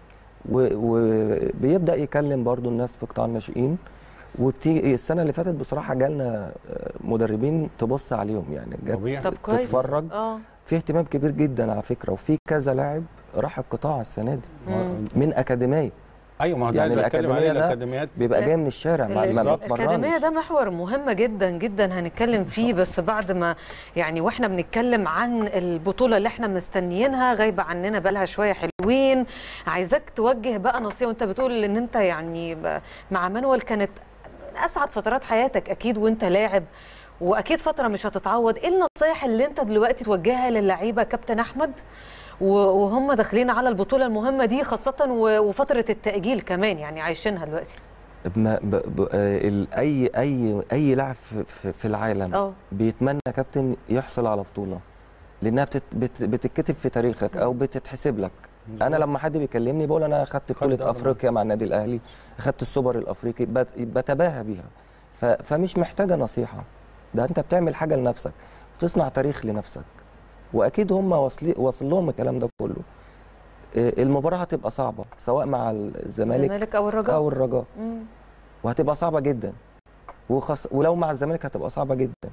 و- وبيبدا يكلم برضو الناس في قطاع الناشئين وبتيجي السنه اللي فاتت بصراحه جالنا آه، مدربين تبص عليهم يعني جت طبيعي. طب كويس تتفرج اه في اهتمام كبير جدا على فكره وفي كذا لاعب راح القطاع السنه دي مم. من اكاديميه ايوه ما هو ده يعني اللي بتكلم عليه الأكاديمية ده الاكاديميات بيبقى ال- جاي من الشارع ما ما بالظبط. الأكاديمية بيتمرنش ده محور مهم جدا جدا هنتكلم فيه بس بعد ما يعني واحنا بنتكلم عن البطولة اللي احنا مستنيينها غايبة عننا بقالها شوية حلوين عايزاك توجه بقى نصيحة وانت بتقول ان انت يعني ب- مع مانويل كانت من اسعد فترات حياتك اكيد وانت لاعب واكيد فترة مش هتتعوض ايه النصايح اللي انت دلوقتي توجهها للعيبة كابتن احمد و- وهم داخلين على البطولة المهمة دي خاصة و- وفترة التأجيل كمان يعني عايشينها دلوقتي ما ب... ب... آه، ال- اي اي اي لاعب في, في, في العالم اه بيتمنى كابتن يحصل على بطوله لانها بتت... بت... بتتكتب في تاريخك او بتتحسب لك انا لما حد بيكلمني بقول انا اخدت بطوله دوري. افريقيا مع النادي الاهلي اخدت السوبر الافريقي بت... بتباهى بيها ف... فمش محتاجه نصيحه ده انت بتعمل حاجه لنفسك بتصنع تاريخ لنفسك واكيد هم واصل واصل لهم الكلام ده كله آه، المباراه هتبقى صعبه سواء مع الزمالك الزمالك او الرجاء او الرجاء مم. وهتبقى صعبه جدا وخص... ولو مع الزمالك هتبقى صعبه جدا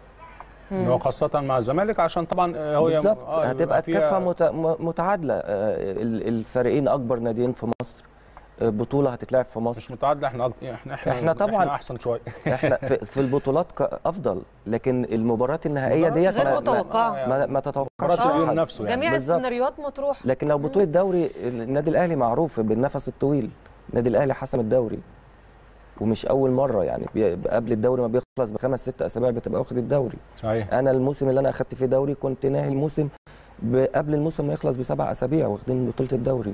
مم. هو خاصه مع الزمالك عشان طبعا هو بالظبط آه، يبقى هتبقى فيها- كفه مت... م- متعادله آه، ال- الفريقين اكبر ناديين في مصر آه، بطوله هتتلعب في مش مصر متعادله احنا أك- احنا احنا إحنا طبعاً- احنا احسن شويه احنا في, في البطولات ك- افضل لكن المباريات النهائيه ديت غير ما, ما, متوقعة. ما, ما تتوقعش مباراة اليوم حد. نفسه يعني جميع بالظبط. السيناريوهات مطروح لكن لو بطوله دوري النادي الاهلي معروف بالنفس الطويل النادي الاهلي حسم الدوري ومش اول مره يعني بي- قبل الدوري ما بيخلص بخمس ست اسابيع بتبقى واخد الدوري صحيح انا الموسم اللي انا اخدت فيه دوري كنت ناهي الموسم ب- قبل الموسم ما يخلص بسبع اسابيع واخدين بطوله الدوري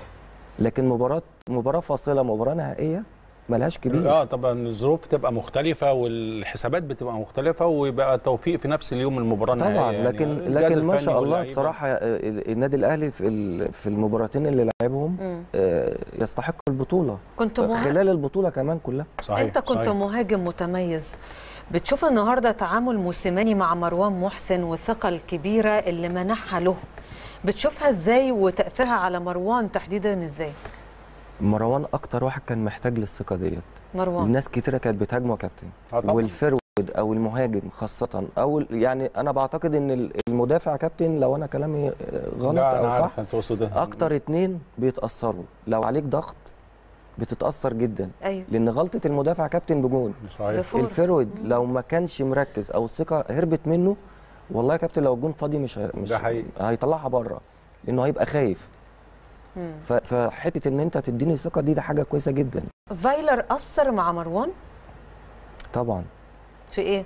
لكن مباراه مباراه فاصله مباراه نهائيه ملهاش كبير اه طبعا الظروف بتبقى مختلفه والحسابات بتبقى مختلفه ويبقى توفيق في نفس اليوم المباراه طبعا النهائية يعني. لكن الجهاز لكن ما الفني شاء الله واللعيبة. بصراحه آه، النادي الاهلي في ال- في المباراتين اللي لعبهم مم. آه، يستحق البطوله كنت مهاجم خلال البطوله كمان كلها صحيح انت كنت صحيح. مهاجم متميز بتشوف النهارده تعامل موسيماني مع مروان محسن والثقه الكبيره اللي منحها له بتشوفها ازاي وتاثيرها على مروان تحديدا ازاي مروان اكتر واحد كان محتاج للثقه ديت مروان ناس كتيره كانت بتهاجمه يا كابتن آه طبعاً. والفرود او المهاجم خاصه او ال- يعني انا بعتقد ان ال- المدافع يا كابتن لو انا كلامي آه، غلط لا، او أنا صح عارف انت تقصد ايه اكتر اتنين بيتاثروا لو عليك ضغط بتتاثر جدا ايوه لان غلطه المدافع يا كابتن بجون صحيح بفور. الفرود لو ما كانش مركز او الثقه هربت منه والله يا كابتن لو الجون فاضي مش هي- مش ده حقيقي. هيطلعها بره لانه هيبقى خايف مم. ف- فحته ان انت تديني الثقه دي ده حاجه كويسه جدا فايلر اثر مع مروان طبعا في ايه؟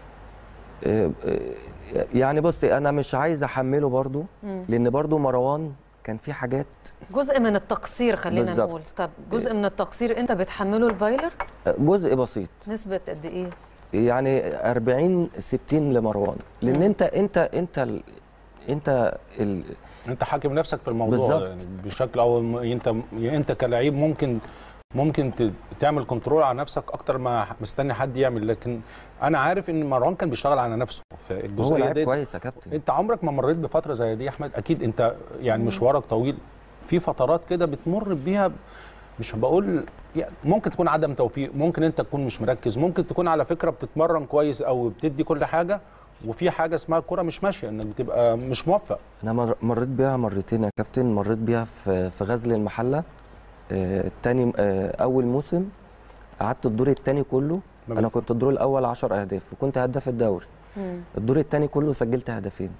آه، آه، يعني بصي انا مش عايز احمله برضو مم. لان برضو مروان كان في حاجات جزء من التقصير خلينا بالظبط. نقول طب جزء من التقصير انت بتحمله الفايلر آه، جزء بسيط نسبه قد ايه؟ يعني 40 60 لمروان لان مم. انت انت انت ال... انت ال... انت حاكم نفسك في الموضوع بالظبط. يعني بشكل او م- انت انت كلاعب ممكن ممكن ت- تعمل كنترول على نفسك اكتر ما مستني حد يعمل لكن انا عارف ان مروان كان بيشتغل على نفسه في هو الجزئيه لعيب دي كويس يا كابتن انت عمرك ما مريت بفتره زي دي يا احمد اكيد انت يعني مشوارك طويل في فترات كده بتمر بيها مش بقول يعني ممكن تكون عدم توفيق ممكن انت تكون مش مركز ممكن تكون على فكره بتتمرن كويس او بتدي كل حاجه وفي حاجه اسمها الكره مش ماشيه انك بتبقى مش موفق انا مر- مريت بيها مرتين يا كابتن مريت بيها في في غزل المحله آه، التاني آه، اول موسم قعدت الدور الثاني كله ما انا بي- كنت الدور الاول 10 اهداف وكنت هداف الدوري مم. الدور الثاني كله سجلت هدفين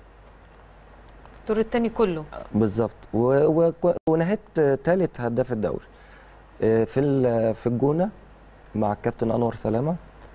الدور الثاني كله بالظبط و- و- ونهيت ثالث هداف الدوري آه، في ال- في الجونه مع الكابتن انور سلامه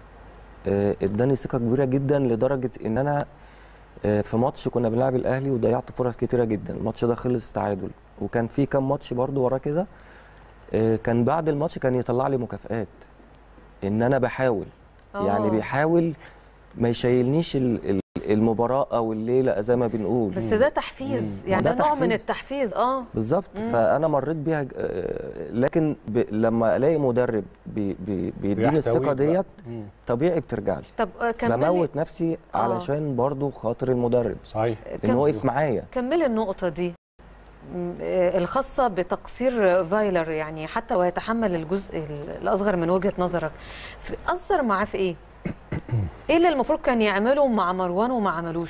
آه، اداني ثقه كبيره جدا لدرجه ان انا آه، في ماتش كنا بنلعب الاهلي وضيعت فرص كتيره جدا الماتش ده خلص تعادل وكان في كام ماتش برضو وراه كده آه، كان بعد الماتش كان يطلع لي مكافآت ان انا بحاول يعني آه. بيحاول ما يشيلنيش ال- ال- المباراه او الليله زي ما بنقول بس ده تحفيز يعني ده ده نوع من تحفيز. التحفيز اه بالظبط مم. فانا مريت بيها آه، لكن ب... لما الاقي مدرب بي... بي... بيديني الثقه بيحتويك بقى. ديت مم. طبيعي بترجع لي طب آه، كملي بموت نفسي آه. علشان برضو خاطر المدرب صحيح ان هو كم... يقف معايا كملي النقطة دي م- آه، الخاصة بتقصير فايلر يعني حتى ويتحمل الجزء ال- الأصغر من وجهة نظرك في- أثر معاه في إيه؟ إيه اللي المفروض كان يعمله مع مروان وما عملوش؟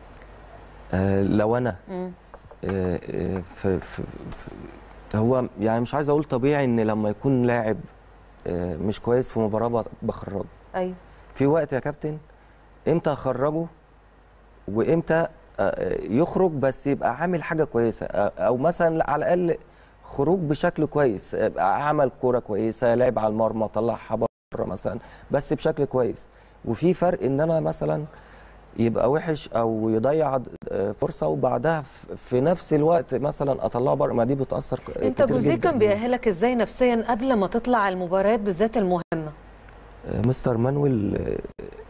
آه لو انا مم. آه آه في... في... في... هو يعني مش عايز اقول طبيعي ان لما يكون لاعب آه مش كويس في مباراه ب- بخرجه أيوه في وقت يا كابتن امتى اخرجه وامتى آه، يخرج بس يبقى عامل حاجه كويسه آه، او مثلا على الاقل خروج بشكل كويس يبقى عمل كوره كويسه لعب على المرمى طلعها بره مثلا بس بشكل كويس وفي فرق ان انا مثلا يبقى وحش او يضيع آه، فرصه وبعدها في- في نفس الوقت مثلا اطلعه بره ما دي بتاثر ك- أنت كتير جوزيه جداً. كان بيأهلك إزاي نفسيا قبل ما تطلع المباريات بالذات المهمة؟ آه، مستر مانويل آه،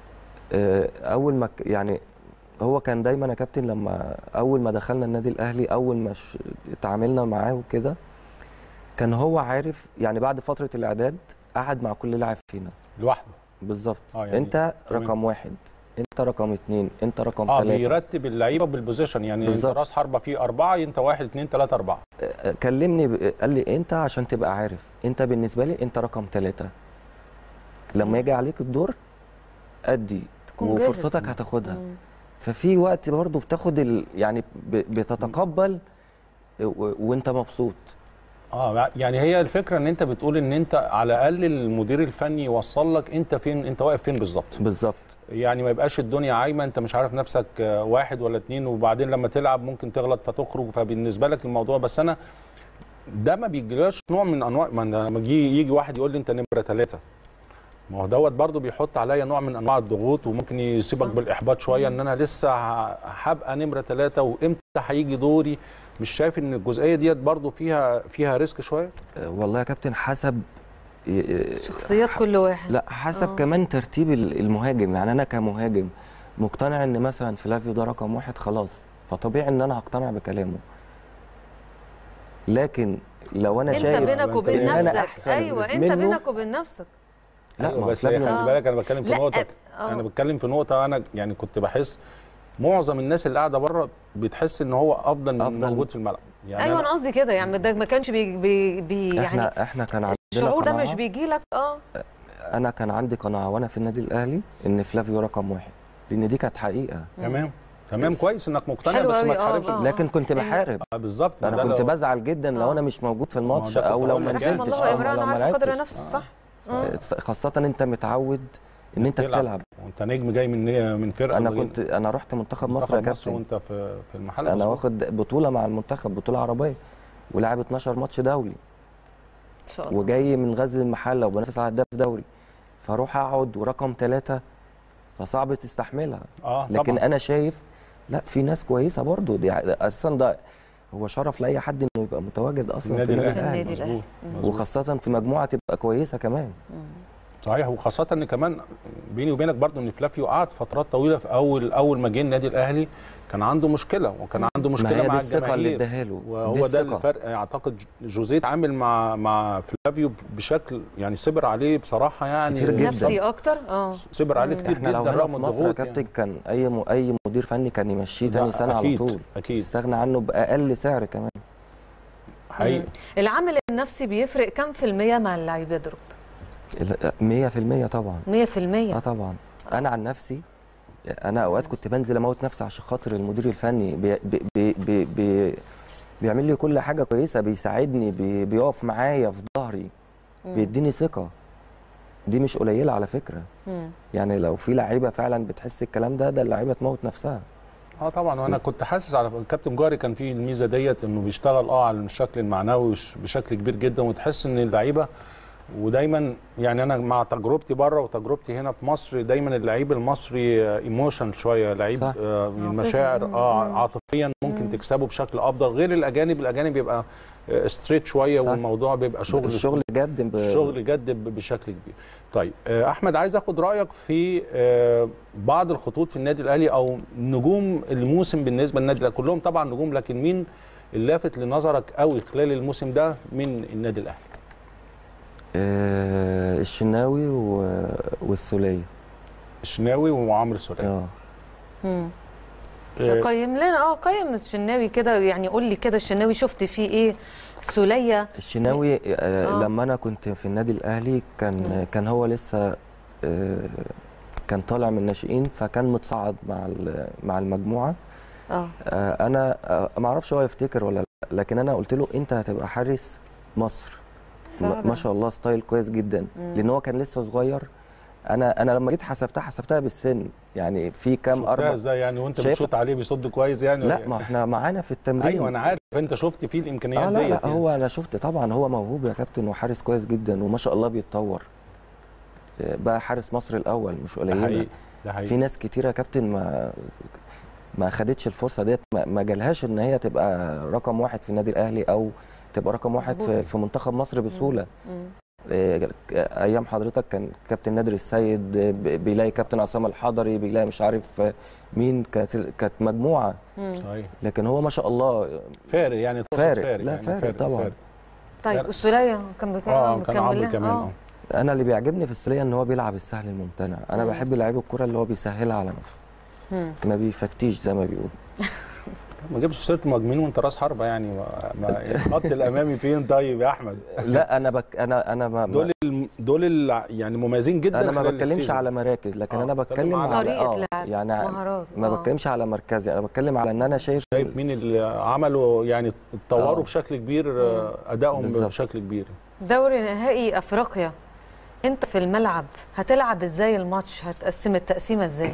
آه، اول ما ك- يعني هو كان دايما يا كابتن لما اول ما دخلنا النادي الاهلي اول ما ش- اتعاملنا معاه وكده كان هو عارف يعني بعد فتره الاعداد قعد مع كل لاعب فينا لوحده بالظبط آه، يعني انت تمام. رقم واحد انت رقم اتنين انت رقم اه ثلاثه بيرتب اللعيبه بالبوزيشن يعني انت بالظبط. راس حربه فيه اربعه انت واحد اثنين ثلاثه اربعه آه، كلمني ب- قال لي انت عشان تبقى عارف انت بالنسبه لي انت رقم ثلاثه لما يجي عليك الدور ادي تكون جاهز. وفرصتك هتاخدها مم. ففي وقت برضه بتاخد ال... يعني ب... بتتقبل و... وانت مبسوط اه يعني هي الفكره ان انت بتقول ان انت على الاقل المدير الفني يوصل لك انت فين انت واقف فين بالظبط بالظبط يعني ما يبقاش الدنيا عايمه انت مش عارف نفسك آه، واحد ولا اتنين وبعدين لما تلعب ممكن تغلط فتخرج فبالنسبه لك الموضوع بس انا ده ما بيجيلاش نوع من انواع ما أنا لما يجي يجي واحد يقول لي انت نمره ثلاثه ما هو دوت برضه بيحط عليا نوع من انواع الضغوط وممكن يسيبك صح. بالاحباط شويه ان انا لسه ه- هبقى نمره ثلاثه وامتى هيجي دوري مش شايف ان الجزئيه ديت برضه فيها فيها ريسك شويه آه، والله يا كابتن حسب آه، شخصيات كل واحد لا حسب آه. كمان ترتيب ال- المهاجم يعني انا كمهاجم مقتنع ان مثلا فلافيو ده رقم واحد خلاص فطبيعي ان انا هقتنع بكلامه لكن لو انا انت شايف بينك وبين إن أنا نفسك أحسن ايوه انت منه، بينك وبين نفسك لا أيوة ما هو بس هي فلافيو آه. خلي بالك انا بتكلم في لا، نقطه آه. انا بتكلم في نقطه انا يعني كنت بحس معظم الناس اللي قاعده بره بتحس ان هو افضل من أفضل. موجود في الملعب يعني ايوه أنا- انا قصدي كده يعني ده ما كانش بي بي بي يعني احنا احنا كان عندنا الشعور ده قناعة مش بيجي لك اه انا كان عندي قناعه وانا في النادي الاهلي ان فلافيو رقم واحد لان دي كانت حقيقه تمام تمام كويس انك مقتنع حلو بس ما أوي، آه، تحاربش آه. لكن كنت بحارب آه، بالظبط انا ده كنت لو- بزعل جدا لو آه. انا مش موجود في ما هو الماتش ده كنت او لو هقول ما لك. رحم نزلتش الله او امرأة لو ما عارف قدر لعبتش نفسه صح مم. خاصه انت متعود ان انت بتلعب وانت نجم جاي من من فرقه انا وجاي- كنت انا رحت منتخب مصر يا منتخب مصر كابتن وانت في في المحل انا مظبوط. واخد بطوله مع المنتخب بطوله عربيه ولعب 12 ماتش دولي ان شاء الله وجاي من غزل المحله وبنافس على هداف دوري فاروح اقعد ورقم ثلاثة فصعب تستحملها اه لكن طبعا. انا شايف لا في ناس كويسه برضو دي اساسا ده هو شرف لاي حد انه يبقى متواجد اصلا في النادي الأهلي. الاهلي النادي مظبوط. مظبوط. وخاصه في مجموعه تبقى كويسه كمان صحيح وخاصة ان كمان بيني وبينك برضو ان فلافيو قعد فترات طويلة في اول اول ما جه النادي الاهلي كان عنده مشكلة وكان عنده ما مشكلة هي دي مع الثقه اللي الجماهير اداها له دي وهو ده الثقة. الفرق اعتقد جوزيه اتعامل مع مع فلافيو بشكل يعني صبر عليه بصراحة يعني كتير جدا. نفسي اكتر اه صبر عليه كتير احنا جدا لو هنا رغم في مصر يا الضغوط كابتن يعني. كان اي م... اي مدير فني كان يمشيه تاني لا، سنه على أكيد، طول أكيد. يستغنى عنه باقل سعر كمان حقيقي العامل النفسي بيفرق كام في المية مع اللعيب يضرب ال- 100% طبعا 100% في المية اه طبعا انا عن نفسي انا اوقات كنت بنزل اموت نفسي عشان خاطر المدير الفني بي بي بي بي بي بيعمل لي كل حاجه كويسه بيساعدني بي بيقف معايا في ظهري بيديني ثقه دي مش قليله على فكره مم. يعني لو في لعيبه فعلا بتحس الكلام ده ده اللعيبه تموت نفسها اه طبعا وانا كنت حاسس على الكابتن جاري كان فيه الميزه ديت انه بيشتغل اه على الشكل المعنوي وش- بشكل كبير جدا وتحس ان اللعيبه ودايما يعني انا مع تجربتي بره وتجربتي هنا في مصر دايما اللعيب المصري ايموشن شويه لعيب صح. آه من المشاعر اه عاطفيا ممكن تكسبه بشكل افضل غير الاجانب الاجانب بيبقى ستريت شويه صح. والموضوع بيبقى شغل الشغل جد ب... الشغل جد ب- بشكل كبير. طيب آه، احمد عايز اخد رايك في آه، بعض الخطوط في النادي الاهلي او نجوم الموسم بالنسبه للنادي الاهلي كلهم طبعا نجوم لكن مين اللافت لنظرك قوي خلال الموسم ده من النادي الاهلي؟ آه الشناوي و... والسوليه الشناوي وعمرو السوليه. اه مم. آه، قيم لنا اه قيم الشناوي كده يعني قول لي كده الشناوي شفت فيه ايه سوليه الشناوي آه آه. لما انا كنت في النادي الاهلي كان كان هو لسه آه كان طالع من الناشئين فكان متصعد مع ال- مع المجموعه اه آه انا آه ما اعرفش هو يفتكر ولا لا لكن انا قلت له انت هتبقى حارس مصر فعلاً. ما ما شاء الله ستايل كويس جدا لان هو كان لسه صغير انا انا لما جيت حسبتها حسبتها بالسن يعني في كام شفتها اربع ازاي يعني وانت شايف- بتشوط عليه بيصد كويس يعني ولا لا إيه؟ ما احنا معانا في التمرين ايوه انا عارف انت شفت فيه الامكانيات اه لا ديت لا يعني. هو انا شفت طبعا هو موهوب يا كابتن وحارس كويس جدا وما شاء الله بيتطور آه، بقى حارس مصر الاول مش ده قليله حقيقي ده حقيقي في ناس كتيره يا كابتن ما ما خدتش الفرصه ديت ما, ما جالهاش ان هي تبقى رقم واحد في النادي الاهلي او تبقى رقم واحد في, مظبوط. في منتخب مصر بسهوله مم. آه، ايام حضرتك كان كابتن نادر السيد آه، ب- بيلاقي كابتن عصام الحضري بيلاقي مش عارف آه، مين كانت كانت مجموعه مم. صحيح لكن هو ما شاء الله فارق يعني تقصد فارق. فارق لا، يعني فارق طبعا. طيب السوليه كان بكام اه كان عمرو مكملين؟ كمان اه اه انا اللي بيعجبني في السوليه ان هو بيلعب السهل الممتنع انا مم. بحب لعيب الكره اللي هو بيسهلها على نفسه مم. ما بيفتيش زي ما بيقول ما جبتش سيره مهاجمين وانت راس حربه يعني ما- ما- الخط الامامي فين طيب يا احمد لا انا بك انا انا ما دول الم- دول ال- يعني مميزين جدا انا ما خلال بتكلمش السيزون. على مراكز لكن آه، انا بتكلم بتكلم على على طريقة آه لعب، يعني مهارات ما آه. بتكلمش على مركزي انا بتكلم على ان انا شايف شايف مين اللي عملوا يعني اتطوروا آه. بشكل كبير آه، ادائهم بالظبط. بشكل كبير دوري نهائي افريقيا انت في الملعب هتلعب ازاي الماتش هتقسم التقسيمه ازاي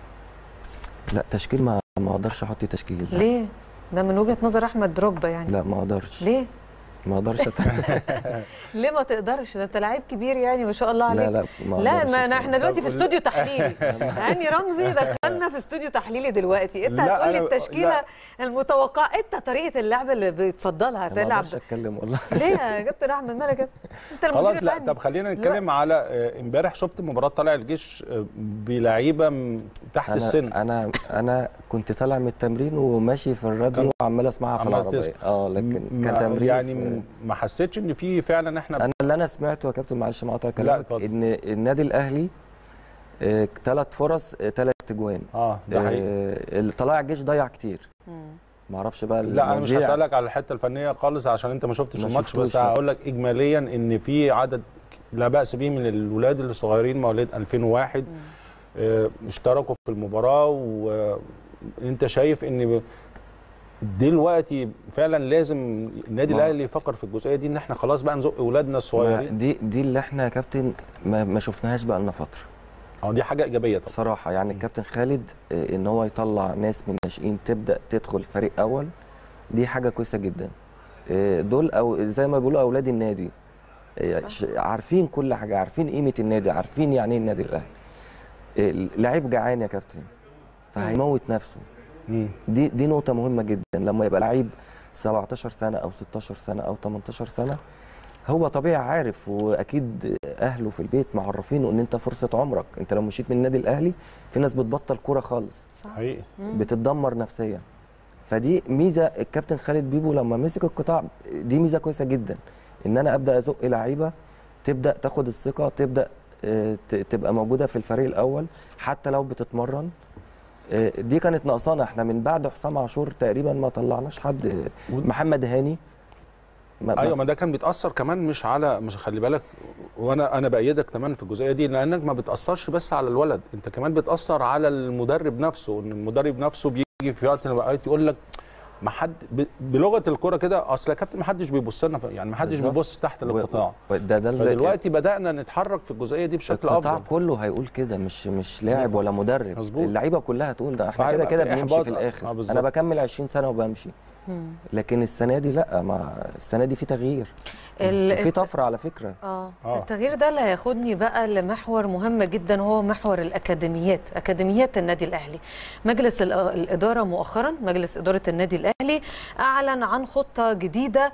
لا تشكيل ما ما اقدرش احط تشكيل ليه ده من وجهه نظر احمد دروجبا يعني لا ما اقدرش ليه ما اقدرش أت... ليه ما تقدرش ده انت لعيب كبير يعني ما شاء الله عليك لا لا ما لا أقدرش ما أنا بصراحة. احنا دلوقتي في استوديو تحليلي هاني رمزي دخلنا في استوديو تحليلي دلوقتي انت لا، هتقول لي أنا- التشكيله لا. المتوقعه انت طريقه اللعب اللي بتفضلها أنا ما هتلعب اقدرش اتكلم والله ليه يا كابتن احمد مالك يا- انت المدير خلاص لا الفني. طب خلينا نتكلم على آه، امبارح شفت مباراه طلائع الجيش آه، بلعيبه م- تحت انا السن انا انا كنت طالع من التمرين وماشي في الراديو وعمال اسمعها في عمال العربيه تسمع. اه لكن ما- كان تمرين يعني في- م- ما حسيتش ان في فعلا احنا انا اللي انا سمعته يا كابتن معلش مقاطع لا، كلامك اتفضل. ان النادي الاهلي ثلاث فرص ثلاث تجوان اه ده حقيقي آه، اللي طلائع الجيش ضيع كتير ما اعرفش بقى لا انا مش المذيع- هسالك على الحته الفنيه خالص عشان انت ما شفتش ما الماتش شفتوش، بس لا. هقول لك اجماليا ان في عدد لا باس به من الولاد الصغيرين مواليد 2001 آه، اشتركوا في المباراه وانت شايف ان ب- دلوقتي فعلا لازم النادي ما- الاهلي يفكر في الجزئيه دي ان احنا خلاص بقى نزق اولادنا ما الصغيرين دي دي اللي احنا يا كابتن ما, ما شفناهاش بقى لنا فتره اه دي حاجه ايجابيه طبعا بصراحه يعني الكابتن خالد آه، ان هو يطلع ناس من الناشئين تبدا تدخل فريق اول دي حاجه كويسه جدا آه، دول او زي ما بيقولوا اولاد النادي آه، ش- عارفين كل حاجه عارفين قيمه النادي عارفين يعني ايه النادي الاهلي آه، لعيب جعان يا كابتن فهيموت نفسه مم. دي دي نقطه مهمه جدا لما يبقى لعيب 17 سنه او 16 سنه او 18 سنه هو طبيعي عارف واكيد اهله في البيت معرفينه ان انت فرصه عمرك انت لو مشيت من النادي الاهلي في ناس بتبطل كوره خالص حقيقي بتتدمر نفسيا فدي ميزه الكابتن خالد بيبو لما مسك القطاع دي ميزه كويسه جدا ان انا ابدا ازق لعيبه تبدا تاخد الثقه تبدا آه، ت- تبقى موجوده في الفريق الاول حتى لو بتتمرن آه، دي كانت ناقصانا احنا من بعد حسام عاشور تقريبا ما طلعناش حد آه، محمد هاني ما ما- ايوه ما ده كان بيتاثر كمان مش على مش خلي بالك وانا انا بايدك كمان في الجزئيه دي لانك ما بتاثرش بس على الولد انت كمان بتاثر على المدرب نفسه ان المدرب نفسه بيجي في وقت من الاوقات يقول لك ما حد ب- بلغه الكوره كده اصل يا كابتن ما حدش بيبص لنا يعني ما حدش بالظبط. بيبص تحت و- القطاع و- ده ده اللي- فدلوقتي بدانا نتحرك في الجزئيه دي بشكل القطاع افضل كله هيقول كده مش مش لاعب ولا مدرب مظبوط. اللعيبه كلها هتقول ده احنا كده فهيبقى كده في بنمشي إحباط. في آه، الاخر بالظبط. انا بكمل 20 سنه وبمشي لكن السنه دي لا ما السنه دي في تغيير ال- في طفره على فكره اه آه. التغيير ده اللي هياخدني بقى لمحور مهم جدا وهو محور الاكاديميات اكاديميات النادي الاهلي مجلس الإ- الاداره مؤخرا مجلس اداره النادي الاهلي اعلن عن خطه جديده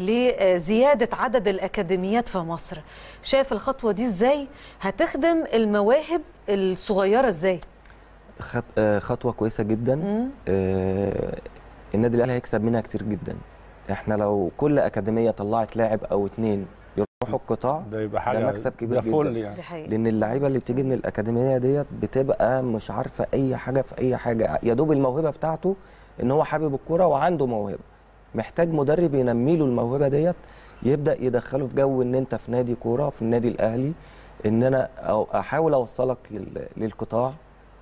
لزياده عدد الاكاديميات في مصر شايف الخطوه دي ازاي هتخدم المواهب الصغيره ازاي خط... آه، خطوه كويسه جدا مم. آه، النادي الاهلي هيكسب منها كتير جدا احنا لو كل اكاديميه طلعت لاعب او اتنين يروحوا القطاع ده يبقى حاجه مكسب كبير ده فل جدا. يعني دي حقيقه لان اللعيبه اللي بتيجي من الاكاديميه ديت بتبقى مش عارفه اي حاجه في اي حاجه يا دوب الموهبه بتاعته ان هو حابب الكوره وعنده موهبه محتاج مدرب ينمي له الموهبه ديت يبدا يدخله في جو ان انت في نادي كوره في النادي الاهلي ان انا أو احاول اوصلك لل- للقطاع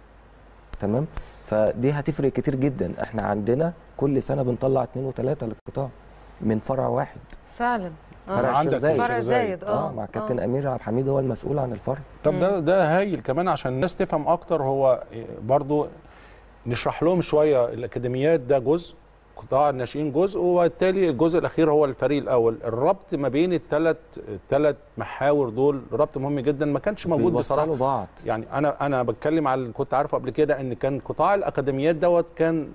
تمام فدي هتفرق كتير جدا احنا عندنا كل سنه بنطلع اتنين وتلاته للقطاع من فرع واحد برع فرع عندك الشيخ زايد فرع الشيخ زايد. زايد اه مع كابتن امير عبد الحميد هو المسؤول عن الفرع طب ده ده هايل كمان عشان الناس تفهم اكتر هو برضو نشرح لهم شويه الاكاديميات ده جزء قطاع الناشئين جزء وبالتالي الجزء الاخير هو الفريق الاول الربط ما بين الثلاث الثلاث محاور دول ربط مهم جدا ما كانش موجود بصراحه بيوصلوا بعض يعني انا انا بتكلم على اللي كنت عارفه قبل كده ان كان قطاع الاكاديميات دوت كان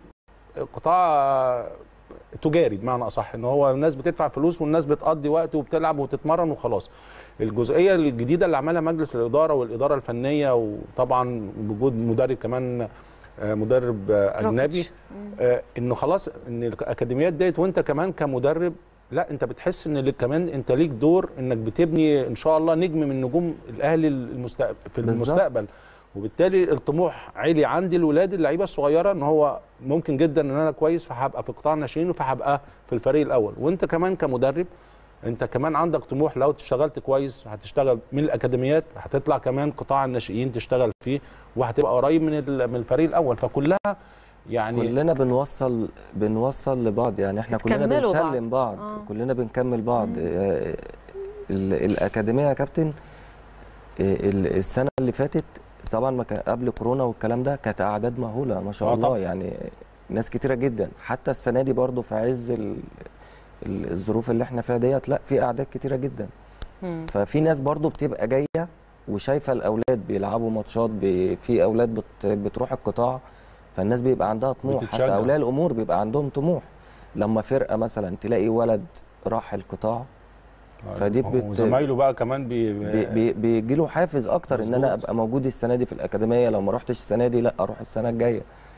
قطاع تجاري بمعنى اصح ان هو الناس بتدفع فلوس والناس بتقضي وقت وبتلعب وتتمرن وخلاص الجزئيه الجديده اللي عملها مجلس الاداره والاداره الفنيه وطبعا بوجود مدرب كمان آه، مدرب آه، اجنبي آه، انه خلاص ان الاكاديميات ديت وانت كمان كمدرب لا انت بتحس ان لك كمان انت ليك دور انك بتبني ان شاء الله نجم من نجوم الاهلي المستقبل في بالظبط. المستقبل وبالتالي الطموح عالي عند الولاد اللعيبه الصغيره ان هو ممكن جدا ان انا كويس فهبقى في قطاع الناشئين فهبقى في الفريق الاول وانت كمان كمدرب انت كمان عندك طموح لو اشتغلت كويس هتشتغل من الاكاديميات هتطلع كمان قطاع الناشئين تشتغل فيه وهتبقى قريب من ال- من الفريق الاول فكلها يعني كلنا بنوصل بنوصل لبعض يعني احنا كلنا بتكملوا بعض. بنسلم بعض, آه. كلنا بنكمل بعض آه، ال- الاكاديميه يا كابتن آه، ال- السنه اللي فاتت طبعا ما كان قبل كورونا والكلام ده كانت اعداد مهوله ما شاء آه الله طبعاً. يعني ناس كتيره جدا حتى السنه دي برضو في عز ال- ال- الظروف اللي احنا فيها ديت لا في اعداد كتيره جدا مم. ففي ناس برضو بتبقى جايه وشايفه الاولاد بيلعبوا ماتشات بي- في اولاد بت بتروح القطاع فالناس بيبقى عندها طموح بتتشجع. حتى اولياء الامور بيبقى عندهم طموح لما فرقه مثلا تلاقي ولد راح القطاع فدي بت- وزمايله بقى كمان بي بي بي بيجي له حافز اكتر ان انا مظبوط. ابقى موجود السنه دي في الاكاديميه لو ما رحتش السنه دي لا اروح السنه الجايه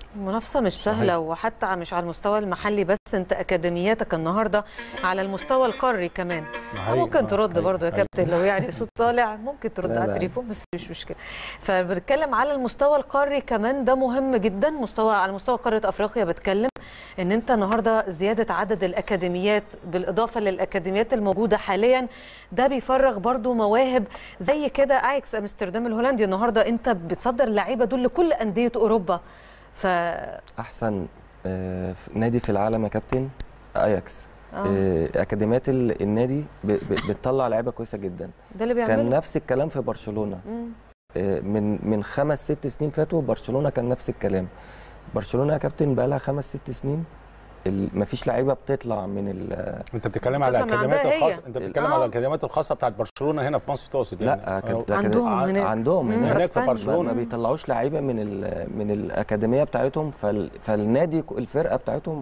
المنافسة مش سهلة صحيح. وحتى مش على المستوى المحلي بس انت اكاديمياتك النهارده على المستوى القاري كمان حقيقي. ممكن آه، ترد حقيقي. برضه يا حقيقي. كابتن لو يعني صوت طالع ممكن ترد لا، على لا، التليفون بس مش مشكله فبتكلم على المستوى القاري كمان ده مهم جدا مستوى على مستوى قاره افريقيا بتكلم ان انت النهارده زياده عدد الاكاديميات بالاضافه للاكاديميات الموجوده حاليا ده بيفرغ برضه مواهب زي كده اياكس امستردام الهولندي النهارده انت بتصدر اللعيبه دول لكل انديه اوروبا ف احسن آه، في- نادي في العالم يا كابتن اياكس آه. آه، اكاديميات ال- النادي ب- ب- بتطلع لعيبه كويسه جدا ده اللي كان بيعمله نفس الكلام في برشلونه مم. آه، من من خمس ست سنين فاتوا برشلونه كان نفس الكلام برشلونه يا كابتن بقى لها خمس ست سنين ال- مفيش لعيبه بتطلع من ال- انت بتتكلم على بتطلع من الاكاديميات عندها هي. الخاصه انت بتتكلم آه. على الاكاديميات الخاصه بتاعت برشلونه هنا في مصر تقصد يعني لا كانت أو- عندهم ع- هناك. عندهم مم. هناك هناك في أسبانيا. ما, برشلونه ما بيطلعوش لعيبه من ال- من الاكاديميه بتاعتهم فال فالنادي ك- الفرقه بتاعتهم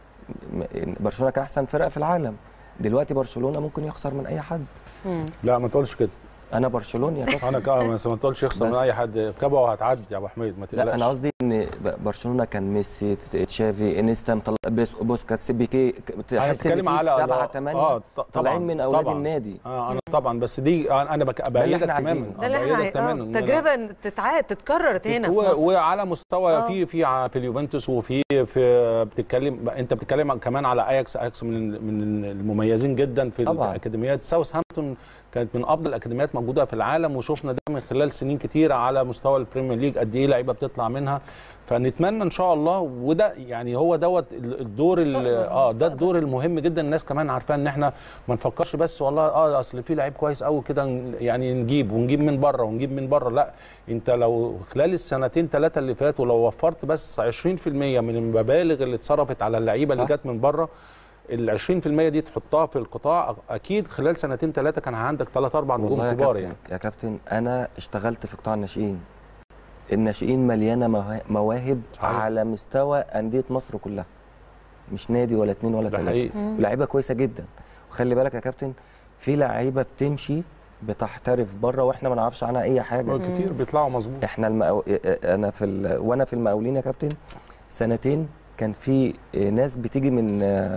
م- برشلونه كان احسن فرقه في العالم دلوقتي برشلونه ممكن يخسر من اي حد مم. لا ما تقولش كده انا برشلوني يا كابتن انا كده بس ما تقولش يخسر من بس. اي حد كبا وهتعدي يا ابو حميد ما تقلقش لا انا قصدي ان ب- برشلونه كان ميسي ت- تشافي انيستا مطلع بيس- بوسكاتس بيكي ك- انا تحس ان بتكلم في على سبعه اه ثمانيه ط- طبعا طالعين من اولاد طبعا. النادي اه انا طبعا بس دي آه، انا بك- اللي بايدك احنا تماما عايزينه. ده اللي احنا بايدك عاي- تماما آه، تجربه تتعاد تتكررت هنا في و- مصر وعلى مستوى آه. في في ع- في اليوفنتوس وفي في بتتكلم انت بتتكلم كمان على اياكس اياكس من من المميزين جدا في طبعاً. الاكاديميات ساوثهامبتون كانت من افضل الاكاديميات موجوده في العالم وشفنا ده من خلال سنين كتيره على مستوى البريمير ليج قد ايه لعيبه بتطلع منها فنتمنى ان شاء الله وده يعني هو دوت ال- الدور ال- مستقبل، اه ده مستقبل. الدور المهم جدا الناس كمان عارفاه ان احنا ما نفكرش بس والله اه اصل في لعيب كويس قوي كده ن- يعني نجيب ونجيب من بره ونجيب من بره لا انت لو خلال السنتين ثلاثه اللي فاتوا لو وفرت بس 20% من المبالغ اللي اتصرفت على اللعيبه اللي صح. جت من بره ال 20% دي تحطها في القطاع اكيد خلال سنتين ثلاثه كان عندك ثلاث اربع نجوم والله يا كبار كابتن يعني يا كابتن انا اشتغلت في قطاع الناشئين الناشئين مليانه مواه- مواهب صحيح. على مستوى انديه مصر كلها مش نادي ولا اتنين ولا ده تلاته حقيقي لعيبه كويسه جدا وخلي بالك يا كابتن في لعيبه بتمشي بتحترف بره واحنا ما نعرفش عنها اي حاجه كتير بيطلعوا مظبوط احنا المقاو... انا في ال... وانا في المقاولين يا كابتن سنتين كان في ناس بتيجي من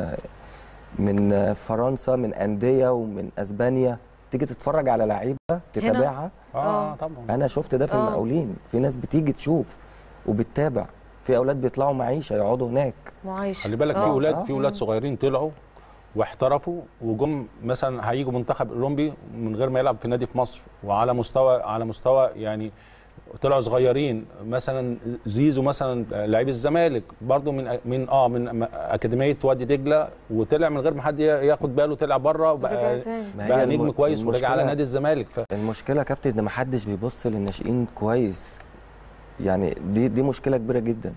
من فرنسا من انديه ومن اسبانيا تيجي تتفرج على لعيبه تتابعها اه آه. طبعا انا شفت ده في آه. المقاولين في ناس بتيجي تشوف وبتتابع في اولاد بيطلعوا معيشه يقعدوا هناك معايش خلي بالك في آه. اولاد آه. في اولاد صغيرين طلعوا واحترفوا وجم مثلا هيجوا منتخب اولمبي من غير ما يلعب في نادي في مصر وعلى مستوى على مستوى يعني طلعوا صغيرين مثلا زيزو مثلا لعيب الزمالك برضو من من اه من اكاديميه وادي دجله وطلع من غير ما حد ياخد باله طلع بره رجع بقى, تاني ما هي بقى الم- نجم كويس ورجع على المشكلة- نادي الزمالك ف المشكله يا كابتن ان ما حدش بيبص للناشئين كويس يعني دي دي مشكله كبيره جدا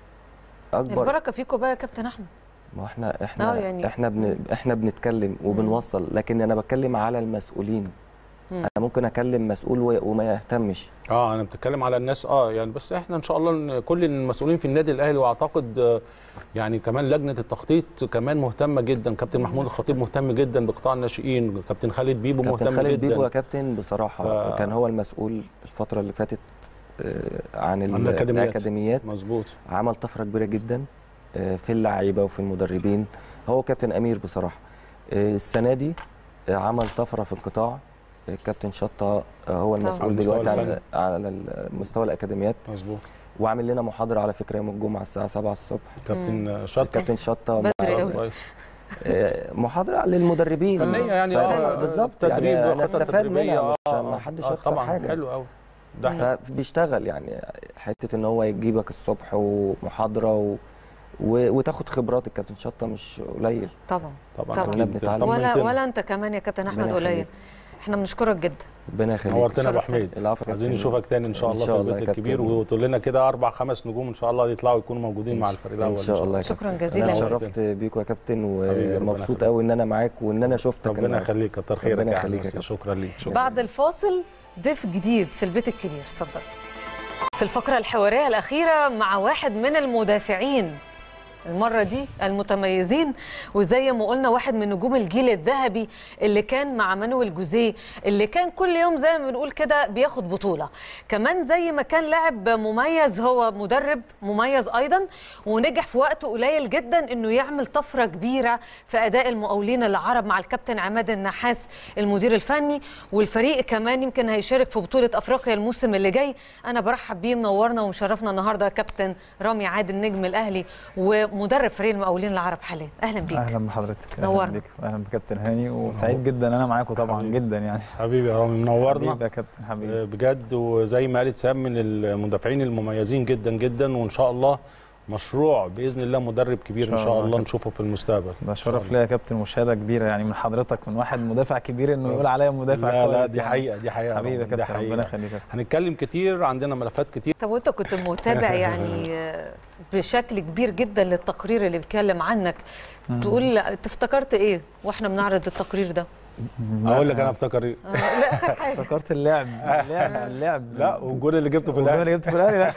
اكبر البركه فيكم بقى يا كابتن احمد ما احنا احنا آه، يعني- احنا بن احنا بنتكلم وبنوصل لكن انا بتكلم على المسؤولين مم. انا ممكن اكلم مسؤول و- وما يهتمش اه انا بتكلم على الناس اه يعني بس احنا ان شاء الله إن كل المسؤولين في النادي الاهلي واعتقد آه، يعني كمان لجنه التخطيط كمان مهتمه جدا كابتن محمود الخطيب مهتم جدا بقطاع الناشئين كابتن خالد بيبو كابتن مهتم خالد جدا بيبو يا كابتن بصراحه ف- كان هو المسؤول الفتره اللي فاتت آه، عن ال- عن الأكاديميات. الاكاديميات مظبوط عمل طفره كبيره جدا آه، في اللعيبه وفي المدربين هو كابتن امير بصراحه آه، السنه دي آه، عمل طفره في القطاع آه، كابتن شطه آه، هو على المسؤول المستوى دلوقتي على الفني. على مستوى الاكاديميات مظبوط وعامل لنا محاضره على فكره يوم الجمعه الساعه 7 الصبح كابتن شطه كابتن شطه بدري قوي كويس آه، محاضره للمدربين فنيه يعني ف- اه بالظبط تدريب يعني وخطط انا استفاد تدريبية، منها آه، مش آه، ما حدش آه، يخسر طبعا حاجه حلو قوي ده احنا فبيشتغل يعني حته ان هو يجيبك الصبح ومحاضره و... و... وتاخد خبرات الكابتن شطه مش قليل طبعا طبعا طبعا. أكيد. بنتعلم. ولا طمنتنا. ولا انت كمان يا كابتن احمد ربنا قليل يخليك. احنا بنشكرك جدا ربنا يخليك نورتنا يا ابو شرفتنا. حميد العفو يا عايزين كابتن. نشوفك تاني ان شاء إن الله شاء في الله يا البيت كابتن. الكبير وتقول لنا كده اربع خمس نجوم ان شاء الله يطلعوا يكونوا موجودين مع الفريق الاول ان شاء الله يا شكراً كابتن. جزيلاً. انا اتشرفت بيكم يا كابتن حبيبي، ربنا ومبسوط يخليك. قوي ان انا معاك وان انا شفتك ربنا النهاردة. يخليك كتر خيرك ربنا يا يخليك يا أحمد. كابتن. شكرا ليك شكرا بعد الفاصل ضيف جديد في البيت الكبير اتفضل في الفقرة الحوارية الأخيرة مع واحد من المدافعين المرة دي المتميزين وزي ما قلنا واحد من نجوم الجيل الذهبي اللي كان مع مانويل جوزيه اللي كان كل يوم زي ما بنقول كده بياخد بطولة كمان زي ما كان لاعب مميز هو مدرب مميز أيضا ونجح في وقت قليل جدا إنه يعمل طفرة كبيرة في أداء المقاولين العرب مع الكابتن عماد النحاس المدير الفني والفريق كمان يمكن هيشارك في بطولة أفريقيا الموسم اللي جاي أنا برحب بيه منورنا ومشرفنا النهاردة كابتن رامي عادل نجم الأهلي ومدرب فريق المقاولين العرب حاليا أهلا بيك اهلا بحضرتك نورنا. اهلا بك واهلا بكابتن هاني وسعيد جدا انا معاكم طبعا حبيبي. جدا يعني حبيبي يا رامي منورنا حبيبي يا كابتن حبيبي آه، بجد وزي ما قالت سام من المدافعين المميزين جدا جدا وان شاء الله مشروع باذن الله مدرب كبير ان شاء شاء الله الله كابتن. نشوفه في المستقبل ده شرف ليا يا كابتن مشاهده كبيره يعني من حضرتك من واحد مدافع كبير انه يقول عليا مدافع لا لا كويس دي يعني. حقيقه دي حقيقه حبيبي يا رامي، دي كابتن حقيقة. ربنا يخليك يا كابتن هنتكلم كتير عندنا ملفات كتير طب وانت كنت متابع يعني آه، بشكل كبير جدا للتقرير اللي بيتكلم عنك تقول لا، انت افتكرت ايه واحنا بنعرض التقرير ده اقول لك انا افتكر ايه آه، لا آخر حاجة. افتكرت اللعب اللعب اللعب لا والجول اللي جبته في والجول الاهلي اللي جبته في الاهلي لا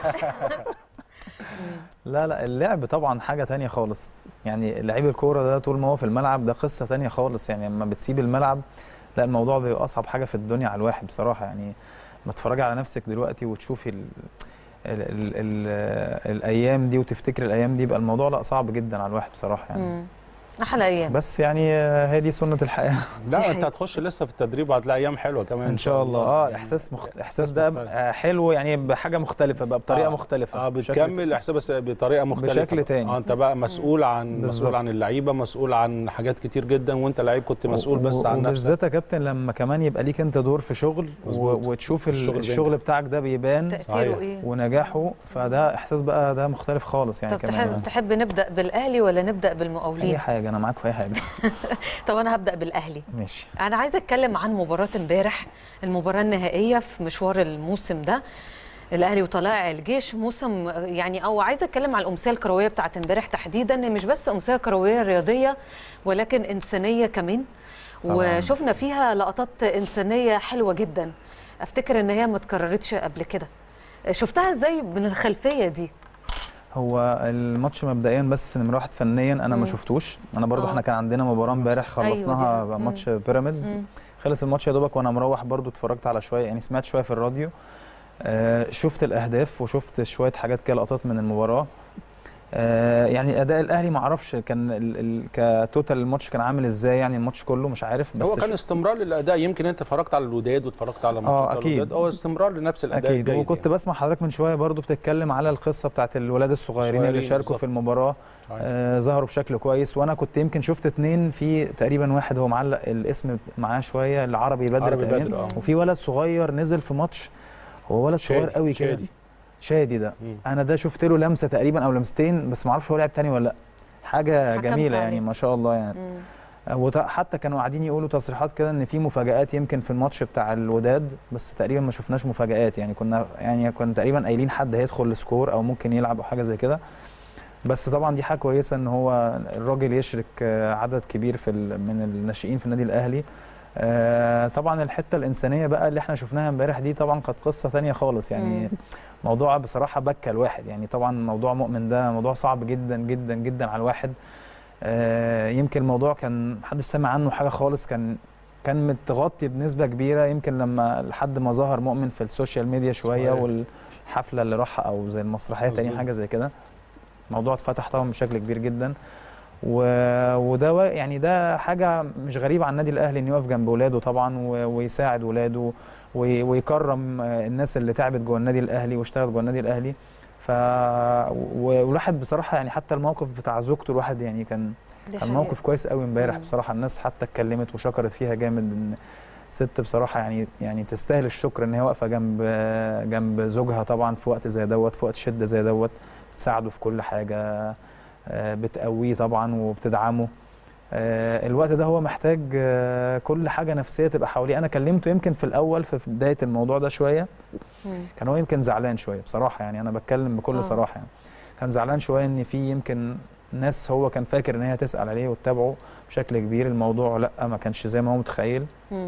لا لا اللعب طبعا حاجه تانية خالص يعني لعيب الكوره ده طول ما هو في الملعب ده قصه تانية خالص يعني لما بتسيب الملعب لا الموضوع بيبقى اصعب حاجه في الدنيا على الواحد بصراحه يعني ما تتفرجي على نفسك دلوقتي وتشوفي ال ال ال ال الايام دي وتفتكر الايام دي يبقى الموضوع لا صعب جدا على الواحد بصراحه يعني مم. احلى ايام بس يعني آه، هي دي سنه الحياه لا دي انت حقيقة. هتخش لسه في التدريب وهتلاقي ايام حلوه كمان ان شاء الله اه يعني احساس مخت... احساس إحساس ده مختلف. بقى حلو يعني بحاجه مختلفه بقى بطريقه آه. مختلفه اه بشكل بتكمل احساس بس بطريقه مختلفه بشكل تاني. اه انت بقى مسؤول عن بالظبط. مسؤول عن اللعيبه مسؤول عن حاجات كتير جدا وانت لعيب كنت مسؤول بس و- عن نفسك وبالذات يا كابتن لما كمان يبقى ليك انت دور في شغل و... مظبوط. وتشوف ال- الشغل الشغل, بينجح. بتاعك ده بيبان تاثيره صحيح. ايه ونجاحه فده احساس بقى ده مختلف خالص يعني طب كمان تحب تحب نبدا بالاهلي ولا نبدا اي بالمقاولين حاجه انا معاك في اي حاجه طب انا هبدا بالاهلي ماشي انا عايزه اتكلم عن مباراه امبارح المباراه النهائيه في مشوار الموسم ده الاهلي وطلائع الجيش موسم يعني او عايزه اتكلم على الامسيه الكرويه بتاعت امبارح تحديدا مش بس امسيه كرويه رياضيه ولكن انسانيه كمان طبعاً. وشفنا فيها لقطات انسانيه حلوه جدا افتكر ان هي ما اتكررتش قبل كده شفتها ازاي من الخلفيه دي هو الماتش مبدئيا بس نمره واحد فنيا انا مم. ما شفتوش انا برضو آه. احنا كان عندنا مباراه امبارح أيوة خلصناها دي. ماتش بيراميدز مم. خلص الماتش يا دوبك وانا مروح برضو اتفرجت على شويه يعني سمعت شويه في الراديو آه شفت الاهداف وشفت شويه حاجات كده لقطات من المباراه آه يعني اداء الاهلي ما اعرفش كان ال ال كتوتال الماتش كان عامل ازاي يعني الماتش كله مش عارف بس هو كان شو- استمرار للاداء يمكن انت اتفرجت على الوداد واتفرجت على ماتشات أكيد. الوداد هو استمرار لنفس الاداء اكيد الجيد وكنت يعني. بسمع حضرتك من شويه برضو بتتكلم على القصه بتاعت الولاد الصغيرين اللي صغيرين شاركوا بالظبط. في المباراه صحيح. آه ظهروا بشكل كويس وانا كنت يمكن شفت اتنين في تقريبا واحد هو معلق الاسم معاه شويه العربي بدر عربي تقريباً. بدر، آه. وفي ولد صغير نزل في ماتش هو ولد صغير شادي، قوي كده شادي. شادي ده مم. انا ده شفت له لمسه تقريبا او لمستين بس ما اعرفش هو لعب تاني ولا لا حاجه حكمت جميله عليه. يعني ما شاء الله يعني مم. وحتى كانوا قاعدين يقولوا تصريحات كده ان في مفاجآت يمكن في الماتش بتاع الوداد بس تقريبا ما شفناش مفاجآت يعني كنا يعني كنا تقريبا قايلين حد هيدخل السكور او ممكن يلعب او حاجه زي كده بس طبعا دي حاجه كويسه ان هو الراجل يشرك آه، عدد كبير في ال- من الناشئين في النادي الاهلي آه، طبعا الحته الانسانيه بقى اللي احنا شفناها امبارح دي طبعا كانت قصه ثانيه خالص يعني مم. موضوع بصراحه بكى الواحد يعني طبعا موضوع مؤمن ده موضوع صعب جدا جدا جدا على الواحد آه، يمكن الموضوع كان محدش سمع عنه حاجه خالص كان كان متغطي بنسبه كبيره يمكن لما لحد ما ظهر مؤمن في السوشيال ميديا شويه صحيح. والحفله اللي راحها او زي المسرحيه تاني مظبوط. حاجه زي كده الموضوع اتفتح طبعا بشكل كبير جدا و... وده و- يعني ده حاجه مش غريبه عن النادي الاهلي انه يقف جنب ولاده طبعا و... ويساعد ولاده وي... ويكرم آه، الناس اللي تعبت جوه النادي الاهلي واشتغلت جوه النادي الاهلي ف و- والواحد بصراحه يعني حتى الموقف بتاع زوجته الواحد يعني كان دي كان حقيقة. موقف كويس قوي امبارح مم. بصراحه الناس حتى اتكلمت وشكرت فيها جامد ان ست بصراحه يعني يعني تستاهل الشكر ان هي واقفه جنب جنب زوجها طبعا في وقت زي دوت في وقت شده زي دوت بتساعده في كل حاجه آه، بتقويه طبعا وبتدعمه آه، الوقت ده هو محتاج آه، كل حاجه نفسيه تبقى حواليه انا كلمته يمكن في الاول في في بدايه الموضوع ده شويه مم. كان هو يمكن زعلان شويه بصراحه يعني انا بتكلم بكل آه. صراحه يعني كان زعلان شويه ان في يمكن ناس هو كان فاكر ان هي تسال عليه وتتابعه بشكل كبير الموضوع لا ما كانش زي ما هو متخيل مم.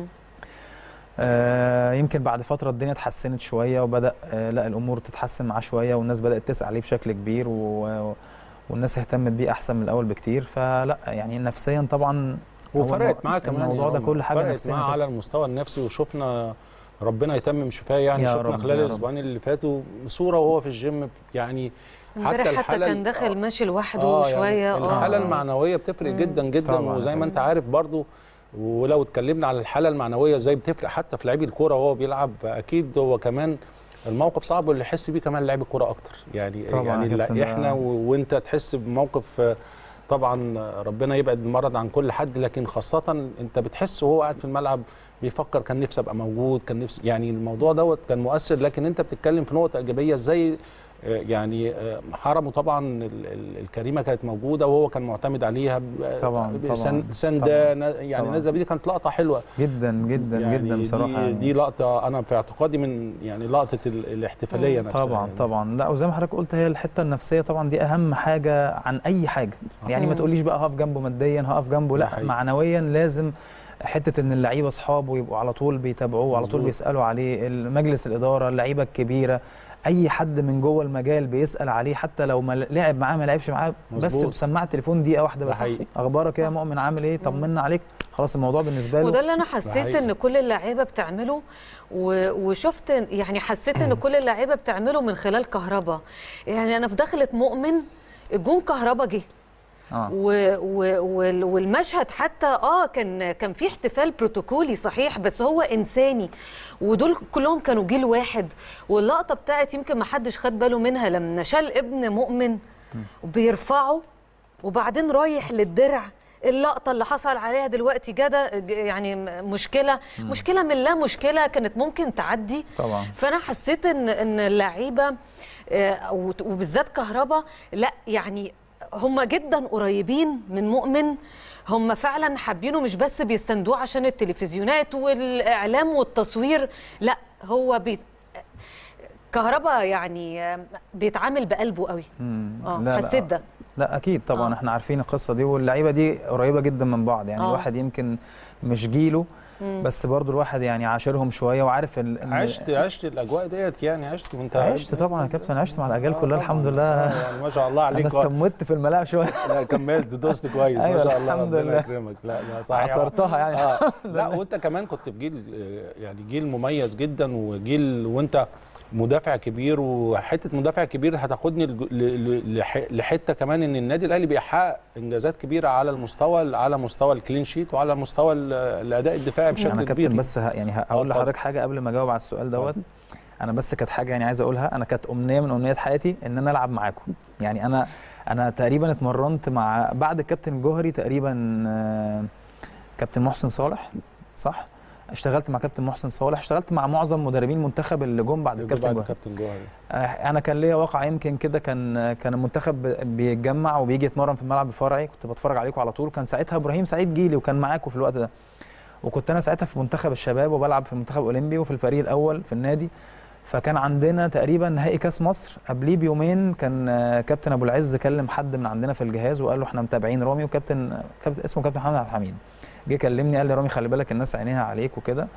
آه يمكن بعد فتره الدنيا اتحسنت شويه وبدا آه لا الامور تتحسن معاه شويه والناس بدات تسال عليه بشكل كبير و والناس اهتمت بيه احسن من الاول بكتير فلا يعني نفسيا طبعا هو وفرقت المو- معاه كمان الموضوع يا ده عمر. كل حاجه فرقت نفسيا معاه كده. على المستوى النفسي وشفنا ربنا يتمم شفاه يعني يا شفنا رب، خلال يا رب. الاسبوعين اللي فاتوا صوره وهو في الجيم يعني امبارح حتى الحالة كان ال- داخل آه. ماشي لوحده آه، شويه يعني الحاله آه. المعنويه بتفرق مم. جدا جدا طبعاً. وزي ما انت عارف برضو ولو اتكلمنا على الحاله المعنويه ازاي بتفرق حتى في لعيب الكوره وهو بيلعب فاكيد هو كمان الموقف صعب واللي يحس بيه كمان لعيب الكوره اكتر يعني طبعاً يا يعني كابتن، لا ده- احنا و- وانت تحس بموقف آه، طبعا ربنا يبعد المرض عن كل حد لكن خاصه انت بتحس وهو قاعد في الملعب بيفكر كان نفسي ابقى موجود كان نفسي يعني الموضوع دوت كان مؤثر لكن انت بتتكلم في نقطه ايجابيه ازاي آه، يعني آه، حرمه طبعا ال- ال- الكريمه كانت موجوده وهو كان معتمد عليها ب- طبعاً، ب- طبعاً، سن- سنده ن- يعني طبعاً. نازله بيه دي كانت لقطه حلوه جدا جدا يعني جدا بصراحه دي, يعني. دي لقطه انا في اعتقادي من يعني لقطه ال- الاحتفاليه نفسها طبعا يعني. طبعا لا وزي ما حضرتك قلت هي الحته النفسيه طبعا دي اهم حاجه عن اي حاجه يعني ما مم. تقوليش بقى هقف جنبه ماديا هقف جنبه ده لا حقيقي. معنويا لازم حته ان اللعيبه اصحابه يبقوا على طول بيتابعوه وعلى طول مظبوط. بيسالوا عليه مجلس الاداره اللعيبه الكبيره اي حد من جوه المجال بيسال عليه حتى لو ما لعب معاه ما لعبش معاه بس مظبوط. بسماعه التليفون دقيقه واحده ده بس حقيقي. اخبارك إيه يا مؤمن عامل ايه طمنا عليك خلاص الموضوع بالنسبه له وده اللي انا حسيت حقيقي. ان كل اللعيبه بتعمله و- وشفت يعني حسيت ان كل اللعيبه بتعمله من خلال كهربا يعني انا في دخلة مؤمن الجون كهربا جه اه و و وال- والمشهد حتى اه كان كان في احتفال بروتوكولي صحيح بس هو انساني ودول كلهم كانوا جيل واحد واللقطه بتاعت يمكن ما حدش خد باله منها لما شال ابن مؤمن وبيرفعه وبعدين رايح للدرع اللقطه اللي حصل عليها دلوقتي جدا يعني مشكله مشكله من لا مشكله كانت ممكن تعدي طبعا فانا حسيت ان ان اللعيبه آه، وت- وبالذات كهربا لا يعني هم جدا قريبين من مؤمن هم فعلا حابينه مش بس بيستندوه عشان التلفزيونات والاعلام والتصوير لا هو بي كهربا يعني آه، بيتعامل بقلبه قوي مم. اه لا، لا. حسيت ده لا اكيد طبعا آه. احنا عارفين القصه دي واللعيبه دي قريبه جدا من بعض يعني آه. الواحد يمكن مش جيله مم. بس برضو الواحد يعني عاشرهم شويه وعارف ال... إن- عشت عشت الاجواء ديت يعني عشت وانت عشت طبعا يا كابتن عشت مع الاجيال كلها الحمد لله آه، يعني ما شاء الله انا عليك استمت في الملاعب شويه لا كملت دوست كويس أيوة، ما شاء الله الحمد ربنا لله. يكرمك لا لا صحيح عصرتها يعني اه لا وانت كمان كنت في جيل آه، يعني جيل مميز جدا وجيل وانت مدافع كبير وحته مدافع كبير هتاخدني لج- ل- ل- لح- لحته كمان ان النادي الاهلي بيحقق انجازات كبيره على المستوى على مستوى الكلين شيت وعلى مستوى ال- الاداء الدفاعي بشكل انا كبير كابتن بس ه... يعني ه- هقول اتفضل. لحضرتك حاجه قبل ما اجاوب على السؤال دوت انا بس كانت حاجه يعني عايز اقولها انا كانت امنيه من امنيات حياتي ان انا العب معاكم يعني انا انا تقريبا اتمرنت مع بعد الكابتن الجوهري تقريبا آه، كابتن محسن صالح صح اشتغلت مع كابتن محسن صالح اشتغلت مع معظم مدربين المنتخب اللي جم بعد الكابتن بعد جوهري كابتن جوهري آه، انا كان ليا واقع يمكن كده كان كان المنتخب بيتجمع وبيجي يتمرن في الملعب الفرعي كنت بتفرج عليكم على طول كان ساعتها ابراهيم سعيد جيلي وكان معاكم في الوقت ده وكنت انا ساعتها في منتخب الشباب وبلعب في المنتخب الاولمبي وفي الفريق الاول في النادي فكان عندنا تقريبا نهائي كاس مصر قبليه بيومين كان آه، كابتن ابو العز كلم حد من عندنا في الجهاز وقال له احنا متابعين رامي وكابتن كابتن اسمه كابتن محمد عبد الحميد جه كلمني قال لي رامي خلي بالك الناس عينيها عليك وكده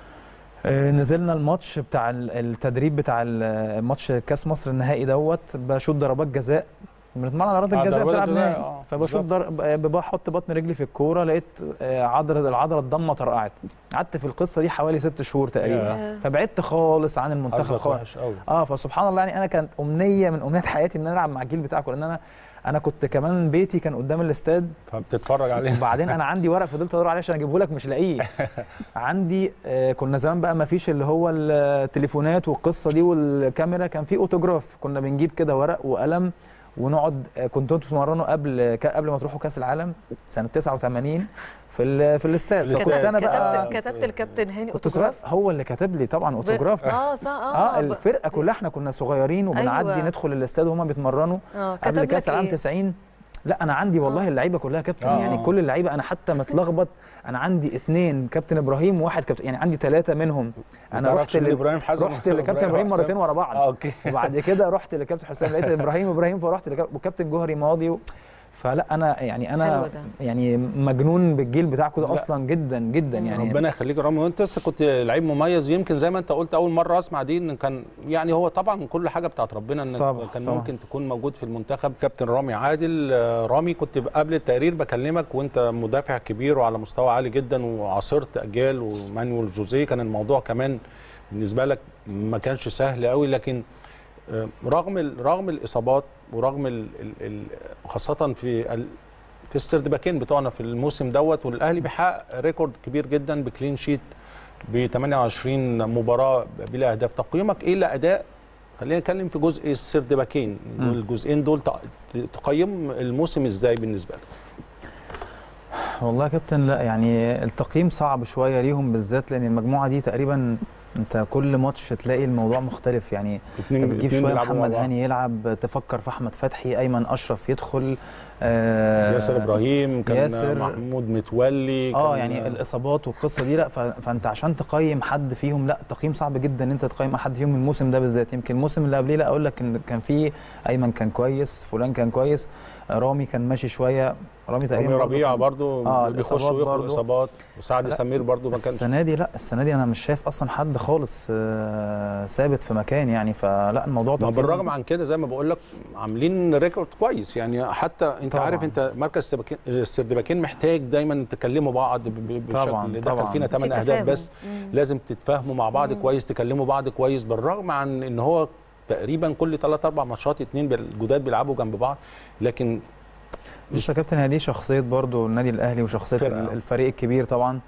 آه، نزلنا الماتش بتاع ال- التدريب بتاع ال- ماتش كاس مصر النهائي دوت بشوط ضربات جزاء بنتمرن على ضربات آه، الجزاء ضربات بتلعب الجزاء، نهائي آه، فبشوط بالظبط. ضرب بحط بطن رجلي في الكوره لقيت آه، عضله العضله الضمه طرقعت قعدت في القصه دي حوالي ست شهور تقريبا ياه. فبعدت خالص عن المنتخب حظك خالص وحش قوي اه فسبحان الله يعني انا كانت امنيه من امنيات حياتي ان انا العب مع الجيل بتاعكم لان انا انا كنت كمان بيتي كان قدام الاستاد فبتتفرج عليه وبعدين انا عندي ورق فضلت ادور عليه عشان اجيبه لك مش لاقيه عندي آه كنا زمان بقى ما فيش اللي هو التليفونات والقصه دي والكاميرا كان في اوتوجراف كنا بنجيب كده ورق وقلم ونقعد آه كنتوا انتوا بتتمرنوا قبل ك- قبل ما تروحوا كاس العالم سنه 89 في ال- في الاستاد الاستاد. فكنت انا كتبت بقى كتبت الكابتن هاني كنت اوتوجراف صغير هو اللي كاتب لي طبعا اوتوجراف اه صح اه اه الفرقه كلها احنا كنا صغيرين وبنعدي أيوة. ندخل الاستاد وهما بيتمرنوا اه قبل كتب كاس لك العالم إيه؟ 90 لا انا عندي والله آه. اللعيبه كلها كابتن آه. يعني كل اللعيبه انا حتى متلخبط انا عندي اثنين كابتن ابراهيم وواحد كابتن يعني عندي ثلاثه منهم انا رحت ل ل... ابراهيم حسن رحت لكابتن ابراهيم حسام. مرتين ورا بعض اه اوكي وبعد كده رحت لكابتن حسام لقيت ابراهيم ابراهيم فرحت لكابتن وكابتن جوهري ماضي و... فلا انا يعني حلو انا ده. يعني مجنون بالجيل بتاعكم ده لا. اصلا جدا جدا يعني ربنا يخليك يا رامي وانت لسه كنت لعيب مميز يمكن زي ما انت قلت اول مره اسمع دي ان كان يعني هو طبعا كل حاجه بتاعت ربنا ان طبعا، كان طبعا. ممكن تكون موجود في المنتخب كابتن رامي عادل آه، رامي كنت قبل التقرير بكلمك وانت مدافع كبير وعلى مستوى عالي جدا وعاصرت اجيال ومانويل جوزيه كان الموضوع كمان بالنسبه لك ما كانش سهل قوي لكن آه، رغم ال- رغم الاصابات ورغم ال ال ال خاصه في ال في السردباكين بتوعنا في الموسم دوت والاهلي بيحقق ريكورد كبير جدا بكلين شيت ب 28 مباراه بلا اهداف تقييمك ايه لاداء خلينا نتكلم في جزء السردباكين مم. والجزئين دول تق- تقيم الموسم ازاي بالنسبه لك والله يا كابتن لا يعني التقييم صعب شويه ليهم بالذات لان المجموعه دي تقريبا انت كل ماتش تلاقي الموضوع مختلف يعني اتنين انت بتجيب اتنين شويه بيلعبوا مع محمد بعض. هاني يلعب تفكر في احمد فتحي ايمن اشرف يدخل آه ياسر ابراهيم كان ياسر. محمود متولي اه كان يعني الاصابات والقصه دي لا ف- فانت عشان تقيم حد فيهم لا تقييم صعب جدا ان انت تقيم حد فيهم الموسم ده بالذات يمكن الموسم اللي قبليه لا اقول لك ان كان في ايمن كان كويس فلان كان كويس آه، رامي كان ماشي شويه رامي تقريبا رامي برضه ربيعه كان- برضو آه، بيخش الإصابات ويخرج برضو. اصابات وسعد لا، سمير برضو ما كانش السنه دي لا السنه دي انا مش شايف اصلا حد خالص آه، ثابت في مكان يعني فلا الموضوع ما تقييم- بالرغم عن كده زي ما بقول لك عاملين ريكورد كويس يعني حتى انت طبعاً. عارف انت مركز السباكين- السردباكين محتاج دايما تكلموا بعض ب- ب- طبعاً، بالشكل ده كان طبعاً. فينا في 8 اهداف تفاهم. بس مم. لازم تتفاهموا مع بعض كويس تكلموا بعض كويس بالرغم عن ان هو تقريبا كل 3 4 ماتشات اتنين جداد بيلعبوا جنب بعض لكن بص يا كابتن هي دي شخصيه برضو النادي الاهلي وشخصيه فرقة. ال- الفريق الكبير طبعا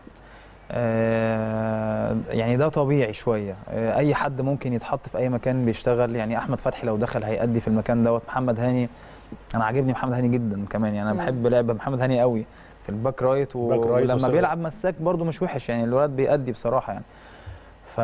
آه، يعني ده طبيعي شويه آه، اي حد ممكن يتحط في اي مكان بيشتغل يعني احمد فتحي لو دخل هيأدي في المكان دوت محمد هاني انا عاجبني محمد هاني جدا كمان يعني انا مم. بحب لعب محمد هاني قوي في الباك رايت و- باك رايت ولما وسرد. بيلعب مساك برضو مش وحش يعني الولد بيأدي بصراحه يعني ف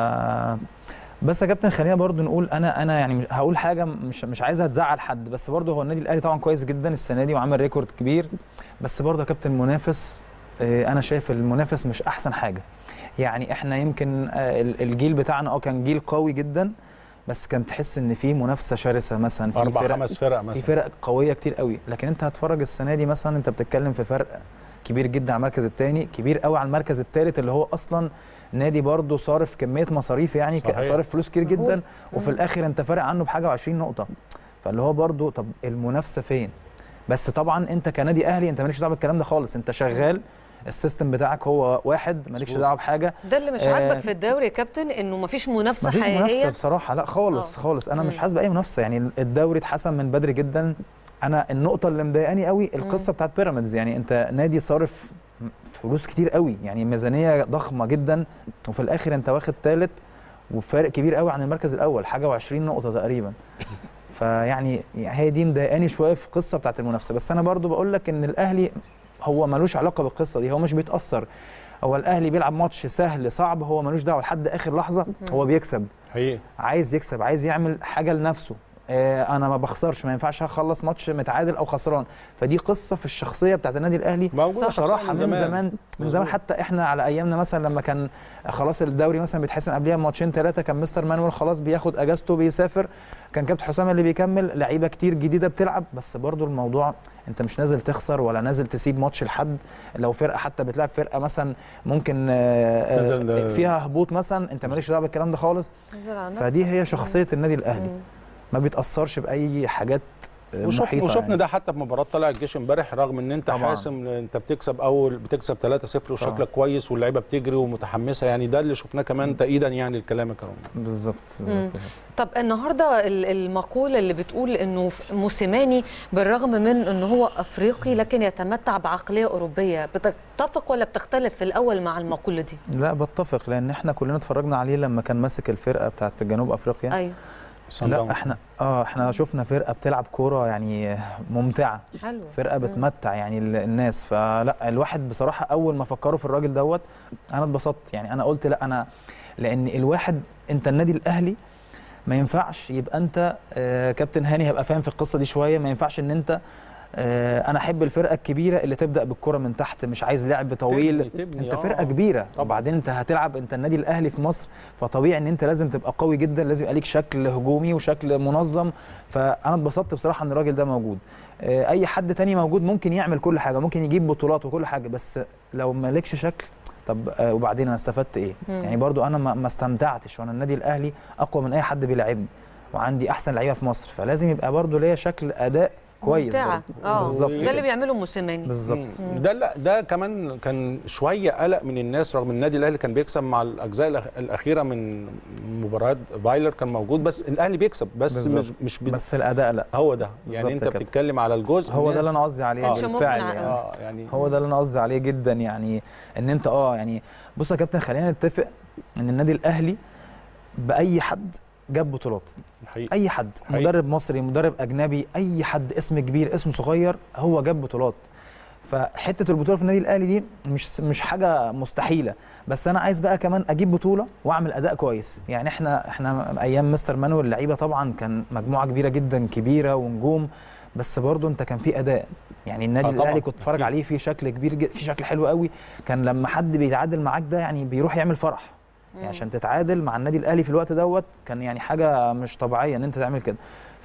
بس يا كابتن خلينا برضو نقول انا انا يعني مش- هقول حاجه مش مش عايزها تزعل حد بس برضو هو النادي الاهلي طبعا كويس جدا السنه دي وعمل ريكورد كبير بس برضو يا كابتن المنافس آه، انا شايف المنافس مش احسن حاجه يعني احنا يمكن آه، ال- الجيل بتاعنا اه كان جيل قوي جدا بس كان تحس ان في منافسه شرسه مثلا في اربع فرق خمس فرق في مثلا فرق قويه كتير قوي لكن انت هتفرج السنه دي مثلا انت بتتكلم في فرق كبير جدا على المركز الثاني كبير قوي على المركز الثالث اللي هو اصلا نادي برضه صارف كميه مصاريف يعني ك- صحيح. صارف فلوس كتير مهول. جدا وفي مم. الاخر انت فارق عنه بحاجه و20 نقطه فاللي هو برضه طب المنافسه فين بس طبعا انت كنادي اهلي انت مالكش دعوه بالكلام ده خالص انت شغال السيستم بتاعك هو واحد مالكش مظبوط. دعوه بحاجه ده اللي مش آه، عاجبك في الدوري يا كابتن انه مفيش منافسه مفيش منافسه حقيقيه بصراحه لا خالص آه. خالص انا مش مم. حاسس باي منافسه يعني الدوري اتحسن من بدري جدا انا النقطه اللي مضايقاني قوي القصه بتاعت بيراميدز يعني انت نادي صارف فلوس كتير قوي يعني ميزانيه ضخمه جدا وفي الاخر انت واخد ثالث وفارق كبير قوي عن المركز الاول حاجه و20 نقطه تقريبا فيعني هي دي مضايقاني شويه في القصه بتاعت المنافسه بس انا برضو بقول لك ان الاهلي هو ملوش علاقه بالقصه دي هو مش بيتاثر هو الاهلي بيلعب ماتش سهل صعب هو ملوش دعوه لحد اخر لحظه هو بيكسب حقيقي عايز يكسب عايز يعمل حاجه لنفسه آه انا ما بخسرش ما ينفعش اخلص ماتش متعادل او خسران فدي قصه في الشخصيه بتاعت النادي الاهلي موجوده صح. بصراحه من زمان, زمان من زمان مظبوط. حتى احنا على ايامنا مثلا لما كان خلاص الدوري مثلا بيتحسم قبلها بماتشين ثلاثه كان مستر مانويل خلاص بياخد اجازته بيسافر كان كابتن حسام اللي بيكمل لعيبه كتير جديده بتلعب بس برضو الموضوع انت مش نازل تخسر ولا نازل تسيب ماتش لحد لو فرقه حتى بتلعب فرقه مثلا ممكن آه، تنزل، آه، آه، فيها هبوط مثلا انت مالكش دعوه بالكلام ده خالص نزل على فدي نفسك. هي شخصيه النادي الاهلي مم. ما بيتاثرش باي حاجات آه، وشوف محيطه وشفنا يعني. ده حتى في مباراه طلع الجيش امبارح رغم ان انت طبعاً. حاسم انت بتكسب اول بتكسب 3-0 وشكلك طبعاً. كويس واللعيبه بتجري ومتحمسه يعني ده اللي شفناه كمان تأييدا يعني لكلامك يا رامي بالظبط بالظبط طب النهارده ال- المقوله اللي بتقول انه ف- موسيماني بالرغم من انه هو افريقي لكن يتمتع بعقليه اوروبيه بتتفق ولا بتختلف في الاول مع المقوله دي لا بتفق لان احنا كلنا اتفرجنا عليه لما كان ماسك الفرقه بتاعت جنوب افريقيا ايوه صن لا داونز. احنا اه احنا شفنا فرقه بتلعب كوره يعني ممتعه حلو فرقه مم. بتمتع يعني ال- الناس فلا الواحد بصراحه اول ما فكروا في الراجل دوت انا اتبسطت يعني انا قلت لا انا لان الواحد انت النادي الاهلي ما ينفعش يبقى انت آه كابتن هاني هيبقى فاهم في القصه دي شويه ما ينفعش ان انت آه، انا احب الفرقه الكبيره اللي تبدا بالكره من تحت مش عايز لعب طويل تبني- تبني، انت آه. فرقه كبيره طبعاً. وبعدين انت هتلعب انت النادي الاهلي في مصر فطبيعي ان انت لازم تبقى قوي جدا لازم يبقى ليك شكل هجومي وشكل منظم فانا اتبسطت بصراحه ان الراجل ده موجود آه، اي حد تاني موجود ممكن يعمل كل حاجه ممكن يجيب بطولات وكل حاجه بس لو مالكش شكل طب آه، وبعدين انا استفدت ايه مم. يعني برضو انا ما ما استمتعتش وانا النادي الاهلي اقوى من اي حد بيلاعبني وعندي احسن لعيبه في مصر فلازم يبقى برضو ليا شكل اداء كويس ممتعة. برضو. اه بالظبط ده كده. اللي بيعمله موسيماني بالظبط مم. ده لا ده كمان كان شويه قلق من الناس رغم النادي الاهلي كان بيكسب مع الاجزاء الأخ- الاخيره من مباريات فايلر كان موجود بس الاهلي بيكسب بس مش بالظبط. مش بي... بس الاداء لا هو ده يعني بالظبط انت كده. بتتكلم على الجزء هو إن- ده اللي انا قصدي عليه آه. كانش بالفعل ممكن يعني اه يعني هو ده اللي انا قصدي عليه جدا يعني ان انت اه يعني بص يا كابتن خلينا نتفق ان النادي الاهلي باي حد جاب بطولات حقيقي. اي حد حقيقي. مدرب مصري مدرب اجنبي اي حد اسم كبير اسم صغير هو جاب بطولات فحته البطوله في النادي الاهلي دي مش مش حاجه مستحيله بس انا عايز بقى كمان اجيب بطوله واعمل اداء كويس يعني احنا احنا ايام مستر مانويل اللعيبه طبعا كان مجموعه كبيره جدا كبيره ونجوم بس برضه انت كان في اداء يعني النادي آه طبعاً، الاهلي كنت اتفرج أكيد. عليه في شكل كبير جدا في شكل حلو قوي كان لما حد بيتعادل معاك ده يعني بيروح يعمل فرح يعني عشان تتعادل مع النادي الاهلي في الوقت دوت كان يعني حاجه مش طبيعيه ان انت تعمل كده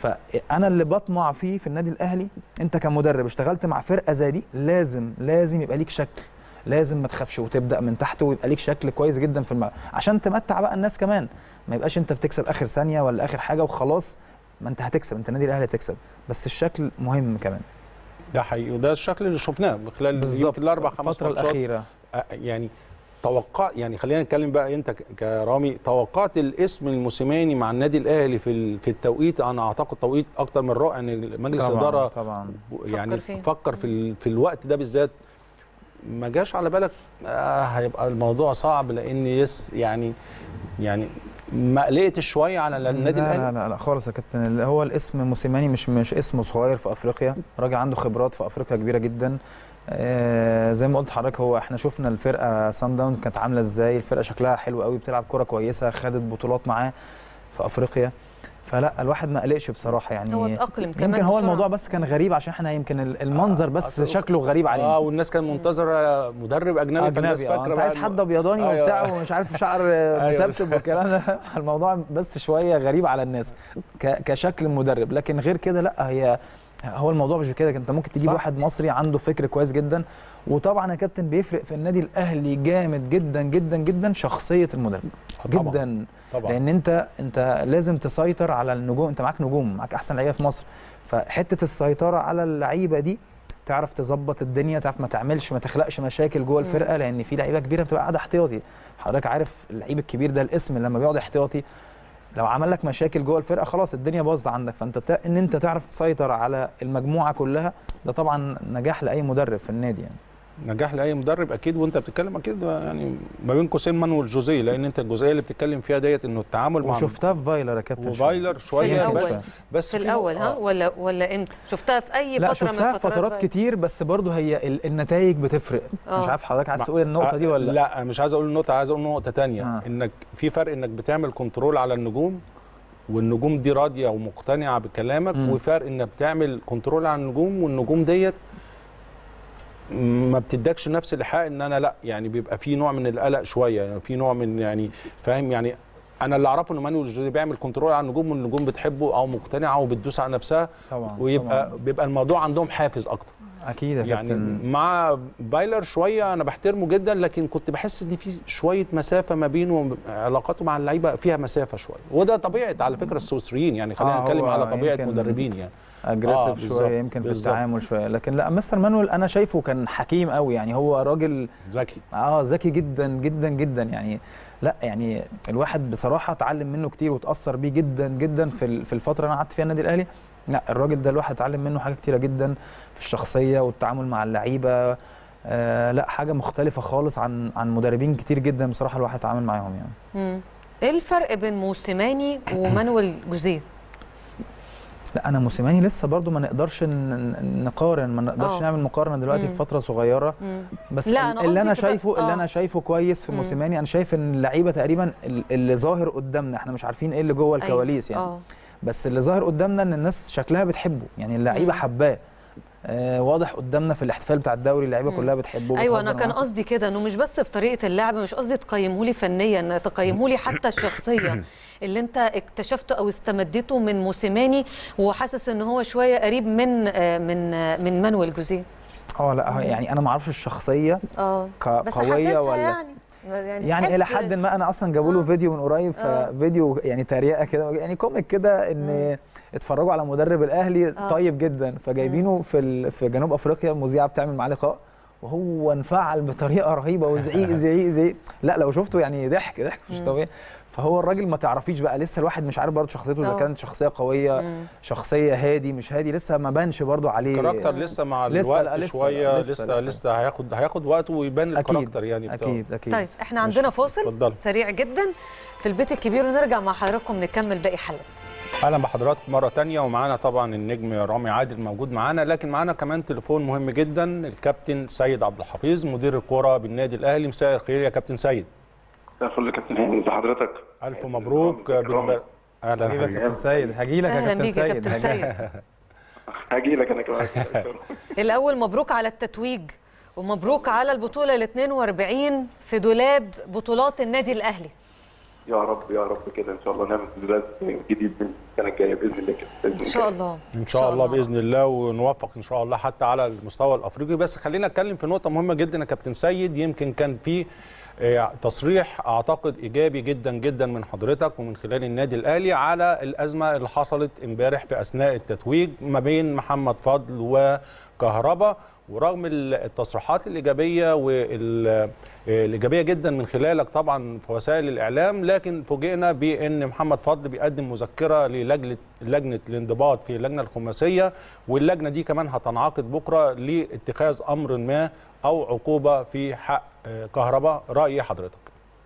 فانا اللي بطمع فيه في النادي الاهلي انت كمدرب اشتغلت مع فرقه زي دي لازم لازم يبقى ليك شكل لازم ما تخافش وتبدا من تحت ويبقى ليك شكل كويس جدا في الملعب عشان تمتع بقى الناس كمان ما يبقاش انت بتكسب اخر ثانيه ولا اخر حاجه وخلاص ما انت هتكسب انت النادي الاهلي هتكسب بس الشكل مهم كمان ده حقيقي وده الشكل اللي شفناه خلال يمكن الاربع خمس الفتره ماتشات الاخيره آه، يعني توقع يعني خلينا نتكلم بقى انت ك- كرامي توقعت الاسم الموسيماني مع النادي الاهلي في ال- في التوقيت انا اعتقد توقيت اكتر من رائع ان مجلس طبعا الاداره طبعا يعني فيه. فكر في ال- في الوقت ده بالذات ما جاش على بالك آه هيبقى الموضوع صعب لان يس يعني يعني ما قلقتش شويه على النادي لا الاهلي لا لا, لا خالص يا كابتن اللي هو الاسم موسيماني مش مش اسم صغير في افريقيا راجل عنده خبرات في افريقيا كبيره جدا آه زي ما قلت لحضرتك هو احنا شفنا الفرقه سان داون كانت عامله ازاي الفرقه شكلها حلو قوي بتلعب كره كويسه خدت بطولات معاه في افريقيا فلا الواحد ما قلقش بصراحه يعني هو اتأقلم كمان يمكن هو بسرعة. الموضوع بس كان غريب عشان احنا يمكن ال- المنظر بس آه، شكله غريب علينا اه والناس كان منتظره مدرب اجنبي فالناس اجنبي اه فاكره انت بقى عايز إنه- حد ابيضاني أيوة. وبتاع ومش عارف شعر مسبسب والكلام ده الموضوع بس شويه غريب على الناس ك- كشكل مدرب لكن غير كده لا هي هو الموضوع مش كده انت ممكن تجيب صح. واحد مصري عنده فكر كويس جدا وطبعا يا كابتن بيفرق في النادي الاهلي جامد جدا جدا جدا شخصيه المدرب آه، طبعاً. جدا طبعا لان انت انت لازم تسيطر على النجوم انت معاك نجوم معاك احسن لعيبه في مصر فحته السيطره على اللعيبه دي تعرف تظبط الدنيا تعرف ما تعملش ما تخلقش مشاكل جوه الفرقه لان في لعيبه كبيره بتبقى قاعده احتياطي حضرتك عارف اللعيب الكبير ده الاسم لما بيقعد احتياطي لو عمل لك مشاكل جوه الفرقه خلاص الدنيا باظت عندك فانت تا- ان انت تعرف تسيطر على المجموعه كلها ده طبعا نجاح لاي مدرب في النادي يعني نجاح لاي مدرب اكيد وانت بتتكلم اكيد يعني ما بين قوسين مانويل جوزيه لان انت الجزئيه اللي بتتكلم فيها ديت انه التعامل مع وشفتها في فايلر يا كابتن وفايلر في شويه الأول. بس بس في الاول ها آه. ولا ولا امتى شفتها في اي لا فتره من شفتها في فترات فترات بقى؟ كتير بس برضه هي ال- النتائج بتفرق آه. مش عارف حضرتك عايز مع- تقول النقطه دي ولا لا لا مش عايز اقول النقطه عايز اقول نقطه تانية آه. انك في فرق انك بتعمل كنترول على النجوم والنجوم دي راضيه ومقتنعه بكلامك مم. وفرق انك بتعمل كنترول على النجوم والنجوم ديت ما بتدكش نفس الحق ان انا لا يعني بيبقى في نوع من القلق شويه يعني في نوع من يعني فاهم يعني انا اللي اعرفه ان مانويل جوزيه بيعمل كنترول على النجوم والنجوم بتحبه او مقتنعه وبتدوس على نفسها طبعا ويبقى طبعاً. بيبقى الموضوع عندهم حافز اكتر اكيد يا يعني كابتن مع بايلر شويه انا بحترمه جدا لكن كنت بحس ان في شويه مسافه ما بينه وب- علاقاته مع اللعيبه فيها مسافه شويه وده طبيعه على فكره السويسريين يعني خلينا آه، نتكلم هو على طبيعه يمكن مدربين يعني آه، اجريسيف بالظبط، شويه يمكن في بالظبط. التعامل شويه لكن لا مستر مانويل انا شايفه كان حكيم قوي يعني هو راجل ذكي اه ذكي جدا جدا جدا يعني لا يعني الواحد بصراحه اتعلم منه كتير وتاثر بيه جدا جدا في ال- في الفتره اللي انا قعدت فيها النادي الاهلي لا الراجل ده الواحد اتعلم منه حاجات كتيره جدا في الشخصيه والتعامل مع اللعيبه آه لا حاجه مختلفه خالص عن عن مدربين كتير جدا بصراحه الواحد اتعامل معاهم يعني مم. ايه الفرق بين موسيماني ومانويل جوزيه لا انا موسيماني لسه برضو ما نقدرش ن- ن- نقارن ما نقدرش آه. نعمل مقارنه دلوقتي مم. في فتره صغيره مم. بس لا، أنا اللي انا قصدي في- شايفه اللي آه. انا شايفه كويس في مم. موسيماني انا شايف ان اللعيبه تقريبا ال- اللي ظاهر قدامنا احنا مش عارفين ايه اللي جوه الكواليس يعني اه بس اللي ظاهر قدامنا ان الناس شكلها بتحبه يعني اللعيبه مم. حباه آه واضح قدامنا في الاحتفال بتاع الدوري اللعيبه كلها بتحبه ايوه وبتهزر انا كان معاه. قصدي كده انه مش بس في طريقه اللعب مش قصدي تقيمه لي فنيا تقيمه لي حتى الشخصيه اللي انت اكتشفته او استمدته من موسيماني وحاسس ان هو شويه قريب من آه، من آه، من مانويل جوزيه اه لا هو يعني انا ما اعرفش الشخصيه اه ك- بس قويه حاسسها ولا يعني يعني, يعني الى تحس- حد ما انا اصلا جابوا له آه. فيديو من قريب آه. ففيديو يعني تريقه كده يعني كوميك كده ان اتفرجوا على مدرب الاهلي آه. طيب جدا فجايبينه في ال... في جنوب افريقيا المذيعه بتعمل معاه لقاء وهو انفعل بطريقه رهيبه وزعيق زعيق زعيق لا لو شفته يعني ضحك ضحك مش طبيعي فهو الراجل ما تعرفيش بقى لسه الواحد مش عارف برضه شخصيته اذا آه. كانت شخصيه قويه مم. شخصيه هادي مش هادي لسه ما بانش برضه عليه الكاركتر لسه مع لسه- الوقت لا، لسه- شويه لسه- لسه لسه. لسه, هياخد هياخد وقت ويبان اكيد الكاركتر يعني بتاعه. اكيد اكيد طيب احنا عندنا فاصل اتفضلي. سريع جدا في البيت الكبير ونرجع مع حضراتكم نكمل باقي حلقه اهلا بحضراتكم مره تانية ومعانا طبعا النجم رامي عادل موجود معانا لكن معانا كمان تليفون مهم جدا الكابتن سيد عبد الحفيظ مدير الكره بالنادي الاهلي مساء الخير يا كابتن سيد مساء الفل يا كابتن هاني ازي حضرتك الف مبروك بالب... اهلا هجيلك يا حبيبي. كابتن سيد هجيلك يا اهلا كابتن بيك يا سيد كابتن هجيلك. سيد هاجي لك انا كمان الاول مبروك على التتويج ومبروك على البطوله ال 42 في دولاب بطولات النادي الاهلي يا رب يا رب كده ان شاء الله نعمل دولاب جديد من السنه الجايه باذن الله كده بإذن ان شاء الله ان شاء الله باذن الله ونوفق ان شاء الله حتى على المستوى الافريقي بس خلينا نتكلم في نقطه مهمه جدا يا كابتن سيد يمكن كان في آه، تصريح اعتقد ايجابي جدا جدا من حضرتك ومن خلال النادي الاهلي على الازمه اللي حصلت امبارح في اثناء التتويج ما بين محمد فضل وكهربا ورغم ال- التصريحات الايجابيه والايجابيه جدا من خلالك طبعا في وسائل الاعلام لكن فوجئنا بان محمد فضل بيقدم مذكره للجنه لجنه الانضباط في اللجنه الخماسيه واللجنه دي كمان هتنعقد بكره لاتخاذ امر ما او عقوبه في حق آه، كهرباء راي حضرتك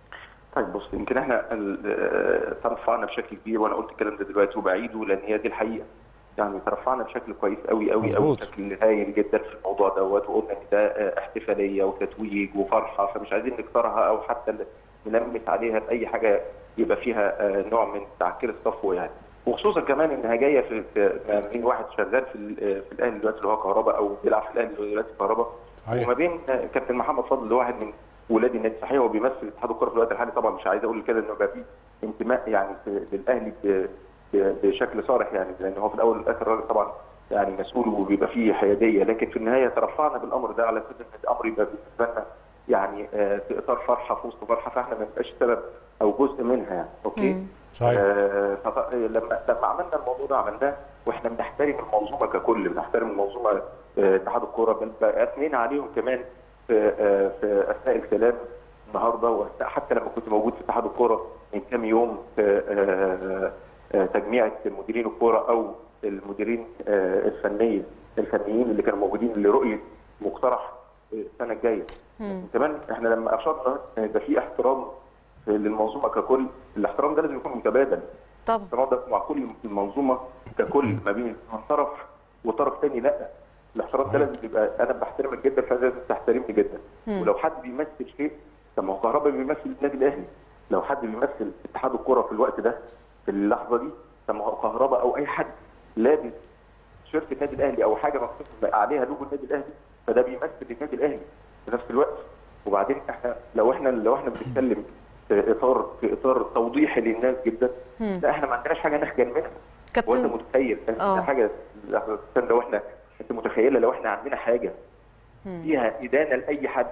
طيب بص يمكن احنا ال- آه، ترفعنا بشكل كبير وانا قلت الكلام ده دلوقتي وبعيده لان هي دي الحقيقه يعني ترفعنا بشكل كويس قوي قوي قوي مظبوط. بشكل هايل جدا في الموضوع دوت وقلنا ان ده آه، احتفاليه وتتويج وفرحه فمش عايزين نكسرها او حتى نلمس عليها باي حاجه يبقى فيها آه، نوع من تعكير الصفو يعني وخصوصا كمان انها جايه في في ما بين واحد شغال في ال- آه، في الاهلي دلوقتي اللي هو كهرباء او بيلعب في الاهلي دلوقتي كهرباء أيوة. وما بين آه، كابتن محمد فضل اللي واحد من ولاد النادي صحيح هو بيمثل اتحاد الكره في الوقت الحالي طبعا مش عايز اقول كده انه يبقى فيه انتماء يعني في- للاهلي ب- ب- بشكل صارح يعني لان هو في الاول والاخر الراجل طبعا يعني مسؤول وبيبقى فيه حياديه لكن في النهايه ترفعنا بالامر ده على اساس ان الامر يبقى بالنسبه لنا يعني آه، في اطار فرحه في وسط فرحه فاحنا ما نبقاش سبب او جزء منها يعني اوكي صحيح آه، فط- لما لما عملنا الموضوع ده عملناه واحنا بنحترم المنظومه ككل بنحترم المنظومه آه، اتحاد الكوره بل بقى اثنين عليهم كمان في آه، في اثناء الكلام النهارده وأثناء حتى لما كنت موجود في اتحاد الكوره من كام يوم في آه، آه، تجميعه مديرين الكوره او المديرين آه، الفنيه الفنيين اللي كانوا موجودين لرؤيه مقترح السنه الجايه كمان احنا لما اشرنا ان يبقى في احترام للمنظومه ككل الاحترام ده لازم يكون متبادل طبعا الاحترام ده مع كل المنظومه ككل ما بين من طرف وطرف تاني لا الاحترام ده لازم يبقى انا بحترمك جدا فلازم تحترمني جدا ولو حد بيمثل شيء طب ما هو كهربا بيمثل النادي الاهلي لو حد بيمثل اتحاد الكره في الوقت ده في اللحظه دي طب ما هو كهربا او اي حد لابس تيشيرت النادي الاهلي او حاجه مكتوب عليها لوجو النادي الاهلي فده بيمثل النادي الاهلي في نفس الوقت وبعدين احنا لو احنا لو احنا بنتكلم في اطار في اطار توضيحي للناس جدا لا احنا ما عندناش حاجه نخجل منها وانت كابتن متخيل انت آه. حاجه لو احنا انت متخيله لو احنا عندنا حاجه فيها ادانه لاي حد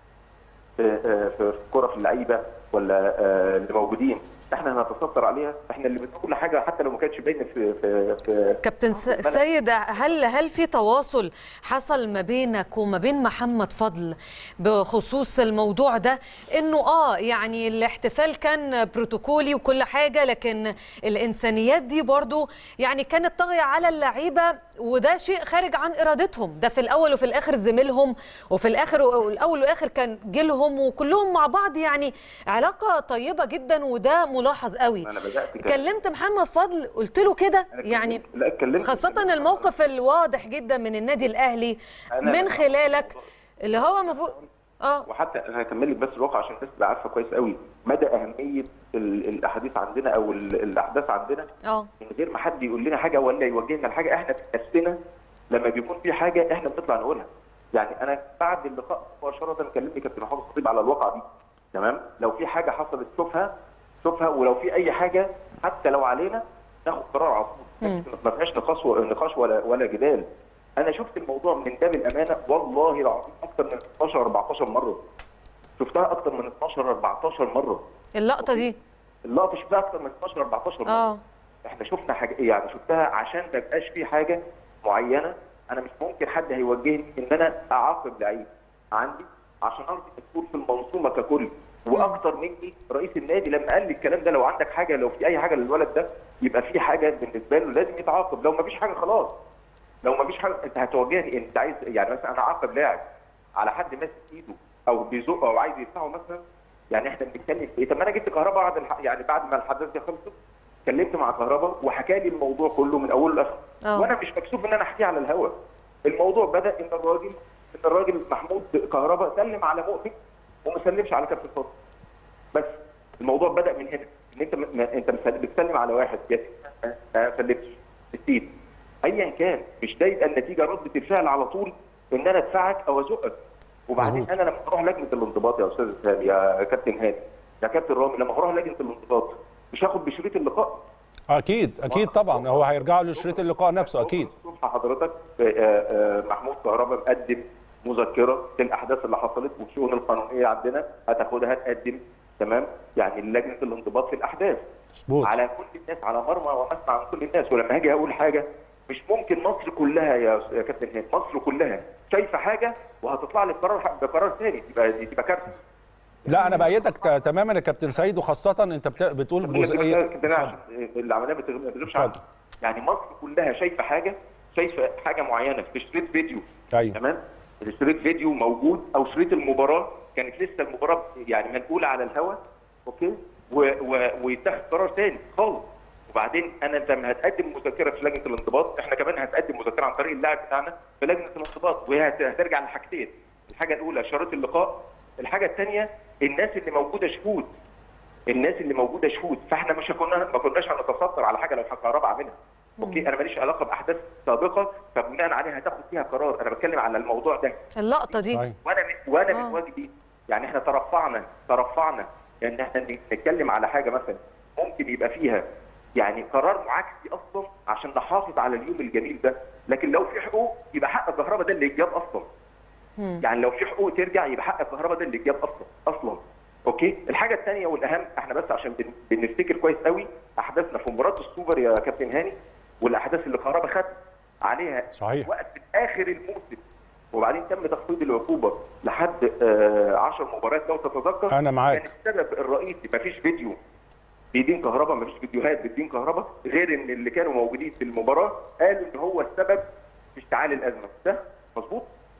في في في كره في اللعيبه ولا آه، اللي موجودين احنا هنتستر عليها احنا اللي بنقول كل حاجه حتى لو ما كانتش باينه في في في كابتن س- سيد هل هل في تواصل حصل ما بينك وما بين محمد فضل بخصوص الموضوع ده انه اه يعني الاحتفال كان بروتوكولي وكل حاجه لكن الانسانيات دي برضو يعني كانت طاغيه على اللعيبه وده شيء خارج عن ارادتهم ده في الاول وفي الاخر زميلهم وفي الاخر والاول والاخر كان جيلهم وكلهم مع بعض يعني علاقه طيبه جدا وده ملاحظ قوي انا بدات كده. كلمت محمد فضل قلت له كده أنا يعني اتكلمت- لا اتكلمت خاصة الموقف الواضح جدا من النادي الأهلي أنا- من خلالك اللي هو المفروض اه وحتى انا هكمل لك بس الواقع عشان الناس تبقى عارفه كويس قوي مدى اهميه ال- الاحاديث عندنا او ال- الاحداث عندنا اه من غير ما حد يقول لنا حاجه ولا يوجهنا لحاجه احنا بنفسنا لما بيكون في حاجه احنا بنطلع نقولها يعني انا بعد اللقاء مباشره كلمني كابتن حافظ الخطيب على الواقعه دي تمام لو في حاجه حصلت شوفها شوفها ولو في اي حاجه حتى لو علينا ناخد قرار على طول ما فيهاش نقاش و- نقاش ولا ولا جدال انا شفت الموضوع من باب الامانه والله العظيم اكثر من 12 14 مره شفتها اكثر من 12 14 مره اللقطه دي اللقطه شفتها اكثر من 12 14 مره اه احنا شفنا حاجه يعني شفتها عشان ما يبقاش في حاجه معينه انا مش ممكن حد هيوجهني ان انا اعاقب لعيب عندي عشان ارضي مسؤول في المنظومه ككل واكتر مني رئيس النادي لما قال لي الكلام ده لو عندك حاجه لو في اي حاجه للولد ده يبقى في حاجه بالنسبه له لازم يتعاقب لو ما فيش حاجه خلاص لو ما فيش حاجه انت هتوجهني انت عايز يعني مثلا انا اعاقب لاعب على حد ماسك ايده او بيزقه او عايز يدفعه مثلا يعني احنا بنتكلم في ايه طب ما انا جبت كهرباء بعد الح... يعني بعد ما الحدث ده خلص اتكلمت مع كهرباء وحكى لي الموضوع كله من اوله لاخره آه. وانا مش مكسوف ان انا احكيه على الهواء الموضوع بدا ان الراجل ان الراجل محمود كهرباء سلم على مؤمن وما سلمش على كابتن فاضل بس الموضوع بدا من هنا ان انت م... ما- انت مسل- بتسلم على واحد يا سيدي ما- ما سلمتش نسيت ايا كان مش ده يبقى النتيجه رده الفعل على طول ان انا ادفعك او ازقك وبعدين مظبوط. انا لما اروح لجنه الانضباط يا استاذ اسلام يا كابتن هادي يا كابتن رامي لما اروح لجنه الانضباط مش هاخد بشريط اللقاء اكيد اكيد طبعا هو هيرجعوا لشريط اللقاء نفسه اكيد الصبح حضرتك آه، آه، محمود كهربا مقدم مذكره بالاحداث اللي حصلت والشؤون القانونيه عندنا هتاخدها تقدم تمام يعني لجنه الانضباط في الاحداث مظبوط على كل الناس على مرمى ومسمع من كل الناس ولما هاجي اقول حاجه مش ممكن مصر كلها يا يا كابتن هاني مصر كلها شايفه حاجه وهتطلع لي بقرار بقرار ثاني تبقى دي تبقى كارثه لا انا بايدك ت- تماما يا كابتن سيد وخاصه انت بت- بتقول جزئيه كابتن عشان العمليه ما تغ- ما تغيبش عنها اتفضل. يعني مصر كلها شايفه حاجه شايفه حاجه معينه في شريط فيديو ايوه تمام الشريط فيديو موجود او شريط المباراه كانت لسه المباراه يعني منقوله على الهواء اوكي و... و... ويتخذ قرار ثاني خالص وبعدين انا انت لما هتقدم مذكره في لجنه الانضباط احنا كمان هنقدم مذكره عن طريق اللاعب بتاعنا في لجنه الانضباط وهي هت- هترجع لحاجتين الحاجه الاولى شريط اللقاء الحاجه الثانيه الناس اللي موجوده شهود الناس اللي موجوده شهود فاحنا مش كنا ما كناش هنتستر على حاجه لو كهرباء عاملها اوكي انا ماليش علاقه باحداث سابقه فبناء عليها هتاخد فيها قرار انا بتكلم على الموضوع ده اللقطه دي صحيح. وانا من وانا آه. من واجبي يعني احنا ترفعنا ترفعنا ان احنا نتكلم على حاجه مثلا ممكن يبقى فيها يعني قرار معاكسي اصلا عشان نحافظ على اليوم الجميل ده لكن لو في حقوق يبقى حق الكهرباء ده اللي يتجاب اصلا يعني لو في حقوق ترجع يبقى حق الكهرباء ده اللي يتجاب اصلا اصلا اوكي الحاجه الثانيه والاهم احنا بس عشان بن- بنفتكر كويس قوي احداثنا في مباراه السوبر يا كابتن هاني والاحداث اللي الكهرباء خد عليها صحيح. وقت اخر الموسم وبعدين تم تخفيض العقوبه لحد 10 مباريات لو تتذكر أنا معاك. كان السبب الرئيسي مفيش فيديو بيدين كهرباء مفيش فيديوهات بتدين كهرباء غير ان اللي كانوا موجودين في المباراه قالوا ان هو السبب في اشتعال الازمه ده مظبوط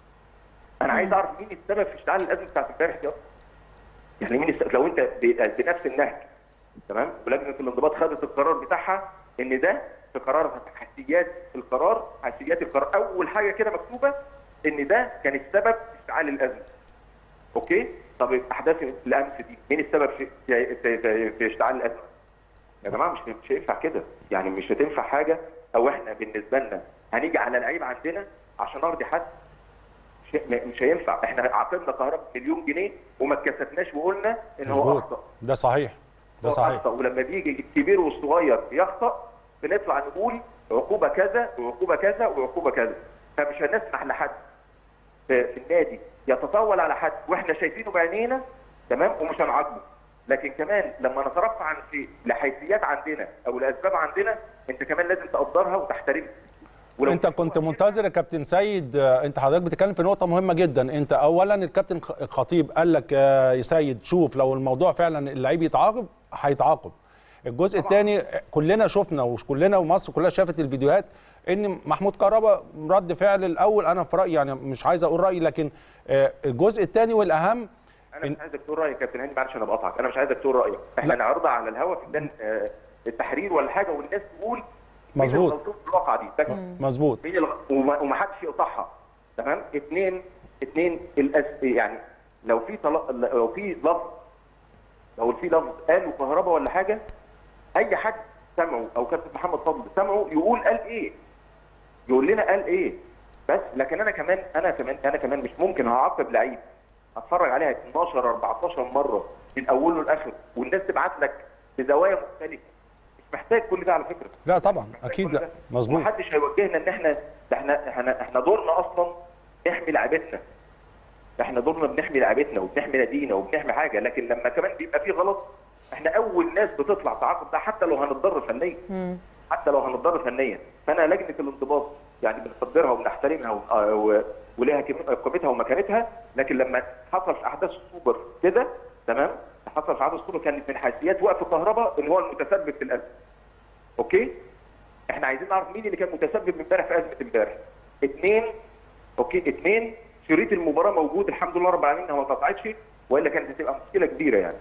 انا عايز اعرف مين السبب في اشتعال الازمه بتاعت امبارح دي أصلاً. يعني مين السبب لو انت ب- بنفس النهج تمام ولجنه الانضباط خدت القرار بتاعها ان ده في قرار حساسيات القرار حساسيات القرار اول حاجه كده مكتوبه ان ده كان السبب في اشتعال الازمه اوكي طب احداث الامس دي مين السبب في في, في, في اشتعال الازمه يا جماعه مش مش هينفع كده يعني مش هتنفع حاجه او احنا بالنسبه لنا هنيجي على لعيب عندنا عشان ارضي حد مش مش هينفع احنا عاقبنا كهرباء مليون جنيه وما اتكسفناش وقلنا ان هو مظبوط اخطا ده صحيح ده هو صحيح أخطأ. ولما بيجي الكبير والصغير يخطأ بنطلع نقول عقوبة كذا وعقوبة كذا وعقوبة كذا فمش هنسمح لحد في في النادي يتطاول على حد واحنا شايفينه بعينينا تمام ومش هنعاقبه لكن كمان لما نترفع عن شيء لحيثيات عندنا او لاسباب عندنا انت كمان لازم تقدرها وتحترمها ولو انت كنت منتظر يا كابتن سيد آه، انت حضرتك بتتكلم في نقطه مهمه جدا انت اولا الكابتن خ- الخطيب قال لك آه، يا سيد شوف لو الموضوع فعلا اللعيب يتعاقب هيتعاقب الجزء الثاني كلنا شفنا وكلنا ومصر كلها شافت الفيديوهات ان محمود كهربا رد فعل الاول انا في رايي يعني مش عايز اقول رايي لكن آه، الجزء الثاني والاهم انا مش عايزك تقول رايك يا كابتن هاني معلش انا بقطعك انا مش عايزك تقول رايك احنا لا. نعرضها على الهواء في ميدان آه، التحرير ولا حاجه والناس تقول مين مظبوط. الغلطان في الواقعه دي بس مظبوط مين الغ... وما وما حدش يقطعها تمام اثنين اثنين الأس... يعني لو في طلاق لو في لفظ لو في لفظ قالوا كهرباء ولا حاجه اي حد سمعه او كابتن محمد فضل سمعه يقول قال ايه يقول لنا قال ايه بس لكن انا كمان انا كمان انا كمان مش ممكن هعاقب لعيب اتفرج عليها 12 14 مره من اوله لاخره والناس تبعت لك بزوايا مختلفه مش محتاج كل ده على فكره لا طبعا محتاج اكيد كل لا ده. مظبوط ومحدش هيوجهنا ان احنا ده احنا احنا احنا دورنا اصلا نحمي لعيبتنا احنا دورنا بنحمي لعيبتنا وبنحمي نادينا وبنحمي حاجه لكن لما كمان بيبقى في غلط احنا اول ناس بتطلع تعاقب ده حتى لو هنتضرر فنيا حتى لو هنتضرر فنيا فانا لجنه الانضباط يعني بنقدرها وبنحترمها و- آه و- وليها كم- قيمتها ومكانتها لكن لما حصل في احداث السوبر كده تمام حصل في احداث السوبر كانت من حيثيات وقف الكهرباء اللي هو المتسبب في الازمه اوكي احنا عايزين نعرف مين اللي كان متسبب امبارح في ازمه امبارح اثنين اوكي اثنين شريط المباراه موجود الحمد لله رب العالمين انها ما اتقطعتش والا كانت هتبقى مشكله كبيره يعني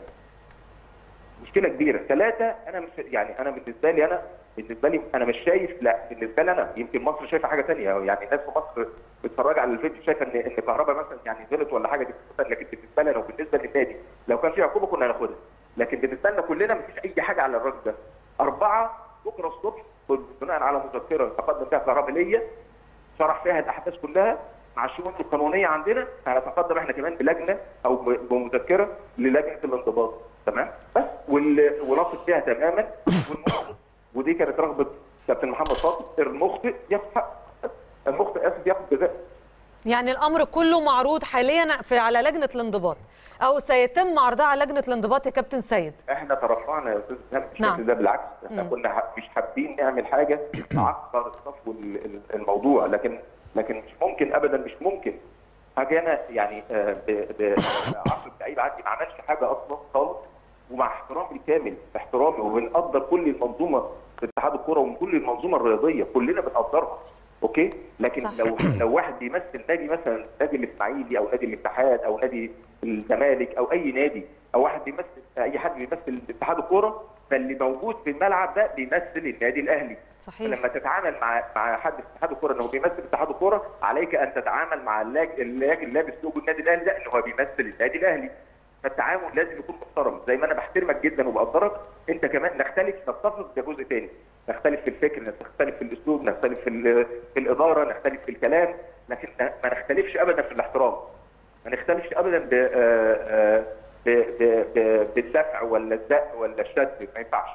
مشكله كبيره ثلاثه انا مش يعني انا بالنسبه لي انا بالنسبه لي انا مش شايف لا بالنسبه لي انا يمكن مصر شايفه حاجه ثانيه يعني الناس في مصر بتتفرج على الفيديو شايفه ان ان كهرباء مثلا يعني غلط ولا حاجه دي بتحصل، لكن بالنسبه لنا وبالنسبه للنادي لو كان في عقوبه كنا هناخدها لكن بالنسبه لنا كلنا مفيش اي حاجه على الراجل ده اربعه بكره الصبح بناء على مذكره تقدم فيها كهرباء ليا شرح فيها الاحداث كلها مع الشؤون القانونيه عندنا هنتقدم احنا كمان بلجنه او ب- بمذكره للجنه الانضباط تمام بس وال- ونثق فيها تماما والمخطئ ودي كانت رغبه كابتن محمد فاضل المخطئ ياخد حق المخطئ اسف ياخد جزاء يعني الامر كله معروض حاليا في على لجنه الانضباط او سيتم عرضها على لجنه الانضباط يا كابتن سيد احنا ترفعنا يا استاذ اسلام بالشكل نعم. ده بالعكس احنا مم. كنا ح- مش حابين نعمل حاجه تعكر الصفو ال- ال- الموضوع لكن لكن مش ممكن ابدا مش ممكن حاجه انا يعني آه، ب- ب- بعشر لعيب عندي ما عملش حاجه اصلا خالص ومع احترامي الكامل احترامي وبنقدر كل المنظومه في اتحاد الكوره وكل المنظومه الرياضيه كلنا بنقدرها اوكي لكن صح. لو لو واحد بيمثل نادي مثلا نادي الاسماعيلي او نادي الاتحاد او نادي الزمالك او اي نادي او واحد بيمثل اي حد بيمثل اتحاد الكوره فاللي موجود في الملعب ده بيمثل النادي الاهلي صحيح لما تتعامل مع مع حد في اتحاد الكوره انه بيمثل اتحاد الكوره عليك ان تتعامل مع اللاج اللاج اللي لابس لوجو النادي الاهلي ده ان هو بيمثل النادي الاهلي فالتعامل لازم يكون محترم زي ما انا بحترمك جدا وبقدرك انت كمان نختلف نتفق ده جزء تاني نختلف في الفكر نختلف في الاسلوب نختلف في, ال- في الاداره نختلف في الكلام لكن ما نختلفش ابدا في الاحترام ما نختلفش ابدا ب آه، آه، ب- ب- ب- بالدفع ولا الزق ولا الشد ما ينفعش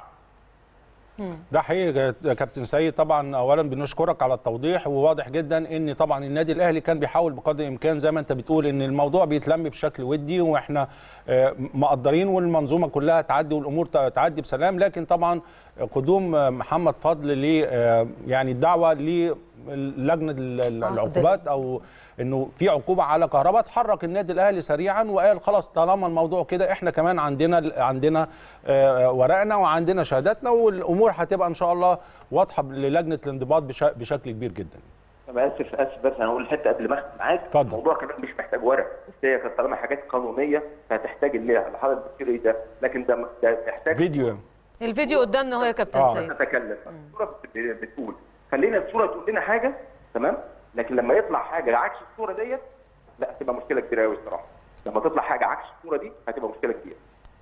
ده حقيقي يا كابتن سيد طبعا اولا بنشكرك على التوضيح وواضح جدا ان طبعا النادي الاهلي كان بيحاول بقدر الامكان زي ما انت بتقول ان الموضوع بيتلم بشكل ودي واحنا آه، مقدرين والمنظومه كلها تعدي والامور ت- تعدي بسلام لكن طبعا قدوم آه، محمد فضل ل آه، يعني الدعوه للجنه ال- ال- عقوبات. العقوبات او انه في عقوبه على كهرباء اتحرك النادي الاهلي سريعا وقال خلاص طالما الموضوع كده احنا كمان عندنا عندنا آه، ورقنا وعندنا شهاداتنا والامور هتبقى ان شاء الله واضحه للجنه الانضباط بش- بشكل كبير جدا انا اسف اسف بس انا اقول الحته قبل ما اختم معاك اتفضل. الموضوع كمان مش محتاج ورق بس هي كانت طالما حاجات قانونيه فهتحتاج اللي اللي حضرتك بتقول ايه ده لكن ده ده محتاج فيديو الفيديو قدامنا اهو يا كابتن آه. سيد نتكلم الصوره بت- بتقول خلينا الصوره تقول لنا حاجه تمام لكن لما يطلع حاجه عكس الصوره ديت لا هتبقى مشكله كبيره قوي الصراحه لما تطلع حاجه عكس الصوره دي هتبقى مشكله كبيره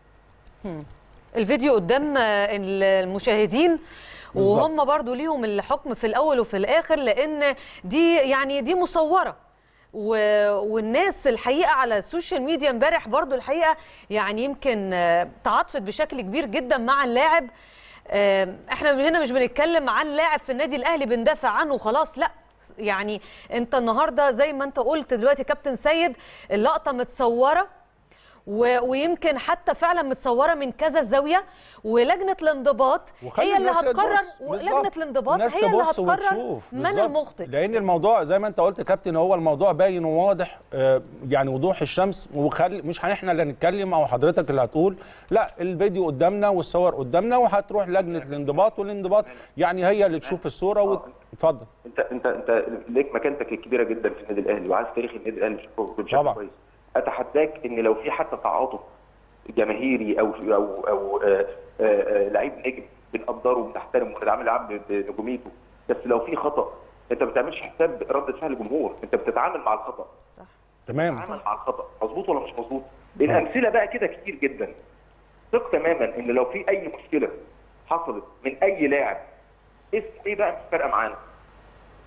الفيديو قدام آه، المشاهدين بالظبط. وهم برضو ليهم الحكم في الاول وفي الاخر لان دي يعني دي مصوره و... والناس الحقيقه على السوشيال ميديا امبارح برضو الحقيقه يعني يمكن آه، تعاطفت بشكل كبير جدا مع اللاعب آه، احنا هنا مش بنتكلم عن لاعب في النادي الاهلي بندافع عنه وخلاص لا يعني انت النهارده زي ما انت قلت دلوقتي كابتن سيد اللقطه متصوره و... ويمكن حتى فعلا متصوره من كذا زاويه ولجنه الانضباط وخلي هي اللي الناس هتقرر تبص. ولجنه بالظبط. الانضباط الناس هي اللي تبص هتقرر وتشوف. من بالظبط. المخطئ لان الموضوع زي ما انت قلت يا كابتن هو الموضوع باين وواضح آه، يعني وضوح الشمس وخلي مش احنا اللي هنتكلم او حضرتك اللي هتقول لا الفيديو قدامنا والصور قدامنا وهتروح لجنه الانضباط والانضباط يعني هي اللي تشوف الصوره وت... اتفضل انت انت انت ليك مكانتك الكبيره جدا في النادي الاهلي وعارف تاريخ النادي الاهلي بشكل بشكل طبعا. كويس اتحداك ان لو في حتى تعاطف جماهيري او او او آه، آه، آه، لعيب نجم بنقدره وبنحترمه وبنتعامل معاه بنجوميته بس لو في خطا انت ما بتعملش حساب رده فعل الجمهور انت بتتعامل مع الخطا صح تمام بتتعامل مع الخطا مظبوط ولا مش مظبوط الامثله بقى كده كتير جدا ثق تماما ان لو في اي مشكله حصلت من اي لاعب اسم ايه بقى مش فارقه معانا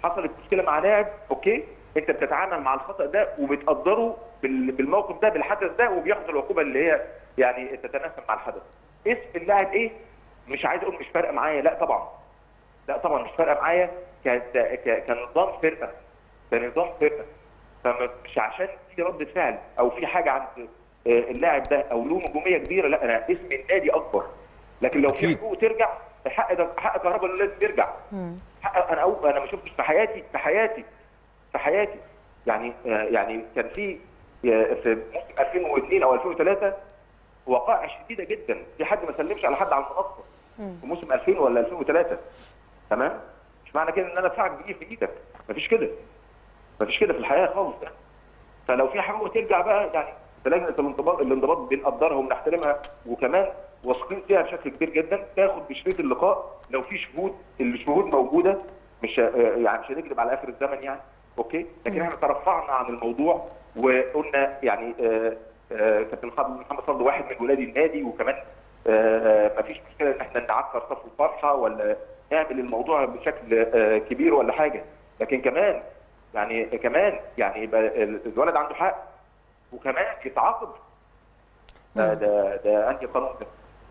حصلت مشكله مع لاعب اوكي انت بتتعامل مع الخطا ده وبتقدره بال- بالموقف ده بالحدث ده وبياخد العقوبه اللي هي يعني تتناسب مع الحدث اسم اللاعب ايه مش عايز اقول مش فارقه معايا لا طبعا لا طبعا مش فارقه معايا ك- ك- كنظام فرقه كنظام فرقه فمش عشان في رده فعل او في حاجه عند آه، اللاعب ده او له نجوميه كبيره لا انا اسم النادي اكبر لكن لو في أكيد. حقوق ترجع الحق ده حق كهرباء لازم يرجع حق انا أو انا ما شفتش في حياتي في حياتي في حياتي يعني آه، يعني كان في آه، في موسم 2002 او 2003 وقائع شديده جدا في حد ما سلمش على حد على المنصه في موسم 2000 ولا 2003 تمام مش معنى كده ان انا ادفعك بايه في ايدك مفيش كده مفيش كده في الحياه خالص يعني. فلو في حقوق ترجع بقى يعني في لجنه الانضباط الانضباط بنقدرها وبنحترمها وكمان واثقين فيها بشكل كبير جدا تاخد بشريط اللقاء لو في شهود الشهود موجوده مش آه، يعني مش هنكذب على اخر الزمن يعني اوكي لكن احنا ترفعنا عن الموضوع وقلنا يعني آه، آه، كابتن محمد محمد صلاح واحد من ولاد النادي وكمان آه، مفيش مشكله ان احنا نعكر صف الفرحه ولا نعمل الموضوع بشكل آه، كبير ولا حاجه لكن كمان يعني كمان يعني يبقى الولد عنده حق وكمان يتعاقب ده ده ده انهي قانون ده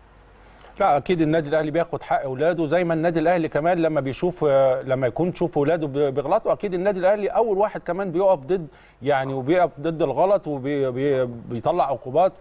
لا اكيد النادي الاهلي بياخد حق اولاده زي ما النادي الاهلي كمان لما بيشوف لما يكون تشوف اولاده بي- بيغلطوا اكيد النادي الاهلي اول واحد كمان بيقف ضد يعني وبيقف ضد الغلط وبيطلع عقوبات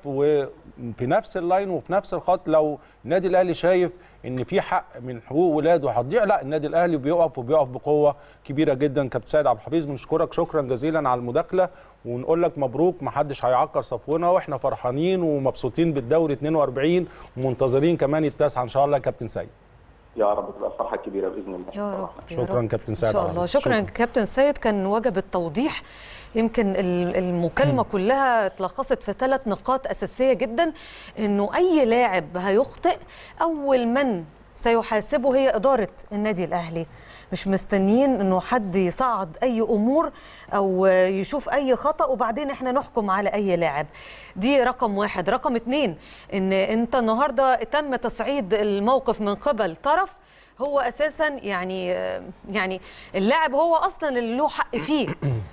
وفي نفس اللاين وفي نفس الخط لو النادي الاهلي شايف ان في حق من حقوق ولاده هتضيع لا النادي الاهلي بيقف وبيقف بقوه كبيره جدا كابتن سيد عبد الحفيظ بنشكرك شكرا جزيلا على المداخله ونقول لك مبروك محدش هيعكر صفونا واحنا فرحانين ومبسوطين بالدوري 42 ومنتظرين كمان التاسعه ان شاء الله يا كابتن سيد يا رب تبقى فرحه كبيره باذن الله يا رب يا شكراً رب. كابتن ان سيد شاء على الله الشكر. شكرا كابتن سيد كان وجب التوضيح يمكن ال- المكالمه كلها اتلخصت في ثلاث نقاط اساسيه جدا انه اي لاعب هيخطئ اول من سيحاسبه هي اداره النادي الاهلي مش مستنيين انه حد يصعد اي امور او يشوف اي خطا وبعدين احنا نحكم على اي لاعب دي رقم واحد رقم اتنين ان انت النهارده تم تصعيد الموقف من قبل طرف هو اساسا يعني يعني اللاعب هو اصلا اللي له حق فيه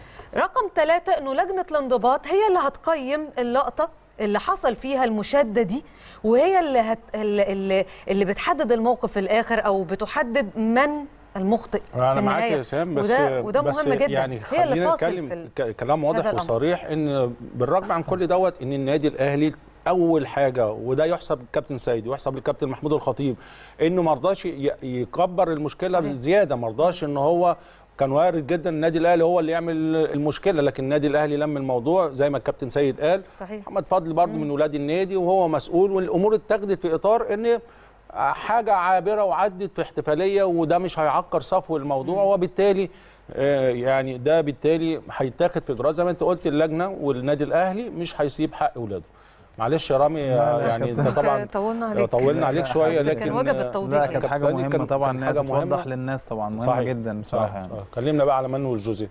رقم ثلاثة انه لجنة الانضباط هي اللي هتقيم اللقطة اللي حصل فيها المشادة دي وهي اللي هت... اللي, اللي, اللي بتحدد الموقف في الاخر او بتحدد من المخطئ في انا معاك النهاية. يا اسام بس وده, وده بس مهم جدا يعني هي اللي خلينا فاصل نتكلم في ال... ك- كلام هذا واضح الأمر. وصريح ان بالرغم عن كل دوت ان النادي الاهلي اول حاجه وده يحسب للكابتن سيد ويحسب للكابتن محمود الخطيب انه ما رضاش ي- يكبر المشكله صحيح. بزياده ما رضاش ان هو كان وارد جدا النادي الاهلي هو اللي يعمل المشكله لكن النادي الاهلي لم الموضوع زي ما الكابتن سيد قال صحيح محمد فضل برضه من ولاد النادي وهو مسؤول والامور اتخذت في اطار ان حاجه عابره وعدت في احتفاليه وده مش هيعكر صفو الموضوع وبالتالي آه، يعني ده بالتالي هيتاخد في اجراء زي ما انت قلت اللجنه والنادي الاهلي مش هيسيب حق اولاده معلش يا رامي لا، لا يا يعني انت كابتن. طبعا طولنا عليك طولنا عليك شويه بس كان لكن وجب التوضيح لا يعني. كانت حاجه كابتن مهمه كان- طبعا كان انها حاجة توضح مهمة. للناس طبعا مهمه صحيح. جدا بصراحه صحيح. يعني آه، كلمنا بقى على منو والجوزي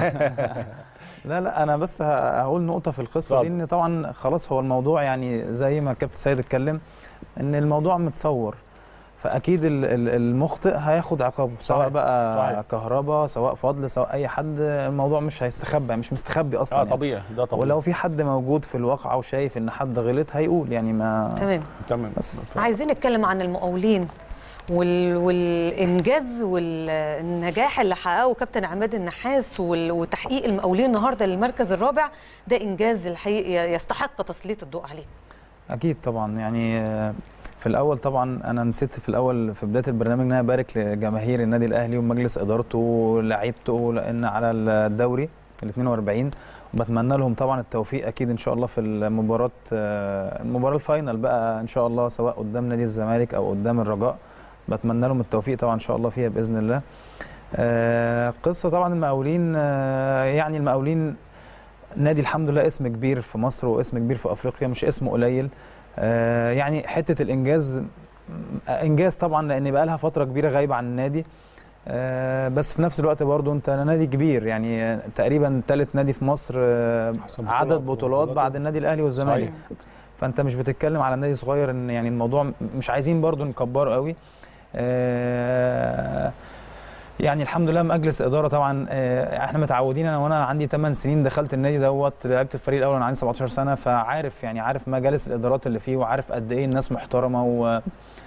لا لا انا بس ه- هقول نقطه في القصه دي اتفضل. ان طبعا خلاص هو الموضوع يعني زي ما كابتن سيد اتكلم ان الموضوع متصور فاكيد ال- ال- المخطئ هياخد عقابه سواء صحيح. بقى صحيح. كهرباء سواء فضل سواء اي حد الموضوع مش هيستخبى مش مستخبي اصلا اه يعني. طبيعي ده طبيعي ولو في حد موجود في الواقعه وشايف ان حد غلط هيقول يعني ما تمام تمام بس. عايزين نتكلم عن المقاولين وال... والانجاز والنجاح اللي حققه كابتن عماد النحاس وال... وتحقيق المقاولين النهارده للمركز الرابع ده انجاز الحقيقي يستحق تسليط الضوء عليه اكيد طبعا يعني آه، في الاول طبعا انا نسيت في الاول في بدايه البرنامج ان انا ابارك لجماهير النادي الاهلي ومجلس ادارته ولاعيبته لان على الدوري ال 42 وبتمنى لهم طبعا التوفيق اكيد ان شاء الله في المباراه آه، المباراه الفاينل بقى ان شاء الله سواء قدام نادي الزمالك او قدام الرجاء بتمنى لهم التوفيق طبعا ان شاء الله فيها باذن الله آه، قصه طبعا المقاولين آه، يعني المقاولين نادي الحمد لله اسم كبير في مصر واسم كبير في افريقيا مش اسم قليل آه، يعني حته الانجاز انجاز طبعا لان بقى لها فتره كبيره غايبه عن النادي آه، بس في نفس الوقت برضو انت نادي كبير يعني آه، تقريبا ثالث نادي في مصر آه، أحسن بطولة عدد في بطولات بطولاته. بعد النادي الاهلي والزمالك صحيح. فانت مش بتتكلم على نادي صغير ان يعني الموضوع مش عايزين برضو نكبره قوي آه، يعني الحمد لله مجلس اداره طبعا آه، احنا متعودين انا وانا عندي 8 سنين دخلت النادي دوت لعبت الفريق الاول وانا عندي 17 سنه فعارف يعني عارف مجالس الادارات اللي فيه وعارف قد ايه الناس محترمه و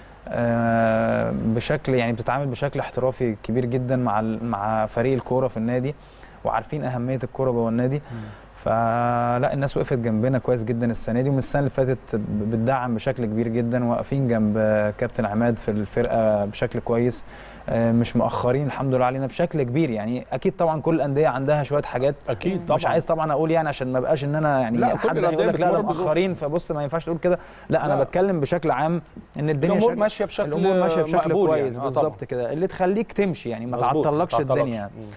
آه، بشكل يعني بتتعامل بشكل احترافي كبير جدا مع ال- مع فريق الكوره في النادي وعارفين اهميه الكوره جوه النادي فلا الناس وقفت جنبنا كويس جدا السنه دي ومن السنه اللي فاتت ب- بتدعم بشكل كبير جدا واقفين جنب كابتن عماد في الفرقه بشكل كويس آه، مش مؤخرين الحمد لله علينا بشكل كبير يعني اكيد طبعا كل الانديه عندها شويه حاجات اكيد طبعا مش عايز طبعا اقول يعني عشان ما بقاش ان انا يعني لا، كل حد الأندية هيقول لك لا ده بتمر بظروف. مؤخرين فبص ما ينفعش تقول كده لا انا لا. بتكلم بشكل عام ان الدنيا الامور شكل- ماشيه بشكل الامور ماشيه بشكل مقبول كويس يعني. آه، بالظبط طبعاً. كده اللي تخليك تمشي يعني ما مظبوط، تعطلكش ما تعطلكش. الدنيا يعني. مم.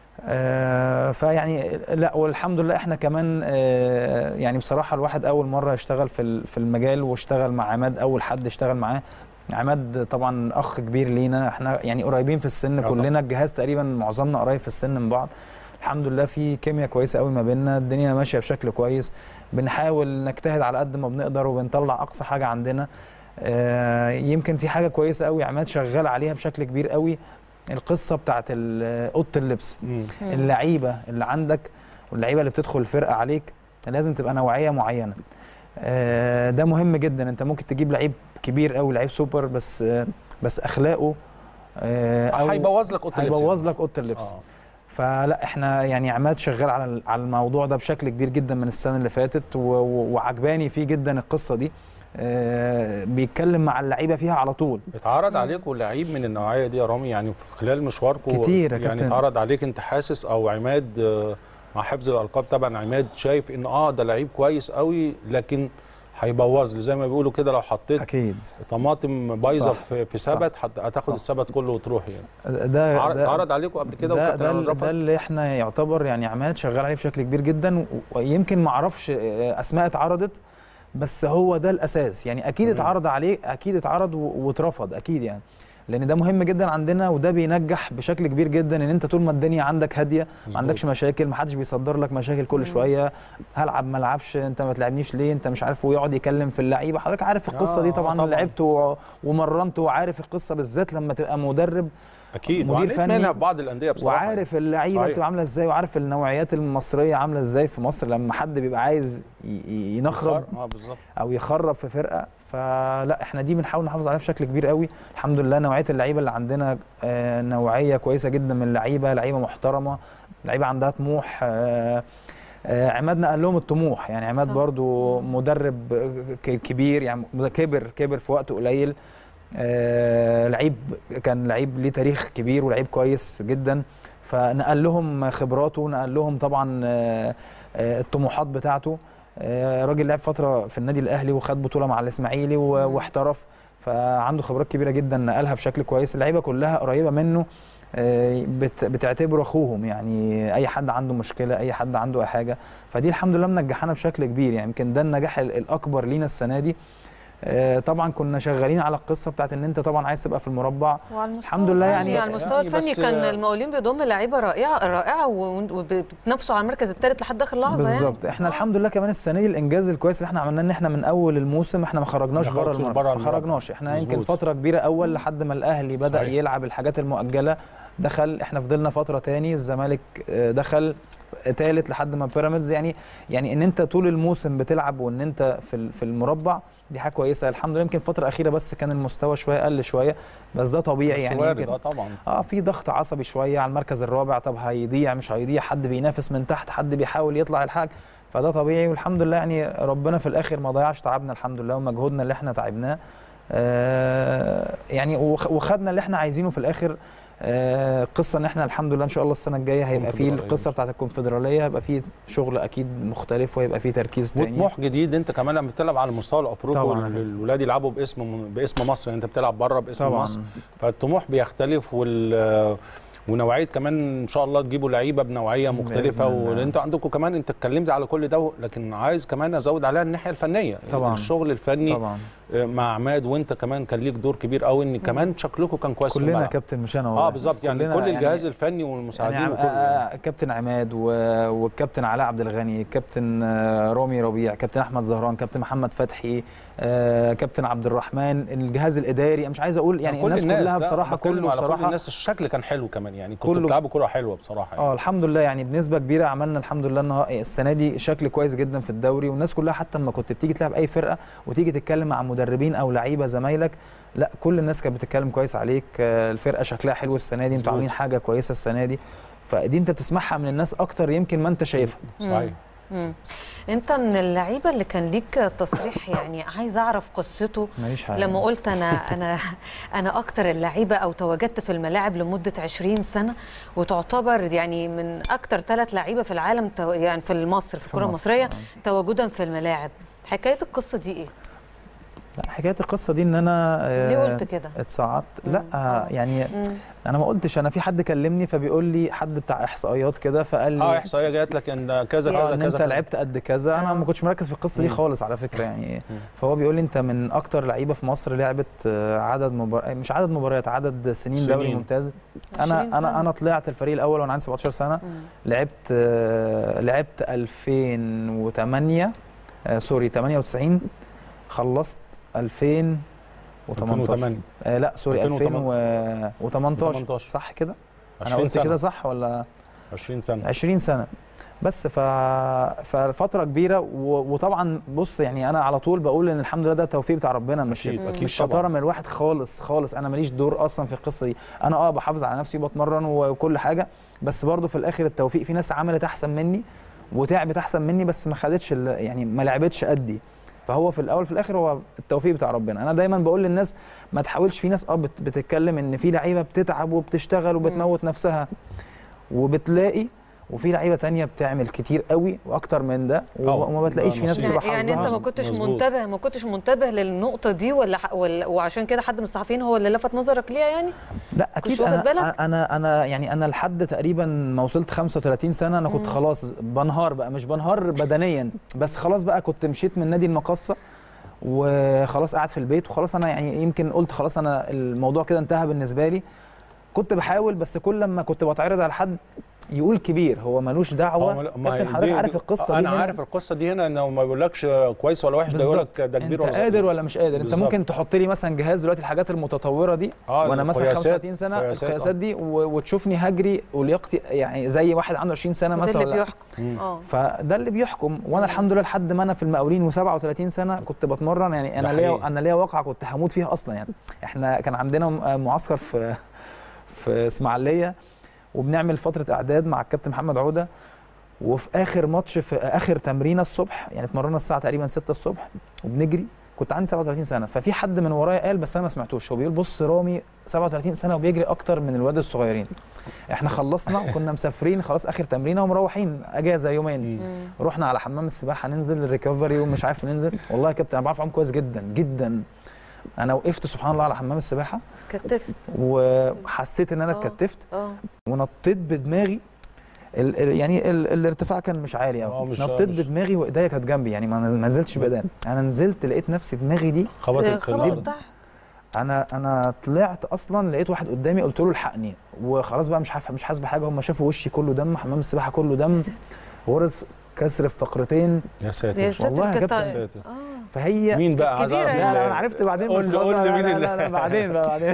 آه فيعني لا والحمد لله احنا كمان آه يعني بصراحه الواحد اول مره يشتغل في ال- في المجال واشتغل مع عماد اول حد اشتغل معاه عماد طبعا اخ كبير لينا احنا يعني قريبين في السن آه كلنا الجهاز تقريبا معظمنا قريب في السن من بعض الحمد لله في كيمياء كويسه قوي ما بيننا الدنيا ماشيه بشكل كويس بنحاول نجتهد على قد ما بنقدر وبنطلع اقصى حاجه عندنا آه يمكن في حاجه كويسه قوي عماد شغال عليها بشكل كبير قوي القصه بتاعت ال- اوضه اللبس مم. اللعيبه اللي عندك واللعيبه اللي بتدخل الفرقه عليك لازم تبقى نوعيه معينه آه، ده مهم جدا انت ممكن تجيب لعيب كبير قوي لعيب سوبر بس آه، بس اخلاقه آه، أو هيبوظ لك اوضه اللبس هيبوظ لك اوضه اللبس آه. فلا احنا يعني عماد شغال على ال- على الموضوع ده بشكل كبير جدا من السنه اللي فاتت و- و- وعجباني فيه جدا القصه دي آه، بيتكلم مع اللعيبه فيها على طول اتعرض عليكم لعيب من النوعيه دي يا رامي يعني في خلال مشواركم كتير يا يعني كابتن. اتعرض عليك انت حاسس او عماد آه، مع حفظ الالقاب طبعا عماد شايف ان اه ده لعيب كويس قوي لكن هيبوظ لي زي ما بيقولوا كده لو حطيت اكيد طماطم بايظه صح. في في صح. سبت هت- هتاخد صح. السبت كله وتروح يعني ده عر- ده اتعرض عليكم قبل كده ده وكابتن ده, عماد ده رفض؟ اللي احنا يعتبر يعني عماد شغال عليه بشكل كبير جدا و- ويمكن ما اعرفش آه، اسماء اتعرضت بس هو ده الاساس يعني اكيد تمام. اتعرض عليه اكيد اتعرض و- واترفض اكيد يعني لان ده مهم جدا عندنا وده بينجح بشكل كبير جدا ان انت طول ما الدنيا عندك هاديه ما مظبوط. عندكش مشاكل ما حدش بيصدر لك مشاكل كل شويه هلعب ما العبش انت ما تلعبنيش ليه انت مش عارف ويقعد يكلم في اللعيبه حضرتك عارف القصه آه، دي طبعا, طبعاً. لعبت و- ومرنت وعارف القصه بالذات لما تبقى مدرب اكيد مدير وعانيت فني منها في بعض الانديه بصراحه وعارف اللعيبه صحيح. بتبقى عامله ازاي وعارف النوعيات المصريه عامله ازاي في مصر لما حد بيبقى عايز ي- ي- ينخرب اه بالظبط او يخرب في فرقه فلا احنا دي بنحاول نحافظ عليها بشكل كبير قوي الحمد لله نوعيه اللعيبه اللي عندنا آه، نوعيه كويسه جدا من اللعيبه لعيبه محترمه لعيبه عندها طموح آه، آه، عماد نقل لهم الطموح يعني عماد صح. برضو مدرب ك- كبير يعني كبر كبر في وقت قليل آه، لعيب كان لعيب ليه تاريخ كبير ولعيب كويس جدا فنقل لهم خبراته نقل لهم طبعا آه، آه، الطموحات بتاعته آه، راجل لعب فتره في النادي الاهلي وخد بطوله مع الاسماعيلي و- واحترف فعنده خبرات كبيره جدا نقلها بشكل كويس اللعيبه كلها قريبه منه آه، بت- بتعتبره اخوهم يعني اي حد عنده مشكله اي حد عنده اي حاجه فدي الحمد لله منجحانا بشكل كبير يعني يمكن ده النجاح ال- الاكبر لينا السنه دي آه، طبعا كنا شغالين على القصه بتاعت ان انت طبعا عايز تبقى في المربع وعلى المستوى الحمد لله الفني- يعني- على المستوى يعني الفني بس- كان المقاولين بيضم لعيبه رائعه رائعه و- وبتنافسوا على المركز الثالث لحد اخر لحظه بالظبط يعني. احنا آه. الحمد لله كمان السنه دي الانجاز الكويس اللي احنا عملناه ان احنا من اول الموسم احنا ما خرجناش ما بره خرجتوش المربع بره ما المربع. خرجناش احنا يمكن مظبوط. فتره كبيره اول لحد ما الاهلي بدا صحيح. يلعب الحاجات المؤجله دخل احنا فضلنا فتره تاني الزمالك آه، دخل ثالث لحد ما بيراميدز يعني يعني ان انت طول الموسم بتلعب وان انت في ال- في المربع دي حاجه كويسه الحمد لله يمكن الفتره الاخيره بس كان المستوى شويه قل شويه بس ده طبيعي بس يعني وارد يمكن اه طبعا اه في ضغط عصبي شويه على المركز الرابع طب هيضيع مش هيضيع حد بينافس من تحت حد بيحاول يطلع الحاج فده طبيعي والحمد لله يعني ربنا في الاخر ما ضيعش تعبنا الحمد لله ومجهودنا اللي احنا تعبناه آه يعني وخ- وخدنا اللي احنا عايزينه في الاخر آه قصه ان احنا الحمد لله ان شاء الله السنه الجايه هيبقى فيه كونفدرالية. القصه بتاعت الكونفدراليه هيبقى فيه شغل اكيد مختلف وهيبقى فيه تركيز تاني وطموح جديد انت كمان لما بتلعب على المستوى الافريقي طبعاً. والولاد يلعبوا باسم باسم مصر يعني انت بتلعب بره باسم طبعا مصر فالطموح بيختلف وال ونوعيه كمان ان شاء الله تجيبوا لعيبه بنوعيه مختلفه بإذن الله. وانتوا عندكم كمان انت اتكلمت على كل ده لكن عايز كمان ازود عليها الناحيه الفنيه طبعاً. الشغل الفني طبعا آه، مع عماد وانت كمان كان ليك دور كبير قوي ان كمان شكلكم كان كويس في كلنا الملعب. كابتن مش انا والله اه بالظبط يعني كلنا كل الجهاز الفني والمساعدين يعني وكله يعني. آه، كابتن عماد و- والكابتن علاء عبد الغني كابتن آه، رامي ربيع كابتن احمد زهران كابتن محمد فتحي آه، كابتن عبد الرحمن الجهاز الاداري أنا مش عايز اقول يعني كل الناس, كلها لا، بصراحه بتكلم كله على كل بصراحه الناس الشكل كان حلو كمان يعني كنتوا كله- بتلعبوا كره حلوه بصراحه يعني. اه الحمد لله يعني بنسبه كبيره عملنا الحمد لله النها- السنه دي شكل كويس جدا في الدوري والناس كلها حتى لما كنت بتيجي تلعب اي فرقه وتيجي تتكلم مع مدربين او لعيبه زمايلك لا كل الناس كانت بتتكلم كويس عليك آه، الفرقه شكلها حلو السنه دي انتوا مظبوط. عاملين حاجه كويسه السنه دي فدي انت بتسمعها من الناس اكتر يمكن ما انت شايفها صحيح مم. انت من اللعيبه اللي كان ليك تصريح يعني عايز اعرف قصته ماليش حاجه لما قلت انا انا انا اكتر اللعيبه او تواجدت في الملاعب لمده 20 سنه وتعتبر يعني من اكتر ثلاث لعيبه في العالم تو- يعني في مصر في الكره مصر، المصريه آه. تواجدا في الملاعب حكايه القصه دي ايه؟ لا، حكايه القصه دي ان انا آه، ليه قلت كده؟ اتصعدت لا مم. آه، آه. يعني مم. انا ما قلتش انا في حد كلمني فبيقول لي حد بتاع احصائيات كده فقال لي اه احصائيه جات لك ان كذا اه كذا ان كذا انت كذا. لعبت قد كذا انا آه. ما كنتش مركز في القصه دي مم. خالص على فكره يعني مم. فهو بيقول لي انت من اكتر لعيبه في مصر لعبت آه، عدد مبار... مش عدد مباريات عدد سنين, سنين. دوري ممتاز 20 انا سنة. انا انا طلعت الفريق الاول وانا عندي 17 سنه مم. لعبت آه، لعبت 2008 آه، سوري 98 خلصت 2018 2008 آه لا سوري 2018. 2018 18. صح كده انا 20 قلت سنة. كده صح ولا 20 سنه 20 سنه بس ف... ففتره كبيره و... وطبعا بص يعني انا على طول بقول ان الحمد لله ده توفيق بتاع ربنا مش أكيد، أكيد مش طبعاً. شطاره من الواحد خالص خالص انا ماليش دور اصلا في القصه دي انا اه بحافظ على نفسي وبتمرن وكل حاجه بس برضو في الاخر التوفيق في ناس عملت احسن مني وتعبت احسن مني بس ما خدتش ال... يعني ما لعبتش قدي فهو في الاول في الاخر هو التوفيق بتاع ربنا انا دايما بقول للناس ما تحاولش في ناس اه بت... بتتكلم ان في لعيبه بتتعب وبتشتغل وبتموت نفسها وبتلاقي وفي لعيبه تانية بتعمل كتير قوي واكتر من ده آه، وما بتلاقيش في ناس نصيب. بتبقى يعني انت حظها ما كنتش مظبوط. منتبه ما كنتش منتبه للنقطه دي ولا, ح... ولا وعشان كده حد من الصحفيين هو اللي لفت نظرك ليها يعني لا اكيد واخد انا بالك؟ انا انا يعني انا لحد تقريبا ما وصلت 35 سنه انا كنت مم. خلاص بنهار بقى مش بنهار بدنيا بس خلاص بقى كنت مشيت من نادي المقصه وخلاص قاعد في البيت وخلاص انا يعني يمكن قلت خلاص انا الموضوع كده انتهى بالنسبه لي كنت بحاول بس كل لما كنت بتعرض على حد يقول كبير هو ملوش دعوه هو ما- كابتن ما- حضرتك دي- عارف دي- القصه انا دي هنا؟ عارف القصه دي هنا انه ما بيقولكش كويس ولا وحش ده يقول بالظبط. لك ده كبير انت ولا قادر صغير. ولا مش قادر انت بالظبط. ممكن تحط لي مثلا جهاز دلوقتي الحاجات المتطوره دي آه، وانا مثلا القياسات- 35 سنه قياسات، آه. القياسات دي و- وتشوفني هجري ولياقتي يعني زي واحد عنده 20 سنه ده مثلا اللي ولا- بيحكم مم. اه فده اللي بيحكم وانا الحمد لله لحد ما انا في المقاولين و37 سنه كنت بتمرن يعني انا ده ليا حقيقي. انا ليا واقعه كنت هموت فيها اصلا يعني احنا كان عندنا م- معسكر في في اسماعيليه وبنعمل فتره اعداد مع الكابتن محمد عوده وفي اخر ماتش في اخر تمرينه الصبح يعني اتمرنا الساعه تقريبا 6 الصبح وبنجري كنت عندي 37 سنه ففي حد من ورايا قال بس انا ما سمعتوش هو بيقول بص رامي 37 سنه وبيجري اكتر من الواد الصغيرين احنا خلصنا وكنا مسافرين خلاص اخر تمرينه ومروحين اجازه يومين مم. رحنا على حمام السباحه ننزل الريكفري ومش عارف ننزل والله يا كابتن انا بعرف اعوم كويس جدا جدا انا وقفت سبحان الله على حمام السباحه كتفت وحسيت ان انا آه. اتكتفت اه ونطيت بدماغي ال ال يعني ال الارتفاع كان مش عالي آه، قوي مش- نطيت مش- بدماغي وايديا كانت جنبي يعني ما ما نزلتش بايديا انا نزلت لقيت نفسي دماغي دي خبطت في خبط الارض تحت انا انا طلعت اصلا لقيت واحد قدامي قلت له الحقني وخلاص بقى مش عارف مش حاسس بحاجه هم شافوا وشي كله دم حمام السباحه كله دم ورث كسر في فقرتين يا يا ساتر ساتر والله يا كانت- كابتن. ساتر. اه فهي مين بقى عايز كبيرة أعرف يعني. لا مين لا اللي- انا عرفت بعدين قول بس لي خلاص قول لا لي لا مين لا اللي لا لا بعدين بقى بعدين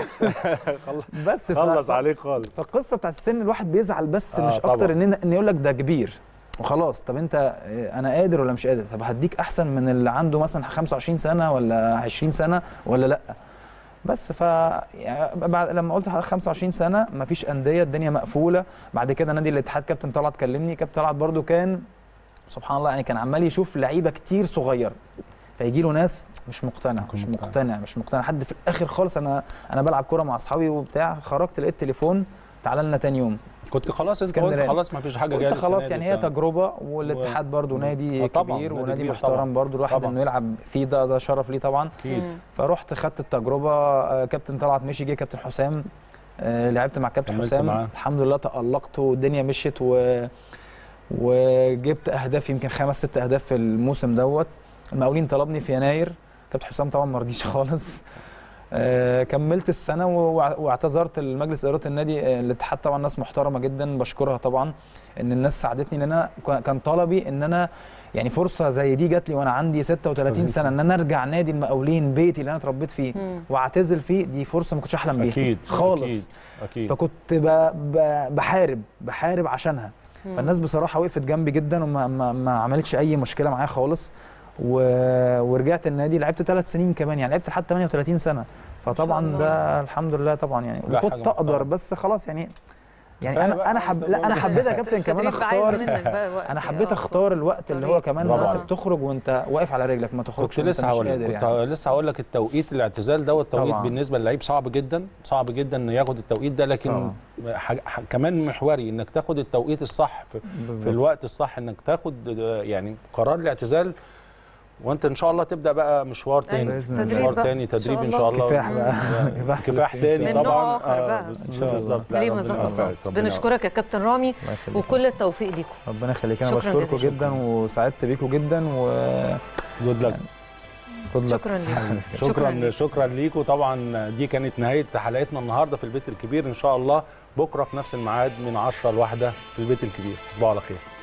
بس ف- خلص عليك خالص فالقصه بتاعت السن الواحد بيزعل بس آه، مش طبعاً. اكتر ان ان يقول لك ده كبير وخلاص طب انت اه، انا قادر ولا مش قادر طب هديك احسن من اللي عنده مثلا 25 سنه ولا 20 سنه ولا لا بس ف يعني بعد لما قلت حضرتك 25 سنه مفيش انديه الدنيا مقفوله بعد كده نادي الاتحاد كابتن طلعت كلمني كابتن طلعت برده كان سبحان الله يعني كان عمال يشوف لعيبه كتير صغير فيجي له ناس مش مقتنع يكون مش مقتنع. مقتنع مش مقتنع حد في الاخر خالص انا انا بلعب كوره مع اصحابي وبتاع خرجت لقيت تليفون تعالى لنا تاني يوم كنت خلاص انت قلت اسكندرية. خلاص ما فيش حاجه جايه قلت خلاص السنة يعني دي هي بتاع. تجربه والاتحاد برضو نادي آه طبعاً، كبير نادي ونادي كبير محترم طبعاً. برضو الواحد طبعاً. انه يلعب فيه ده ده شرف ليه طبعا اكيد مم. فرحت خدت التجربه آه، كابتن طلعت مشي جه كابتن حسام آه، لعبت مع كابتن كملت حسام معاه. الحمد لله تألقت والدنيا مشيت و وجبت اهداف يمكن خمس ست اهداف في الموسم دوت المقاولين طلبني في يناير كابتن حسام طبعا ما رضيش خالص آه، كملت السنه وع- واعتذرت لمجلس اداره النادي آه، الاتحاد طبعا ناس محترمه جدا بشكرها طبعا ان الناس ساعدتني ان انا ك- كان طلبي ان انا يعني فرصه زي دي جات لي وانا عندي 36 سنه ان انا ارجع نادي المقاولين بيتي اللي انا اتربيت فيه مم. واعتزل فيه دي فرصه ما كنتش احلم بيها اكيد خالص اكيد اكيد فكنت ب... ب... بحارب بحارب عشانها فالناس بصراحه وقفت جنبي جدا وما ما, ما عملتش اي مشكله معايا خالص و... ورجعت النادي لعبت ثلاث سنين كمان يعني لعبت لحد 38 سنه فطبعا الله. ده الحمد لله طبعا يعني لا، حاجة وكنت اقدر محترمة. بس خلاص يعني يعني كفاية انا بقى انا حب أنت لا انا برضه. حبيت يا كابتن كمان التدريب عايز اختار منك بقى وقت انا آه. حبيت اختار الوقت اللي هو طريق. كمان برافو بس عليك. بتخرج وانت واقف على رجلك ما تخرجش كنت وأنت لسه مش هقول لك قادر كنت يعني. لسه هقول لك التوقيت الاعتزال دوت توقيت طبعاً. بالنسبه للعيب صعب جدا صعب جدا انه ياخد التوقيت ده لكن ح... ح... كمان محوري انك تاخد التوقيت الصح في, في بالظبط. الوقت الصح انك تاخد آه، يعني قرار الاعتزال وانت ان شاء الله تبدا بقى مشوار أيوة، تاني بإذن الله. مشوار بقى. تاني إن شاء تدريب ان الله. شاء الله كفاح بقى كفاح كفاح فلسطين. تاني من نوع طبعا آخر بقى. بس- إن شاء الله. بالظبط لا، كريم ربنا رزق الله يوفقك، ربنا بنشكرك يا كابتن رامي الله يخليك. وكل التوفيق ليكم ربنا يخليك انا شكراً بشكركم جزيلاً. جدا وسعدت بيكم جدا و جود لك good luck. شكرا ليكم شكراً شكرا ليك. شكرا ليكم طبعا دي كانت نهايه حلقتنا النهارده في البيت الكبير ان شاء الله بكره في نفس الميعاد من 10 لواحده في البيت الكبير تصبحوا على خير